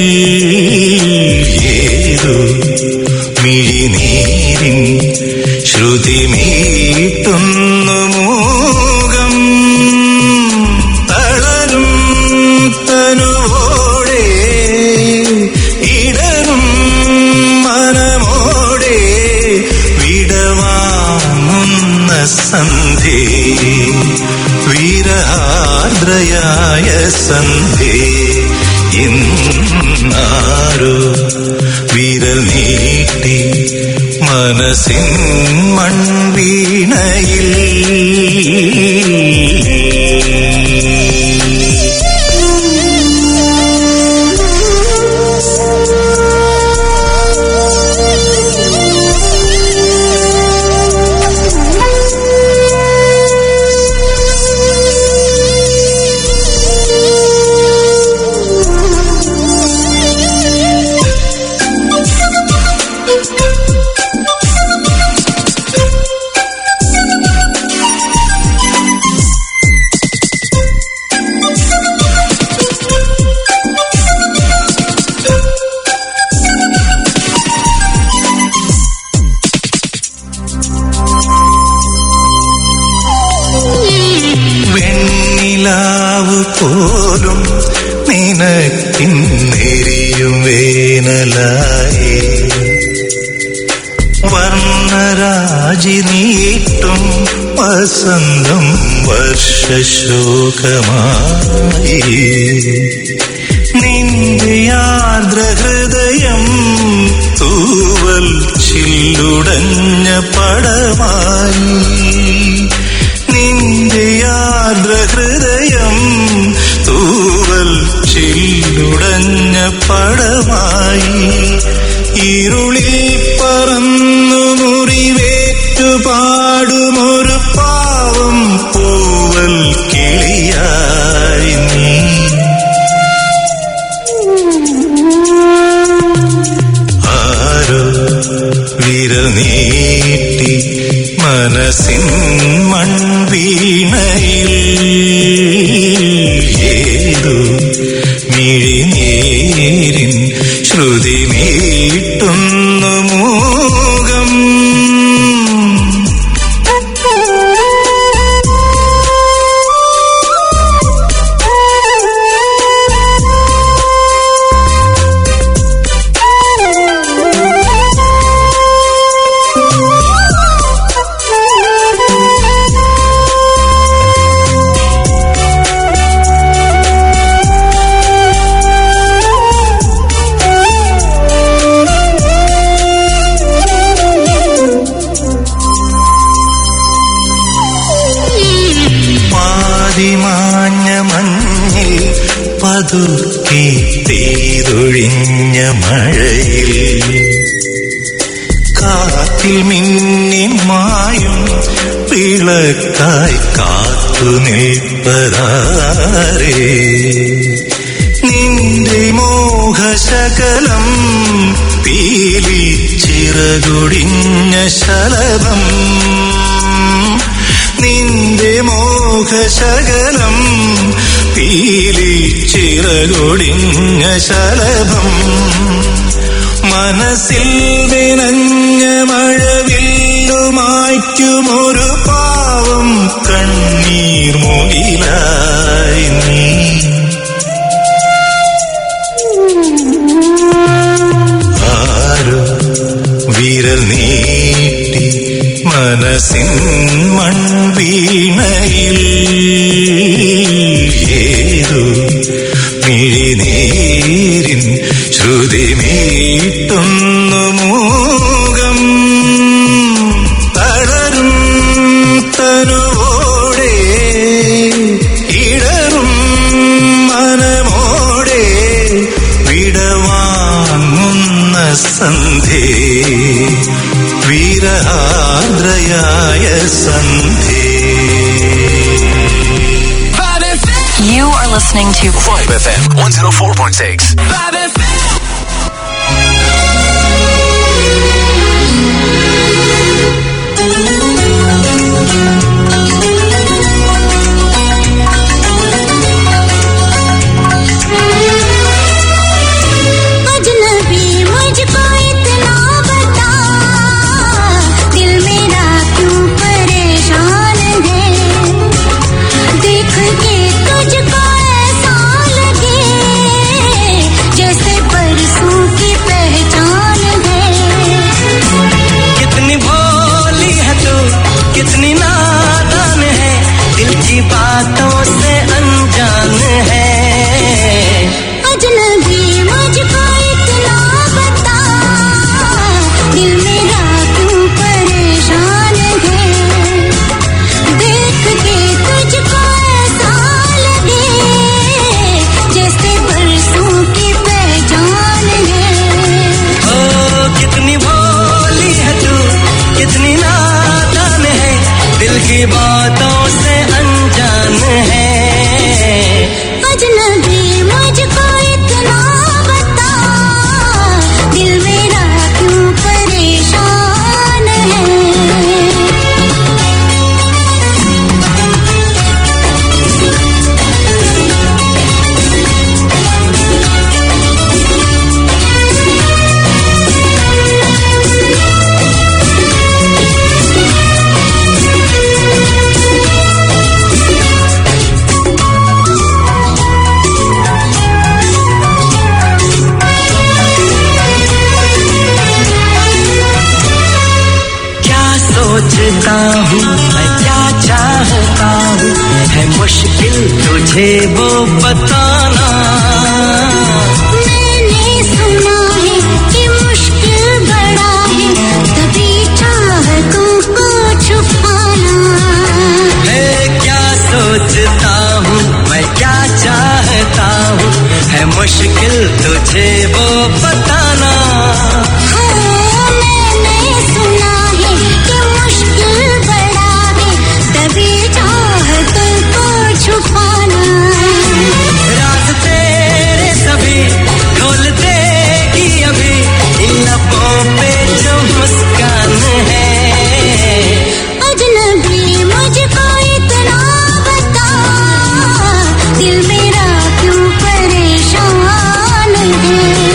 ഏതു മിഴിനീരിൻ ശ്രുതി മീട്ടുന്നു മൂകം തളരും തനുവോടെ ഇടരും മനമോടെ വിടവാങ്ങുന്ന സന്ധി വീരഹാർദ്രയായ സന്ധി ഇന്നാരോ വിരൽ നീട്ടി മനസ്സിൻ മൺവീണയിൽ വെണ്ണിലാവ് പോലും നിനക്കിന്നെരിയും വേനലായി വർണ്ണരാജി നീട്ടും വസന്തം വർഷശോകമായി നിന്റെ ആർദ്രഹൃദയം തൂവൽ ചില്ലുടഞ്ഞ പടമായി നിന്റെ ആർദ്രഹൃദയം തൂവൽ ചില്ലുടഞ്ഞ പടമായി ഇരുളിൽ പറന്നു മുറിവേറ്റു പാടുമൊരു പാവം പൂവൽ കിളിയായി നീ ആരോ വിരൽ നീട്ടി മനസ്സിൻ മൺവീണയിൽ ഏതു മിഴിനീരിൻ ശ്രുതി മീട്ടുന്നു മൂകം പാതിമാഞ്ഞ മഞ്ഞിൽ പതുക്കെ പെയ്തൊഴിഞ്ഞ മഴയിൽ കാറ്റിൽ മിന്നി മായും വിളക്കായി കാത്തു നിൽപ്പതാരേ നിന്റെ മോഹശകലം പീലി ചിറകൊടിഞ്ഞ ശലഭം നിന്റെ മോഹശകലം പീലി ചിറകൊടിഞ്ഞ ശലഭം മനസ്സിൽ വിനഞ്ഞ മഴവില്ലുമായ്ക്കുമൊരു പാവം കണ്ണീർ മുകിലായി നീ ആരോ വിരൽ നീട്ടി മനസ്സിൻ മൺവീണയിൽ ഏതോ മിഴിനീരിൻ ശ്രുതി മീട്ടുന്നു മൂകം തളരും തനുവോടെ ഇടറും മനമോടെ വിടവാങ്ങുന്ന സന്ധേ വീരഹാദ്രയായ സന്ധേ You are listening to Vibe FM 104.6. अजनबी मुझको इतना बता दिल मेरा क्यों परेशान है देख के तुझको ऐसा लगे जैसे परसों की पहचान है कितनी भोली है तू कितनी नादान है दिल की बातों से अनजान है अजनबी मुझको इतना बता दिल मेरा क्यों परेशान है देख के तुझको ऐसा लगे जैसे बरसों की पहचान है ओ कितनी भोली है तू कितनी नादान है दिल की बातों से अनजान है अजनबी मुझको इतना बता दिल मेरा क्यों परेशान है क्या सोचता हूँ मैं क्या चाहता हूँ है मुश्किल तुझे वो बताना मैंने सुना है कि मुश्किल बड़ा है तभी चाहतों को छुपाना है क्या सोचता हूँ मैं क्या चाहता हूँ है मुश्किल तुझे वो बताना हाँ, मैंने सुना है कि मुश्किल बड़ा है तभी चाहतों को छुपाना राज तेरे सभी खोल देगी अभी इन लबों पे जो मुस्कान है अजनबी मुझको इतना बता दिल मेरा क्यों परेशान है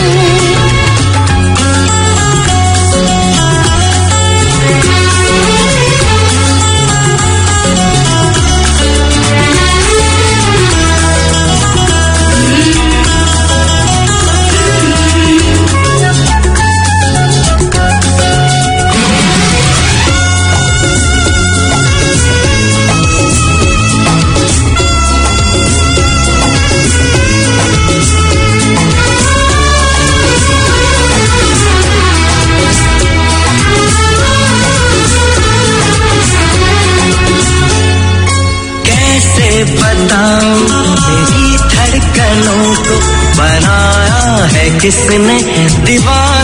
कैसे बताऊं मेरी धड़कनों को बनाया है किसने दीवाना